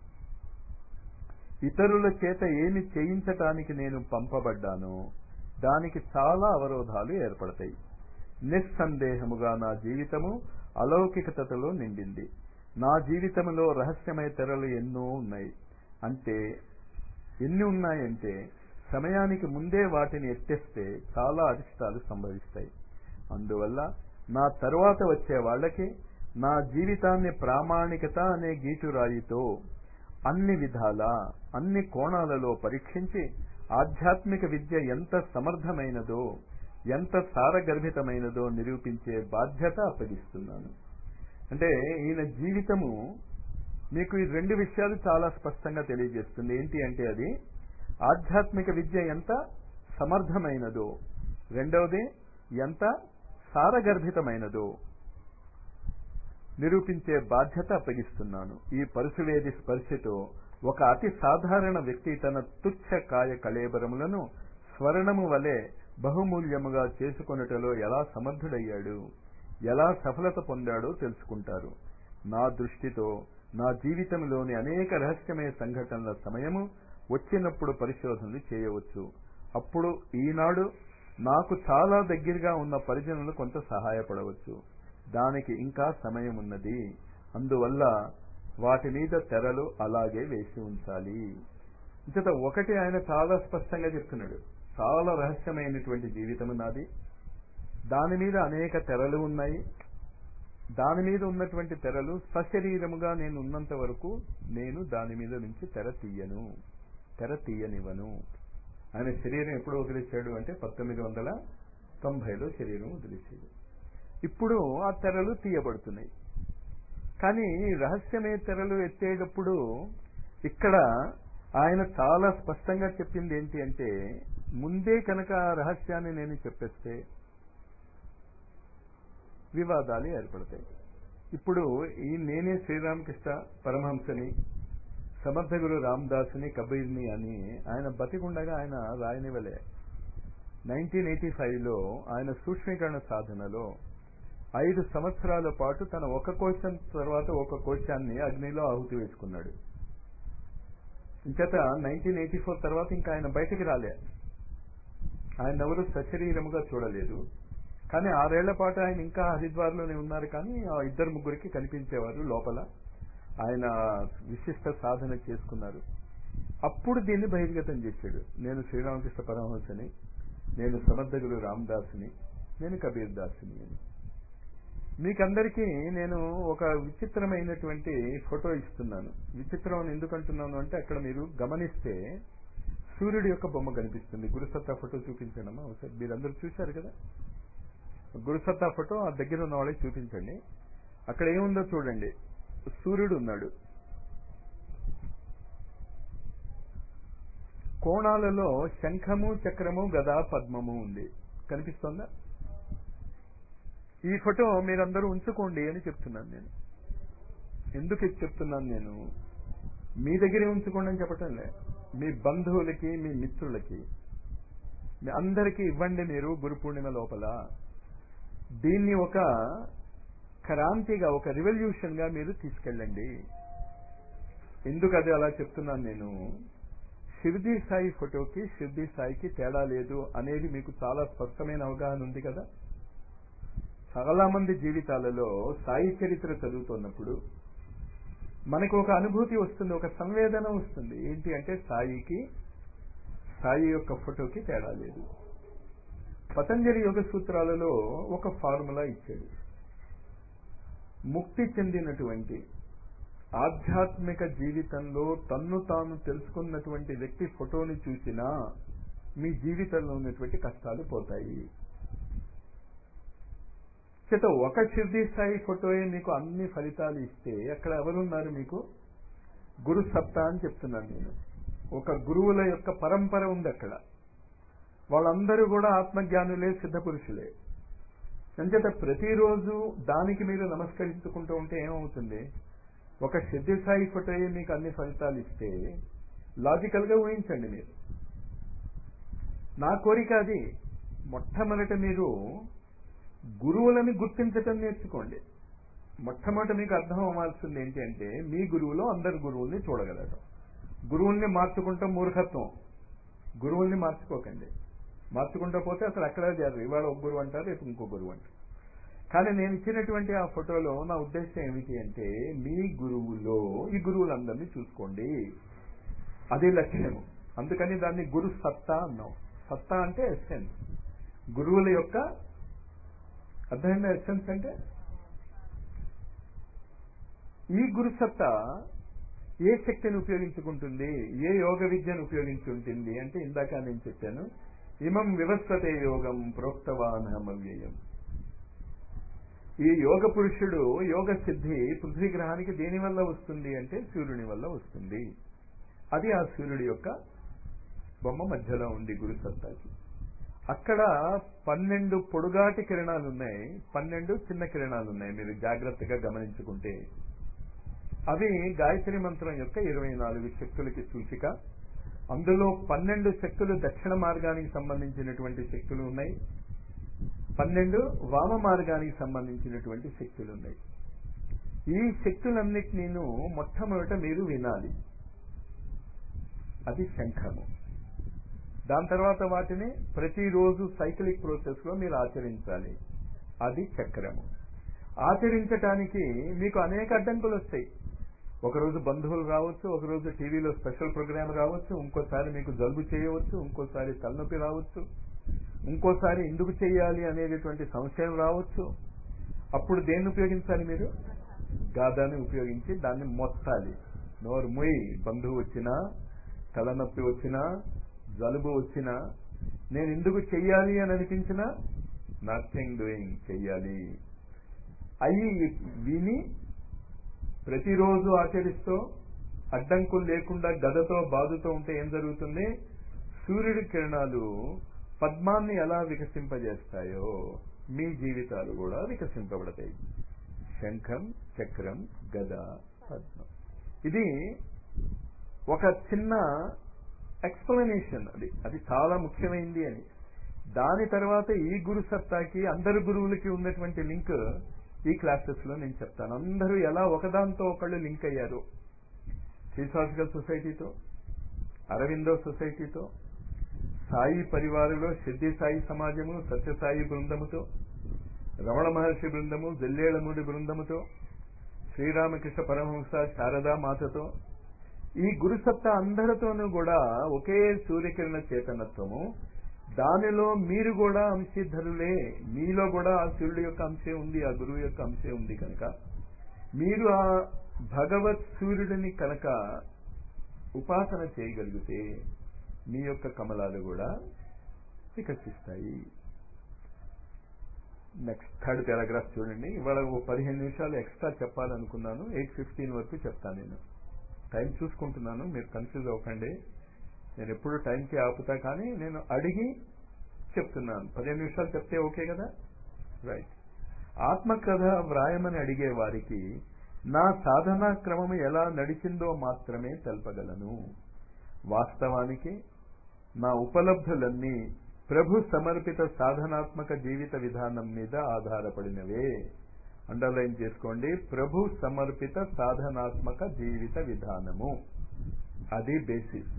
ఇతరుల చేత ఏమి చేయించటానికి నేను పంపబడ్డానో దానికి చాలా అవరోధాలు ఏర్పడతాయి నిస్సందేహముగా నా జీవితము అలౌకికతలో నిండింది నా జీవితంలో రహస్యమయ తెరలు ఎన్నో ఉన్నాయి అంటే ఎన్ని ఉన్నాయంటే సమయానికి ముందే వాటిని ఎత్తేస్తే చాలా అరిష్టాలు సంభవిస్తాయి అందువల్ల నా తరువాత వచ్చే వాళ్ళకి నా జీవితాన్ని ప్రామాణికత అనే గీటురాయితో అన్ని విధాల అన్ని కోణాలలో పరీక్షించి ఆధ్యాత్మిక విద్య ఎంత సమర్థమైనదో ఎంత సారగర్భితమైనదో నిరూపించే బాధ్యత అప్పగిస్తున్నాను అంటే ఈయన జీవితము మీకు ఈ రెండు విషయాలు చాలా స్పష్టంగా తెలియజేస్తుంది ఏంటి అంటే అది ఆధ్యాత్మిక విద్య ఎంత సమర్థమైనదో రెండవది ఎంత సారగర్భితమైనదో నిరూపించే బాధ్యత అప్పగిస్తున్నాను ఈ పరుసువేది స్పర్శతో ఒక అతి సాధారణ వ్యక్తి తన తుచ్చ కాయ కళేబరములను స్వర్ణము వలె బహుమూల్యముగా చేసుకొనుటలో ఎలా సమర్థుడయ్యాడు ఎలా సఫలత పొందాడో తెలుసుకుంటారు నా దృష్టితో నా జీవితంలోని అనేక రహస్యమయ సంఘటనల సమయము వచ్చినప్పుడు పరిశోధనలు చేయవచ్చు అప్పుడు ఈనాడు నాకు చాలా దగ్గరగా ఉన్న పరిజనులు కొంత సహాయపడవచ్చు దానికి ఇంకా సమయం ఉన్నది అందువల్ల వాటి మీద తెరలు అలాగే వేసి ఉంచాలి ఇంత ఒకటి ఆయన చాలా స్పష్టంగా చెప్తున్నాడు చాలా రహస్యమైనటువంటి జీవితం నాది దాని మీద అనేక తెరలు ఉన్నాయి దాని మీద ఉన్నటువంటి తెరలు సశరీరముగా నేను ఉన్నంత వరకు నేను దాని మీద నుంచి తెర తీయను తెర తీయనివ్వను ఆయన శరీరం ఎప్పుడు వదిలేశాడు అంటే పంతొమ్మిది వందల తొంభైలో శరీరం వదిలేశాడు ఇప్పుడు ఆ తెరలు తీయబడుతున్నాయి కానీ రహస్యమే తెరలు ఎత్తేటప్పుడు ఇక్కడ ఆయన చాలా స్పష్టంగా చెప్పింది ఏంటి అంటే ముందే కనుక ఆ రహస్యాన్ని నేను చెప్పేస్తే వివాదాలు ఏర్పడతాయి ఇప్పుడు ఈ నేనే శ్రీరామకృష్ణ పరమహంసని సమర్థ గురు రామదాసుని కబీర్ని అని ఆయన బతికుండగా ఆయన రాయనివ్వలే నైన్టీన్ ఎయిటీ ఫైవ్లో ఆయన సూక్ష్మీకరణ సాధనలో ఐదు సంవత్సరాల పాటు తన ఒక కోశం తర్వాత ఒక కోశాన్ని అగ్నిలో ఆహుతి వేసుకున్నాడు ఇంచేత నైన్టీన్ ఎయిటీ ఫోర్ తర్వాత ఇంకా ఆయన బయటికి రాలే ఆయన ఎవరు సశరీరముగా చూడలేదు కానీ ఆరేళ్ల పాటు ఆయన ఇంకా హరిద్వార్లోనే ఉన్నారు కానీ ఆ ఇద్దరు ముగ్గురికి కనిపించేవారు లోపల ఆయన విశిష్ట సాధన చేసుకున్నారు అప్పుడు దీన్ని బహిర్గతం చేశాడు నేను శ్రీరామకృష్ణ పరమహంసని నేను సమర్థగురు రామదాసుని నేను కబీర్ దాసుని అని మీకందరికీ నేను ఒక విచిత్రమైనటువంటి ఫోటో ఇస్తున్నాను విచిత్రం అని ఎందుకంటున్నాను అంటే అక్కడ మీరు గమనిస్తే సూర్యుడి యొక్క బొమ్మ కనిపిస్తుంది గురుసత్తా ఫోటో చూపించండమ్మా ఒకసారి మీరందరూ చూశారు కదా గురుసత్తా ఫోటో ఆ దగ్గర ఉన్న వాళ్ళకి చూపించండి అక్కడ ఏముందో చూడండి సూర్యుడు ఉన్నాడు కోణాలలో శంఖము చక్రము గదా పద్మము ఉంది కనిపిస్తోందా ఈ ఫోటో మీరందరూ ఉంచుకోండి అని చెప్తున్నాను నేను ఎందుకు ఇది చెప్తున్నాను నేను మీ దగ్గరే ఉంచుకోండి అని చెప్పటం లే మీ బంధువులకి మీ మిత్రులకి మీ అందరికీ ఇవ్వండి మీరు గురు పూర్ణిమ లోపల దీన్ని ఒక క్రాంతిగా ఒక రివల్యూషన్ గా మీరు తీసుకెళ్ళండి ఎందుకు అది అలా చెప్తున్నాను నేను షిర్దీ సాయి ఫోటోకి షిర్దీ సాయికి తేడా లేదు అనేది మీకు చాలా స్పష్టమైన అవగాహన ఉంది కదా చాలా మంది జీవితాలలో సాయి చరిత్ర చదువుతున్నప్పుడు మనకు ఒక అనుభూతి వస్తుంది ఒక సంవేదన వస్తుంది ఏంటి అంటే సాయికి సాయి యొక్క ఫోటోకి తేడా లేదు పతంజలి యోగ సూత్రాలలో ఒక ఫార్ములా ఇచ్చాడు ముక్తి చెందినటువంటి ఆధ్యాత్మిక జీవితంలో తన్ను తాను తెలుసుకున్నటువంటి వ్యక్తి ఫోటోని చూసినా మీ జీవితంలో ఉన్నటువంటి కష్టాలు పోతాయి చేత ఒక షిర్దీ స్థాయి ఫోటోయే మీకు అన్ని ఫలితాలు ఇస్తే అక్కడ ఎవరున్నారు మీకు గురు సత్తా అని చెప్తున్నాను నేను ఒక గురువుల యొక్క పరంపర ఉంది అక్కడ వాళ్ళందరూ కూడా ఆత్మజ్ఞానులే సిద్ధ పురుషులే అంచేత ప్రతిరోజు దానికి మీరు నమస్కరించుకుంటూ ఉంటే ఏమవుతుంది ఒక సిద్ధి స్థాయి ఫోటోయే మీకు అన్ని ఫలితాలు ఇస్తే లాజికల్ గా ఊహించండి మీరు నా కోరిక అది మొట్టమొదట మీరు గురువులని గుర్తించటం నేర్చుకోండి మొట్టమొదట మీకు అర్థం అవ్వాల్సింది ఏంటి అంటే మీ గురువులో అందరు గురువుల్ని చూడగలగడం గురువుల్ని మార్చుకుంటాం మూర్ఖత్వం గురువుల్ని మార్చుకోకండి మార్చుకుంటూ పోతే అసలు అక్కడ చేరరు ఇవాళ ఒక గురువు అంటారు రేపు ఇంకో గురువు అంటారు కానీ నేను ఇచ్చినటువంటి ఆ ఫోటోలో నా ఉద్దేశం ఏమిటి అంటే మీ గురువులో ఈ గురువులందరినీ చూసుకోండి అది లక్ష్యము అందుకని దాన్ని గురు సత్తా అన్నాం సత్తా అంటే ఎస్సెన్స్ గురువుల యొక్క అర్థమైందా ఎస్సెన్స్ అంటే ఈ గురుసత్తా ఏ శక్తిని ఉపయోగించుకుంటుంది ఏ యోగ విద్యను ఉపయోగించుంటుంది అంటే ఇందాక నేను చెప్పాను ఇమం వివస్వతే యోగం ప్రోక్తవానమవ్యయం ఈ యోగ పురుషుడు యోగ సిద్ధి పృథ్వీ గ్రహానికి దేని వల్ల వస్తుంది అంటే సూర్యుని వల్ల వస్తుంది అది ఆ సూర్యుడి యొక్క బొమ్మ మధ్యలో ఉంది గురు సత్తాకి అక్కడ పన్నెండు పొడుగాటి కిరణాలు ఉన్నాయి పన్నెండు చిన్న కిరణాలు ఉన్నాయి మీరు జాగ్రత్తగా గమనించుకుంటే అవి గాయత్రి మంత్రం యొక్క ఇరవై నాలుగు శక్తులకి సూచిక అందులో పన్నెండు శక్తులు దక్షిణ మార్గానికి సంబంధించినటువంటి శక్తులు ఉన్నాయి పన్నెండు వామ మార్గానికి సంబంధించినటువంటి శక్తులు ఉన్నాయి ఈ శక్తులన్నిటినీను మొట్టమొదట మీరు వినాలి అది శంఖము దాని తర్వాత వాటిని ప్రతిరోజు సైక్లిక్ ప్రాసెస్ లో మీరు ఆచరించాలి అది చక్రము ఆచరించటానికి మీకు అనేక అడ్డంకులు వస్తాయి ఒకరోజు బంధువులు రావచ్చు ఒకరోజు టీవీలో స్పెషల్ ప్రోగ్రామ్ రావచ్చు ఇంకోసారి మీకు జలుబు చేయవచ్చు ఇంకోసారి తలనొప్పి రావచ్చు ఇంకోసారి ఎందుకు చేయాలి అనేటటువంటి సంశయం రావచ్చు అప్పుడు దేన్ని ఉపయోగించాలి మీరు గాదాన్ని ఉపయోగించి దాన్ని మొత్తాలి నోరు మొయ్యి బంధువు వచ్చినా తలనొప్పి వచ్చినా జలుబు వచ్చినా నేను ఎందుకు చెయ్యాలి అని అనిపించినా నథింగ్ డూయింగ్ చెయ్యాలి అయి విని ప్రతిరోజు ఆచరిస్తూ అడ్డంకులు లేకుండా గదతో బాధతో ఉంటే ఏం జరుగుతుంది సూర్యుడి కిరణాలు పద్మాన్ని ఎలా వికసింపజేస్తాయో మీ జీవితాలు కూడా వికసింపబడతాయి శంఖం చక్రం గద పద్మం ఇది ఒక చిన్న ఎక్స్ప్లెనేషన్ అది అది చాలా ముఖ్యమైంది అని దాని తర్వాత ఈ గురు సత్తాకి అందరు గురువులకి ఉన్నటువంటి లింక్ ఈ క్లాసెస్ లో నేను చెప్తాను అందరూ ఎలా ఒకదాంతో ఒకళ్ళు లింక్ అయ్యారు థియోసాఫికల్ సొసైటీతో అరవిందో సొసైటీతో సాయి పరివారులో సిద్ధి సాయి సమాజము సత్యసాయి బృందముతో రమణ మహర్షి బృందము జల్లేళ్లమూడి బృందముతో శ్రీరామకృష్ణ పరమహంస శారదా మాతతో ఈ గురుసత్తా అందరితోనూ కూడా ఒకే సూర్యకిరణ చేతనత్వము దానిలో మీరు కూడా అంశీధరులే మీలో కూడా ఆ సూర్యుడు యొక్క అంశే ఉంది ఆ గురువు యొక్క అంశే ఉంది కనుక మీరు ఆ భగవత్ సూర్యుడిని కనుక ఉపాసన చేయగలిగితే మీ యొక్క కమలాలు కూడా వికసిస్తాయి నెక్స్ట్ థర్డ్ పారాగ్రాఫ్ చూడండి ఇవాళ ఓ పదిహేను నిమిషాలు ఎక్స్ట్రా చెప్పాలనుకున్నాను ఎయిట్ ఫిఫ్టీన్ వరకు చెప్తాను నేను టైం చూసుకుంటున్నాను మీరు కన్ఫ్యూజ్ అవ్వకండి నేను ఎప్పుడు టైంకి ఆపుతా కానీ నేను అడిగి చెప్తున్నాను పదిహేను నిమిషాలు చెప్తే ఓకే కదా రైట్ ఆత్మకథ వ్రాయమని అడిగే వారికి నా సాధనా క్రమం ఎలా నడిచిందో మాత్రమే తెలపగలను వాస్తవానికి నా ఉపలబ్ధులన్నీ ప్రభు సమర్పిత సాధనాత్మక జీవిత విధానం మీద ఆధారపడినవే అండర్లైన్ చేసుకోండి ప్రభు సమర్పిత సాధనాత్మక జీవిత విధానము అది బేసిస్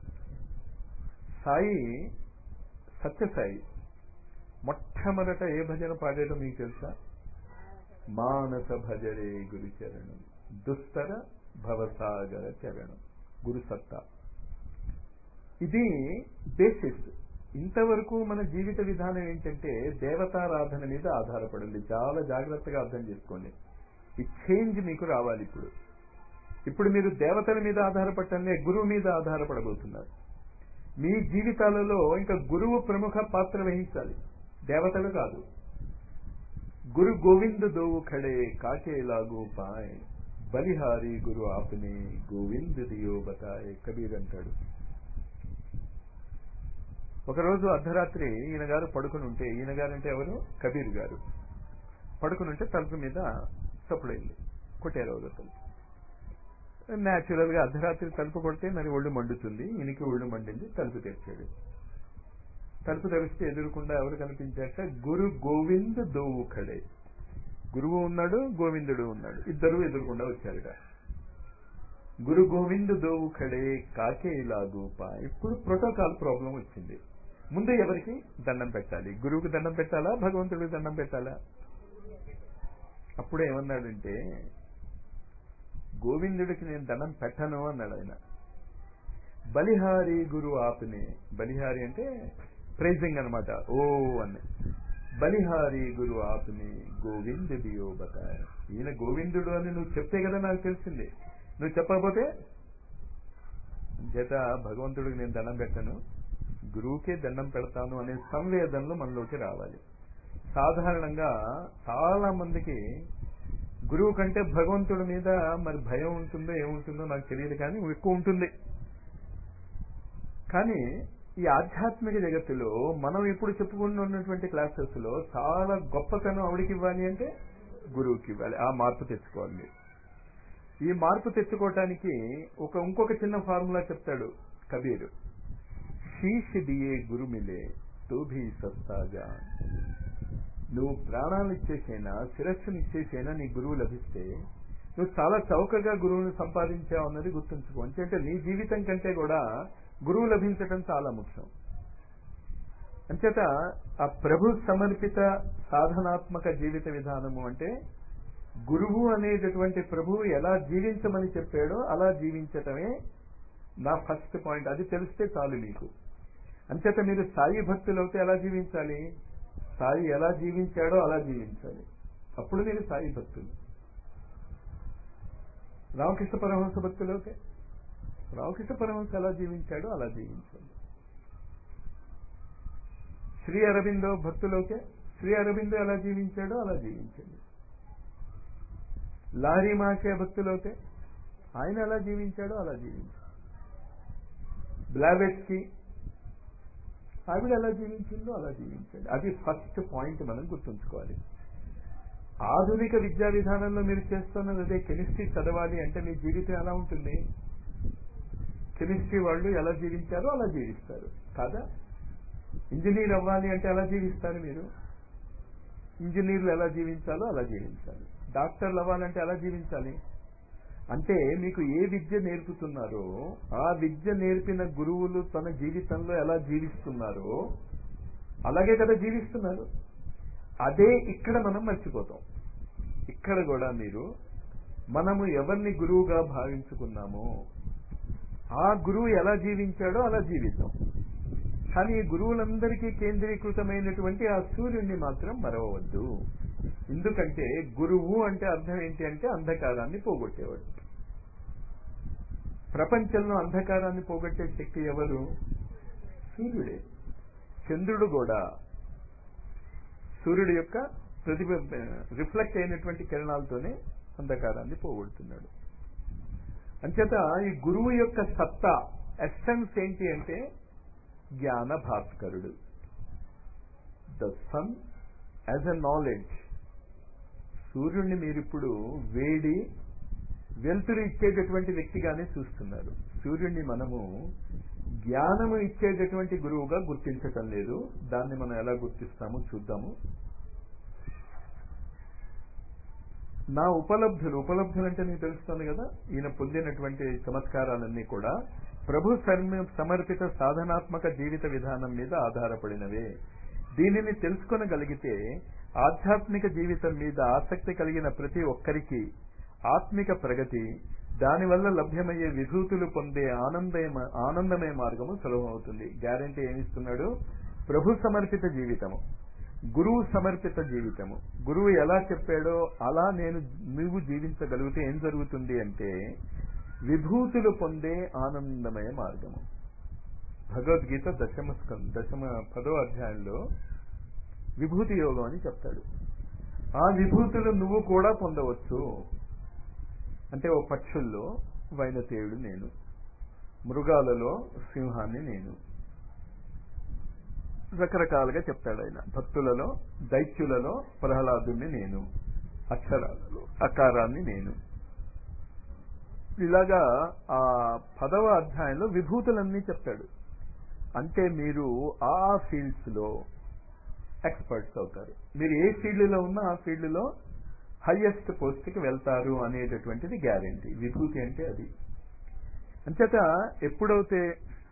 సాయి సత్యసాయి మొట్టమొదట ఏ భజన పాడేటో మీకు తెలుసా మానస భజరే గురు చరణం దుస్తర భవసాగర చరణం గురు సత్తా ఇది బేసిస్ ఇంతవరకు మన జీవిత విధానం ఏంటంటే దేవతారాధన మీద ఆధారపడింది చాలా జాగ్రత్తగా అర్థం చేసుకోండి ఈ చేంజ్ మీకు రావాలి ఇప్పుడు ఇప్పుడు మీరు దేవతల మీద ఆధారపడటంలే గురువు మీద ఆధారపడబోతున్నారు మీ జీవితాలలో ఇంకా గురువు ప్రముఖ పాత్ర వహించాలి దేవతలు కాదు గురు గోవింద దోవు ఖడే కాకే లాగు పాయ్ బలిహారి గురు ఆపనే గోవింద్ దియో బతాయ్ కబీర్ అంటాడు ఒకరోజు అర్ధరాత్రి ఈయన గారు పడుకుని ఉంటే ఈయన గారు అంటే ఎవరు కబీర్ గారు పడుకుని ఉంటే తలుపు మీద చప్పుడైంది కొట్టారు ఎవరో తలుపు న్యాచురల్ గా అర్ధరాత్రి తలుపు కొడితే మరి ఒళ్ళు మండుతుంది ఈయనకి ఒళ్ళు మండింది తలుపు తెరిచాడు తలుపు తెరిస్తే ఎదురుకుండా ఎవరు కనిపించాక గురు గోవింద్ దోవు ఖడే గురువు ఉన్నాడు గోవిందుడు ఉన్నాడు ఇద్దరు ఎదురుకుండా వచ్చారుగా గురు గోవింద్ దోవు ఖడే కాకే ఇలాగు పా ఇప్పుడు ప్రోటోకాల్ ప్రాబ్లం వచ్చింది ముందు ఎవరికి దండం పెట్టాలి గురువుకి దండం పెట్టాలా భగవంతుడికి దండం పెట్టాలా అప్పుడు ఏమన్నాడంటే గోవిందుడికి నేను దండం పెట్టను అన్నాడు ఆయన బలిహారి గురు ఆపుని బలిహారి అంటే ప్రైజింగ్ అనమాట ఓ అని బలిహారి గురు ఆపుని గోవింద్ దియో బతాయ్ ఈయన గోవిందుడు అని నువ్వు చెప్తే కదా నాకు తెలిసింది నువ్వు చెప్పకపోతే చేత భగవంతుడికి నేను దండం పెట్టను గురువుకే దండం పెడతాను అనే సంవేదనలు మనలోకి రావాలి సాధారణంగా చాలా మందికి గురువు కంటే భగవంతుడి మీద మరి భయం ఉంటుందో ఏముంటుందో నాకు తెలియదు కానీ ఎక్కువ ఉంటుంది కానీ ఈ ఆధ్యాత్మిక జగత్తులో మనం ఇప్పుడు చెప్పుకుంటున్నటువంటి క్లాసెస్ లో చాలా గొప్పతనం ఆవిడికి ఇవ్వాలి అంటే గురువుకి ఇవ్వాలి ఆ మార్పు తెచ్చుకోవాలి ఈ మార్పు తెచ్చుకోవటానికి ఒక ఇంకొక చిన్న ఫార్ములా చెప్తాడు కబీర్ శీష్ దియే గురు మిలే తోభీ సస్తాగా నువ్వు ప్రాణాలు ఇచ్చేసైనా శిరస్సును ఇచ్చేసైనా నీ గురువు లభిస్తే నువ్వు చాలా చౌకగా గురువుని సంపాదించావు అన్నది గుర్తుంచుకో అంటే నీ జీవితం కంటే కూడా గురువు లభించటం చాలా ముఖ్యం అంచేత ఆ ప్రభు సమర్పిత సాధనాత్మక జీవిత విధానము అంటే గురువు అనేటటువంటి ప్రభువు ఎలా జీవించమని చెప్పాడో అలా జీవించటమే నా ఫస్ట్ పాయింట్ అది తెలిస్తే చాలు మీకు అంచేత మీరు సాయి భక్తులు అయితే ఎలా జీవించాలి సాయి ఎలా జీవించాడో అలా జీవించాలి అప్పుడు మీరు సాయి భక్తులు రామకృష్ణ పరమహంస భక్తులు అయితే రామకృష్ణ పరమహంస ఎలా జీవించాడో అలా జీవించాలి శ్రీ అరవిందో భక్తులోకే శ్రీ అరవిందో ఎలా జీవించాడో అలా జీవించండి లారీ మాకే భక్తులోకే ఆయన ఎలా జీవించాడో అలా జీవించాడు బ్లావెట్స్కి ఆవిడ ఎలా జీవించిందో అలా జీవించండి అది ఫస్ట్ పాయింట్ మనం గుర్తుంచుకోవాలి ఆధునిక విద్యా విధానంలో మీరు చేస్తున్నది అదే కెమిస్ట్రీ చదవాలి అంటే మీ జీవితం ఎలా ఉంటుంది కెమిస్ట్రీ వాళ్ళు ఎలా జీవించారో అలా జీవిస్తారు కాదా ఇంజనీర్ అవ్వాలి అంటే ఎలా జీవిస్తారు మీరు ఇంజనీర్లు ఎలా జీవించాలో అలా జీవించాలి డాక్టర్లు అవ్వాలంటే ఎలా జీవించాలి అంటే మీకు ఏ విద్య నేర్పుతున్నారో ఆ విద్య నేర్పిన గురువులు తన జీవితంలో ఎలా జీవిస్తున్నారో అలాగే కదా జీవిస్తున్నారు అదే ఇక్కడ మనం మర్చిపోతాం ఇక్కడ కూడా మీరు మనము ఎవరిని గురువుగా భావించుకున్నామో ఆ గురువు ఎలా జీవించాడో అలా జీవిద్దాం కానీ ఈ గురువులందరికీ కేంద్రీకృతమైనటువంటి ఆ సూర్యుడిని మాత్రం మరవవద్దు ఎందుకంటే గురువు అంటే అర్థం ఏంటి అంటే అంధకారాన్ని పోగొట్టేవాడు ప్రపంచంలో అంధకారాన్ని పోగొట్టే శక్తి ఎవరు సూర్యుడే చంద్రుడు కూడా సూర్యుడు యొక్క ప్రతిబ రిఫ్లెక్ట్ అయినటువంటి కిరణాలతోనే అంధకారాన్ని పోగొడుతున్నాడు అంచేత ఈ గురువు యొక్క సత్తా ఎస్సెన్స్ ఏంటి అంటే జ్ఞాన భాస్కరుడు the sun as a knowledge సూర్యుడిని మీరిప్పుడు వేడి వెలుతురు ఇచ్చేటటువంటి వ్యక్తిగానే చూస్తున్నారు సూర్యుడిని మనము జ్ఞానము ఇచ్చేటటువంటి గురువుగా గుర్తించటం లేదు దాన్ని మనం ఎలా గుర్తిస్తామో చూద్దాము నా ఉపలబ్ధులు ఉపలబ్ధులు అంటే నీకు తెలుస్తుంది కదా ఈయన పొందినటువంటి చమత్కారాలన్నీ కూడా ప్రభు సమర్పిత సాధనాత్మక జీవిత విధానం మీద ఆధారపడినవే దీనిని తెలుసుకొనగలిగితే ఆధ్యాత్మిక జీవితం మీద ఆసక్తి కలిగిన ప్రతి ఒక్కరికి ఆత్మిక ప్రగతి దానివల్ల లభ్యమయ్యే విభూతులు పొందే ఆనందమే ఆనందమే మార్గము సులభమవుతుంది గ్యారంటీ ఏమిస్తున్నాడు ప్రభు సమర్పిత జీవితము గురువు సమర్పిత జీవితము గురువు ఎలా చెప్పాడో అలా నేను నువ్వు జీవించగలిగితే ఏం జరుగుతుంది అంటే విభూతులు పొందే ఆనందమయ మార్గము భగవద్గీత దశమ దశమ పదో అధ్యాయంలో విభూతి యోగం అని చెప్తాడు ఆ విభూతులు నువ్వు కూడా పొందవచ్చు అంటే ఓ పక్షుల్లో వైనతేయుడు నేను మృగాలలో సింహాన్ని నేను రకరకాలుగా చెప్తాడు ఆయన భక్తులలో దైత్యులలో ప్రహ్లాదుని నేను అక్షరాలలో అకారాన్ని నేను ఇలాగా ఆ పదవ అధ్యాయంలో విభూతులన్నీ చెప్తాడు అంటే మీరు ఆ ఫీల్డ్స్ లో ఎక్స్పర్ట్స్ అవుతారు మీరు ఏ ఫీల్డ్ లో ఉన్నా ఆ ఫీల్డ్ లో హైయెస్ట్ పోస్ట్ కి వెళ్తారు అనేటటువంటిది గ్యారంటీ విభూతి అంటే అది అంచేత ఎప్పుడైతే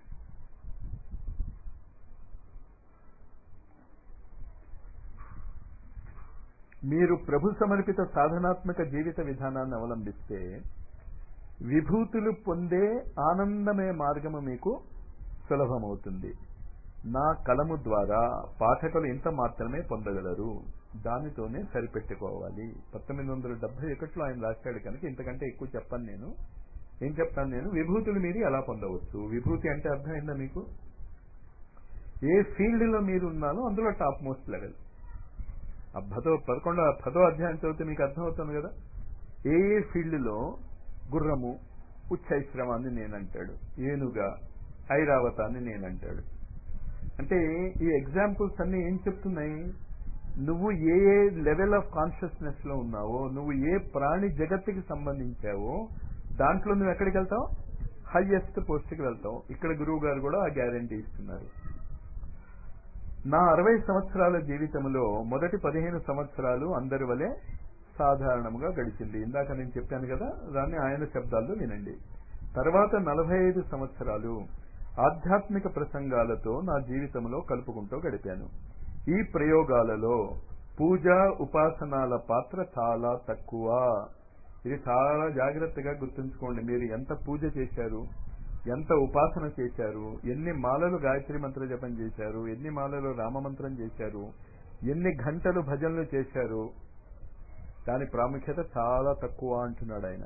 మీరు ప్రభు సమర్పిత సాధనాత్మక జీవిత విధానాన్ని అవలంబిస్తే విభూతులు పొందే ఆనందమే మార్గము మీకు సులభమవుతుంది నా కలము ద్వారా పాఠకులు ఇంత మాత్రమే పొందగలరు దానితోనే సరిపెట్టుకోవాలి పంతొమ్మిది వందల డెబ్బై ఒకటిలో ఆయన రాశాడు కనుక ఇంతకంటే ఎక్కువ చెప్పను నేను ఏం చెప్తాను నేను విభూతులు మీరు ఎలా పొందవచ్చు విభూతి అంటే అర్థమైందా మీకు ఏ ఫీల్డ్ లో మీరు ఉన్నారో అందులో టాప్ మోస్ట్ లెవెల్ ఆ పదో పదకొండో పదో అధ్యాయం చదివితే మీకు అర్థమవుతుంది కదా ఏ ఏ ఫీల్డ్ లో గుర్రము ఉచ్చైశ్రవాన్ని నేనంటాడు ఏనుగా ఐరావతాన్ని నేనంటాడు అంటే ఈ ఎగ్జాంపుల్స్ అన్ని ఏం చెప్తున్నాయి నువ్వు ఏ ఏ లెవెల్ ఆఫ్ కాన్షియస్నెస్ లో ఉన్నావో నువ్వు ఏ ప్రాణి జగత్తుకి సంబంధించావో దాంట్లో నువ్వు ఎక్కడికి వెళ్తావు హైయెస్ట్ పోస్ట్కి వెళ్తావు ఇక్కడ గురువు గారు కూడా ఆ గ్యారంటీ ఇస్తున్నారు నా అరవై సంవత్సరాల జీవితంలో మొదటి పదిహేను సంవత్సరాలు అందరి వలె సాధారణంగా గడిచింది ఇందాక నేను చెప్పాను కదా దాన్ని ఆయన శబ్దాల్లో వినండి తర్వాత నలభై ఐదు సంవత్సరాలు ఆధ్యాత్మిక ప్రసంగాలతో నా జీవితంలో కలుపుకుంటూ గడిపాను ఈ ప్రయోగాలలో పూజ ఉపాసనాల పాత్ర చాలా తక్కువ ఇది చాలా జాగ్రత్తగా గుర్తుంచుకోండి మీరు ఎంత పూజ చేశారు ఎంత ఉపాసన చేశారు ఎన్ని మాలలు గాయత్రి మంత్ర జపం చేశారు ఎన్ని మాలలు రామమంత్రం చేశారు ఎన్ని గంటలు భజనలు చేశారు దాని ప్రాముఖ్యత చాలా తక్కువ అంటున్నాడు ఆయన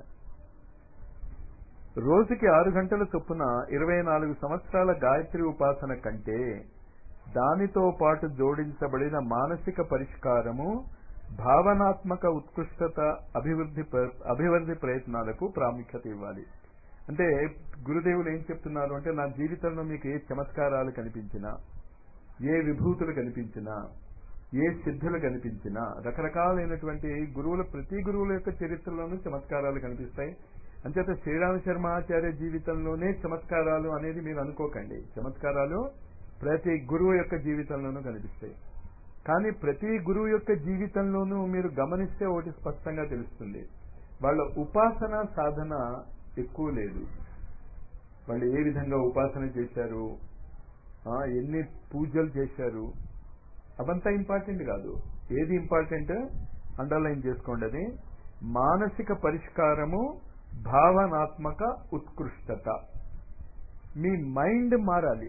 రోజుకి ఆరు గంటల చొప్పున ఇరవై నాలుగు సంవత్సరాల గాయత్రి ఉపాసన కంటే దానితో పాటు జోడించబడిన మానసిక పరిష్కారము భావనాత్మక ఉత్కృష్టత అభివృద్ధి అభివృద్ధి ప్రయత్నాలకు ప్రాముఖ్యత ఇవ్వాలి అంటే గురుదేవులు ఏం చెప్తున్నారు అంటే నా జీవితంలో మీకు ఏ చమత్కారాలు కనిపించినా ఏ విభూతులు కనిపించినా ఏ సిద్ధులు కనిపించినా రకరకాలైనటువంటి గురువుల ప్రతి గురువుల యొక్క చరిత్రలోనూ చమత్కారాలు కనిపిస్తాయి అంచేత శ్రీరామ శర్మ ఆచార్య జీవితంలోనే చమత్కారాలు అనేది మీరు అనుకోకండి చమత్కారాలు ప్రతి గురువు యొక్క జీవితంలోనూ కనిపిస్తాయి కానీ ప్రతి గురువు యొక్క జీవితంలోనూ మీరు గమనిస్తే ఒకటి స్పష్టంగా తెలుస్తుంది వాళ్ళ ఉపాసన సాధన ఎక్కువ లేదు వాళ్ళు ఏ విధంగా ఉపాసన చేశారు ఆ, ఎన్ని పూజలు చేశారు అవంతా ఇంపార్టెంట్ కాదు ఏది ఇంపార్టెంట్ అండర్లైన్ చేసుకోండి అది మానసిక పరిష్కారము భావనాత్మక ఉత్కృష్టత మీ మైండ్ మారాలి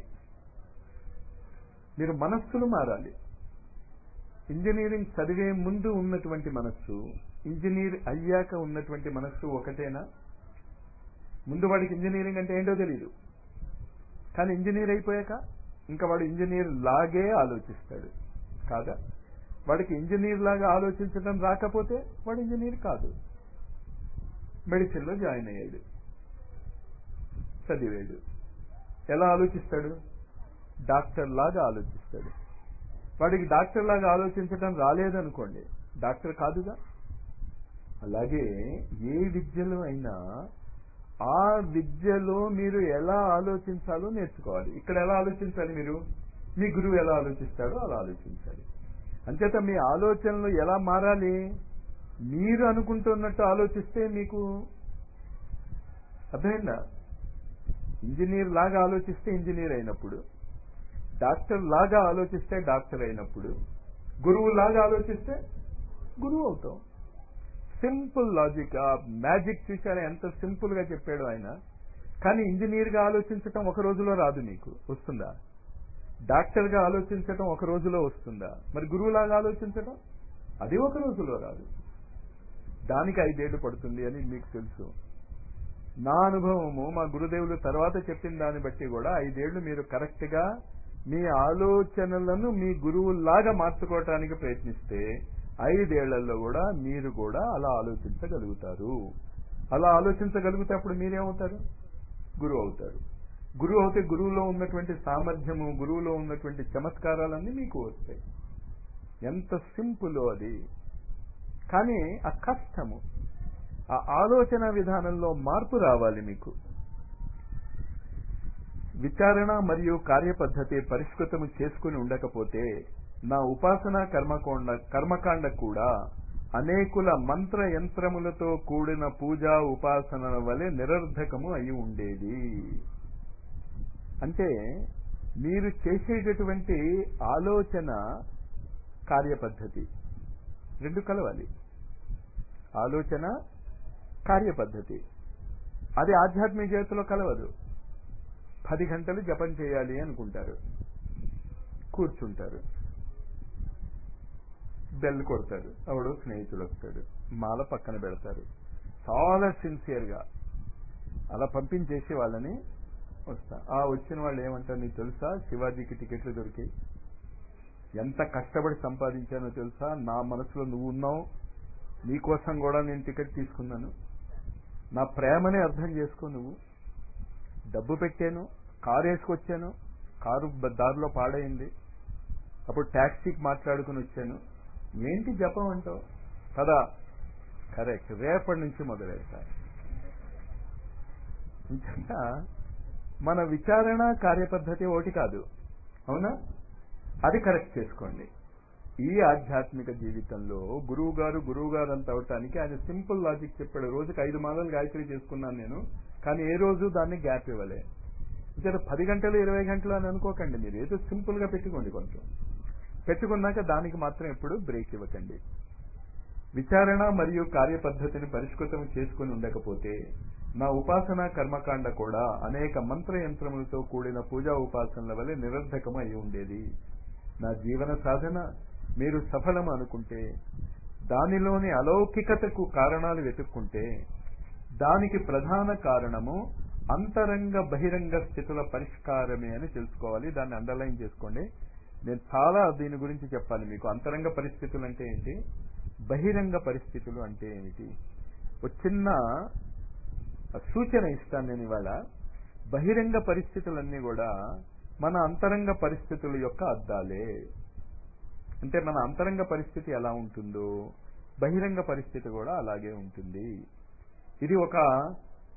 మీరు మనస్సులు మారాలి ఇంజనీరింగ్ చదివే ముందు ఉన్నటువంటి మనస్సు ఇంజనీర్ అయ్యాక ఉన్నటువంటి మనస్సు ఒకటేనా ముందు వాడికి ఇంజనీరింగ్ అంటే ఏంటో తెలియదు కానీ ఇంజనీర్ అయిపోయాక ఇంకా వాడు ఇంజనీర్ లాగే ఆలోచిస్తాడు కాదా వాడికి ఇంజనీర్ లాగా ఆలోచించడం రాకపోతే వాడు ఇంజనీర్ కాదు మెడిసిన్లో జాయిన్ అయ్యాడు చదివాడు ఎలా ఆలోచిస్తాడు డాక్టర్ లాగా ఆలోచిస్తాడు వాడికి డాక్టర్ లాగా ఆలోచించడం రాలేదనుకోండి డాక్టర్ కాదుగా అలాగే ఏ విద్యలో అయినా ఆ విద్యలో మీరు ఎలా ఆలోచించాలో నేర్చుకోవాలి ఇక్కడ ఎలా ఆలోచించాలి మీరు మీ గురువు ఎలా ఆలోచిస్తాడో అలా ఆలోచించాలి అంచేత మీ ఆలోచనలు ఎలా మారాలి మీరు అనుకుంటున్నట్టు ఆలోచిస్తే మీకు అర్థమైందా ఇంజనీర్ లాగా ఆలోచిస్తే ఇంజనీర్ అయినప్పుడు డాక్టర్ లాగా ఆలోచిస్తే డాక్టర్ అయినప్పుడు గురువు లాగా ఆలోచిస్తే గురువు అవుతాం సింపుల్ లాజిక్ ఆ మ్యాజిక్ చూసారా ఎంత సింపుల్ గా చెప్పాడు ఆయన కానీ ఇంజనీర్ గా ఆలోచించటం ఒక రోజులో రాదు నీకు వస్తుందా డాక్టర్ గా ఆలోచించటం ఒక రోజులో వస్తుందా మరి గురువులాగా ఆలోచించటం అది ఒక రోజులో రాదు దానికి ఐదేళ్లు పడుతుంది అని మీకు తెలుసు నా అనుభవము మా గురుదేవులు తర్వాత చెప్పిన దాన్ని బట్టి కూడా ఐదేళ్లు మీరు కరెక్ట్ గా మీ ఆలోచనలను మీ గురువులాగా మార్చుకోవటానికి ప్రయత్నిస్తే ఐదేళ్లలో కూడా మీరు కూడా అలా ఆలోచించగలుగుతారు అలా ఆలోచించగలిగితే అప్పుడు మీరేమవుతారు గురువు అవుతారు గురువు అవుతే గురువులో ఉన్నటువంటి సామర్థ్యము గురువులో ఉన్నటువంటి చమత్కారాలన్నీ మీకు వస్తాయి ఎంత సింపుల్ అది కానీ ఆ కష్టము ఆ ఆలోచన విధానంలో మార్పు రావాలి మీకు విచారణ మరియు కార్యపద్ధతి పరిష్కృతము చేసుకుని ఉండకపోతే నా ఉపాసన కర్మకొండ కర్మకాండ కూడా అనేకుల మంత్ర యంత్రములతో కూడిన పూజా ఉపాసనల వలె నిరర్ధకము అయి ఉండేది అంటే మీరు చేసేటటువంటి ఆలోచన కార్యపద్ధతి రెండు కలవాలి ఆలోచన కార్యపద్ధతి అది ఆధ్యాత్మిక జీవితంలో కలవదు పది గంటలు జపం చేయాలి అనుకుంటారు కూర్చుంటారు బెల్ కొడతారు అవడు స్నేహితుడు వస్తాడు మాల పక్కన పెడతారు చాలా సిన్సియర్ గా అలా పంపించేసి వాళ్ళని వస్తా ఆ వచ్చిన వాళ్ళు ఏమంటారు నీకు తెలుసా శివాజీకి టికెట్లు దొరికి ఎంత కష్టపడి సంపాదించానో తెలుసా నా మనసులో నువ్వు ఉన్నావు నీకోసం కూడా నేను టికెట్ తీసుకున్నాను నా ప్రేమని అర్థం చేసుకో నువ్వు డబ్బు పెట్టాను కారు వేసుకొచ్చాను కారు బ- దారిలో పాడైంది అప్పుడు ట్యాక్సీకి మాట్లాడుకుని వచ్చాను ఏంటి జపం అంటావు కదా కరెక్ట్ రేపటి నుంచి మొదలెడతా ఇంకా మన విచారణ కార్యపద్ధతి ఒకటి కాదు అవునా అది కరెక్ట్ చేసుకోండి ఈ ఆధ్యాత్మిక జీవితంలో గురువు గారు గురువు గారు అంత అవటానికి ఆయన సింపుల్ లాజిక్ చెప్పాడు రోజుకి ఐదు మాలలు గాయత్రి చేసుకున్నాను నేను కానీ ఏ రోజు దాన్ని గ్యాప్ ఇవ్వలే ఇక్కడ పది గంటలు ఇరవై గంటలు అని అనుకోకండి మీరు ఏదో సింపుల్ గా పెట్టుకోండి కొంచెం పెట్టుకున్నాక దానికి మాత్రం ఎప్పుడు బ్రేక్ ఇవ్వకండి విచారణ మరియు కార్యపద్ధతిని పరిష్కృతం చేసుకుని ఉండకపోతే నా ఉపాసన కర్మకాండ కూడా అనేక మంత్ర యంత్రములతో కూడిన పూజా ఉపాసనల వలె నిరర్ధకం అయి ఉండేది నా జీవన సాధన మీరు సఫలం అనుకుంటే దానిలోని అలౌకికతకు కారణాలు వెతుక్కుంటే దానికి ప్రధాన కారణము అంతరంగ బహిరంగ స్థితుల పరిష్కారమే అని తెలుసుకోవాలి దాన్ని అండర్లైన్ చేసుకోండి నేను చాలా దీని గురించి చెప్పాలి మీకు అంతరంగ పరిస్థితులు అంటే ఏంటి బహిరంగ పరిస్థితులు అంటే ఏమిటి ఒక చిన్న సూచన ఇస్తాను నేను ఇవాళ బహిరంగ పరిస్థితులన్నీ కూడా మన అంతరంగ పరిస్థితుల యొక్క అద్దాలే అంటే మన అంతరంగ పరిస్థితి ఎలా ఉంటుందో బహిరంగ పరిస్థితి కూడా అలాగే ఉంటుంది ఇది ఒక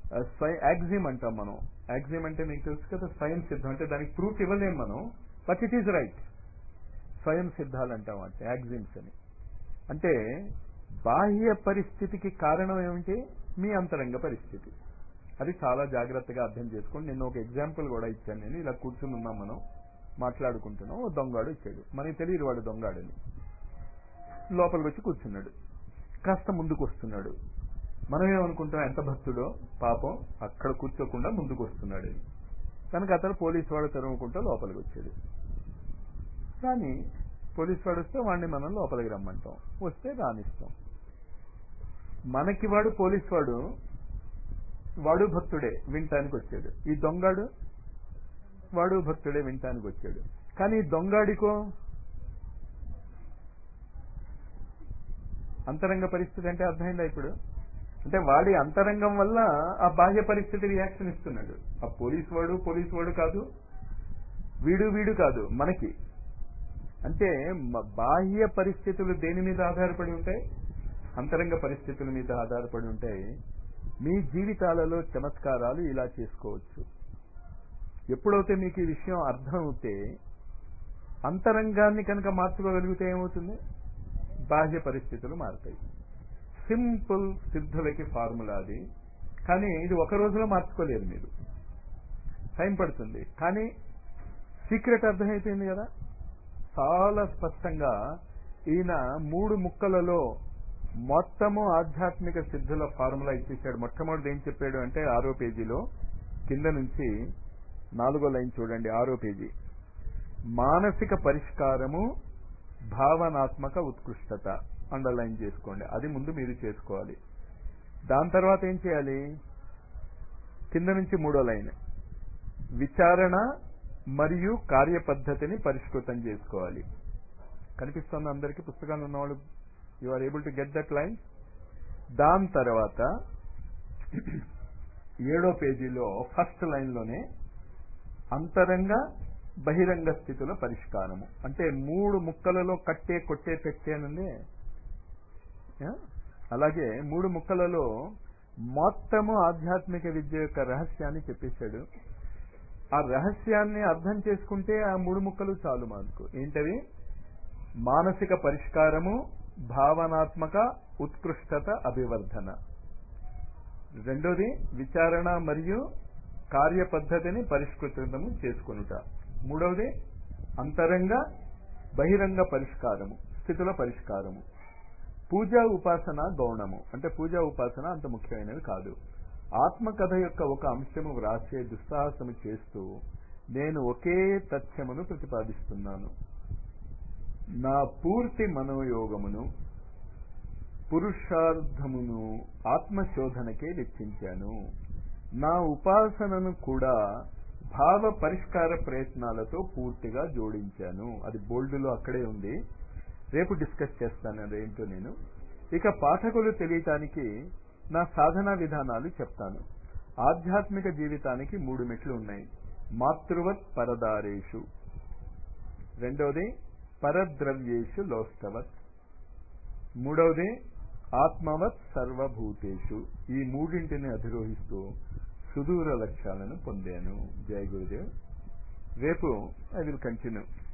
యాక్సిమ్ అంటాం మనం యాక్సిమ్ అంటే మీకు తెలుసు కదా స్వయం సిద్ధం అంటే దానికి ప్రూఫ్ ఇవ్వలేం మనం బట్ ఇట్ ఈజ్ రైట్ స్వయం సిద్ధాలు అంటాం అంటే యాక్సిమ్స్ అని అంటే బాహ్య పరిస్థితికి కారణం ఏమిటి మీ అంతరంగ పరిస్థితి అది చాలా జాగ్రత్తగా అర్థం చేసుకోండి నేను ఒక ఎగ్జాంపుల్ కూడా ఇచ్చాను నేను ఇలా కూర్చుని ఉన్నాం మనం మాట్లాడుకుంటున్నాం ఓ దొంగాడు ఇచ్చాడు మనకి తెలియదు వాడు దొంగాడని లోపలికి వచ్చి కూర్చున్నాడు కాస్త ముందుకు వస్తున్నాడు మనం ఏమనుకుంటాం ఎంత భక్తుడో పాపం అక్కడ కూర్చోకుండా ముందుకు వస్తున్నాడు కనుక అతను పోలీసు వాడు తెరవకుంటూ లోపలికి వచ్చాడు కానీ పోలీసు వాడు వస్తే వాడిని మనం లోపలికి రమ్మంటాం వస్తే రానిస్తాం మనకి వాడు పోలీసు వాడు వాడు భక్తుడే వినటానికి వచ్చాడు ఈ దొంగాడు వాడు భక్తుడే వినటానికి వచ్చాడు కానీ ఈ దొంగాడికో అంతరంగ పరిస్థితి అంటే అర్థమైందా ఇప్పుడు అంటే వాడి అంతరంగం వల్ల ఆ బాహ్య పరిస్థితి రియాక్షన్ ఇస్తున్నాడు ఆ పోలీసు వాడు పోలీసు వాడు కాదు వీడు వీడు కాదు మనకి అంటే బాహ్య పరిస్థితులు దేని మీద ఆధారపడి ఉంటాయి అంతరంగ పరిస్థితుల మీద ఆధారపడి ఉంటాయి మీ జీవితాలలో చమత్కారాలు ఇలా చేసుకోవచ్చు ఎప్పుడైతే మీకు ఈ విషయం అర్థం అవుతే అంతరంగాన్ని కనుక మార్చుకోగలిగితే ఏమవుతుంది బాహ్య పరిస్థితులు మారుతాయి సింపుల్ సిద్ధులకి ఫార్ములా అది కానీ ఇది ఒక రోజులో మార్చుకోలేరు మీరు టైం పడుతుంది కానీ సీక్రెట్ అర్థమైపోయింది కదా చాలా స్పష్టంగా ఈయన మూడు ముక్కలలో మొత్తము ఆధ్యాత్మిక సిద్ధుల ఫార్ములా ఇచ్చేసాడు మొట్టమొదటి ఏం చెప్పాడు అంటే ఆరో పేజీలో కింద నుంచి నాలుగో లైన్ చూడండి ఆరో పేజీ మానసిక పరిష్కారము భావనాత్మక ఉత్కృష్టత అండర్లైన్ చేసుకోండి అది ముందు మీరు చేసుకోవాలి దాని తర్వాత ఏం చేయాలి కింద నుంచి మూడో లైన్ విచారణ మరియు కార్యపద్ధతిని పరిష్కృతం చేసుకోవాలి కనిపిస్తుంది అందరికీ పుస్తకాలు ఉన్నవాళ్ళు you are able to get that line దాని తర్వాత ఏడో పేజీలో ఫస్ట్ లైన్లోనే అంతరంగ బహిరంగ స్థితుల పరిష్కారము అంటే మూడు ముక్కలలో కట్టే కొట్టే పెట్టే నుండి అలాగే మూడు ముక్కలలో మొత్తము ఆధ్యాత్మిక విద్య యొక్క రహస్యాన్ని చెప్పేశాడు ఆ రహస్యాన్ని అర్థం చేసుకుంటే ఆ మూడు ముక్కలు చాలు మనకు ఏంటవి మానసిక పరిష్కారము భావనాత్మక ఉత్కృష్టత అభివర్ధన రెండోది విచారణ మరియు కార్యపద్ధతిని పరిష్కృతము చేసుకునుట మూడవది అంతరంగ బహిరంగ పరిష్కారము స్థితుల పరిష్కారము పూజా ఉపాసన గౌణము అంటే పూజా ఉపాసన అంత ముఖ్యమైనవి కాదు ఆత్మకథ యొక్క ఒక అంశము వ్రాసే దుస్సాహసము చేస్తూ నేను ఒకే తథ్యమును ప్రతిపాదిస్తున్నాను నా పూర్తి మనోయోగమును పురుషార్థమును ఆత్మశోధనకే వెచ్చించాను నా ఉపాసనను కూడా భావ పరిష్కార ప్రయత్నాలతో పూర్తిగా జోడించాను అది బోల్డ్లో అక్కడే ఉంది రేపు డిస్కస్ చేస్తాను అదేంటో నేను ఇక పాఠకులు తెలియటానికి నా సాధనా విధానాలు చెప్తాను ఆధ్యాత్మిక జీవితానికి మూడు మెట్లు ఉన్నాయి మాతృవత్ పరదారేషు రెండవది పరద్రవ్యేషు లోష్టవత్ మూడవది ఆత్మవత్ సర్వభూతేషు ఈ మూడింటిని అధిరోహిస్తూ సుదూర లక్ష్యాలను పొందాను జయ గురుదేవ్ రేపు ఐ విల్ కంటిన్యూ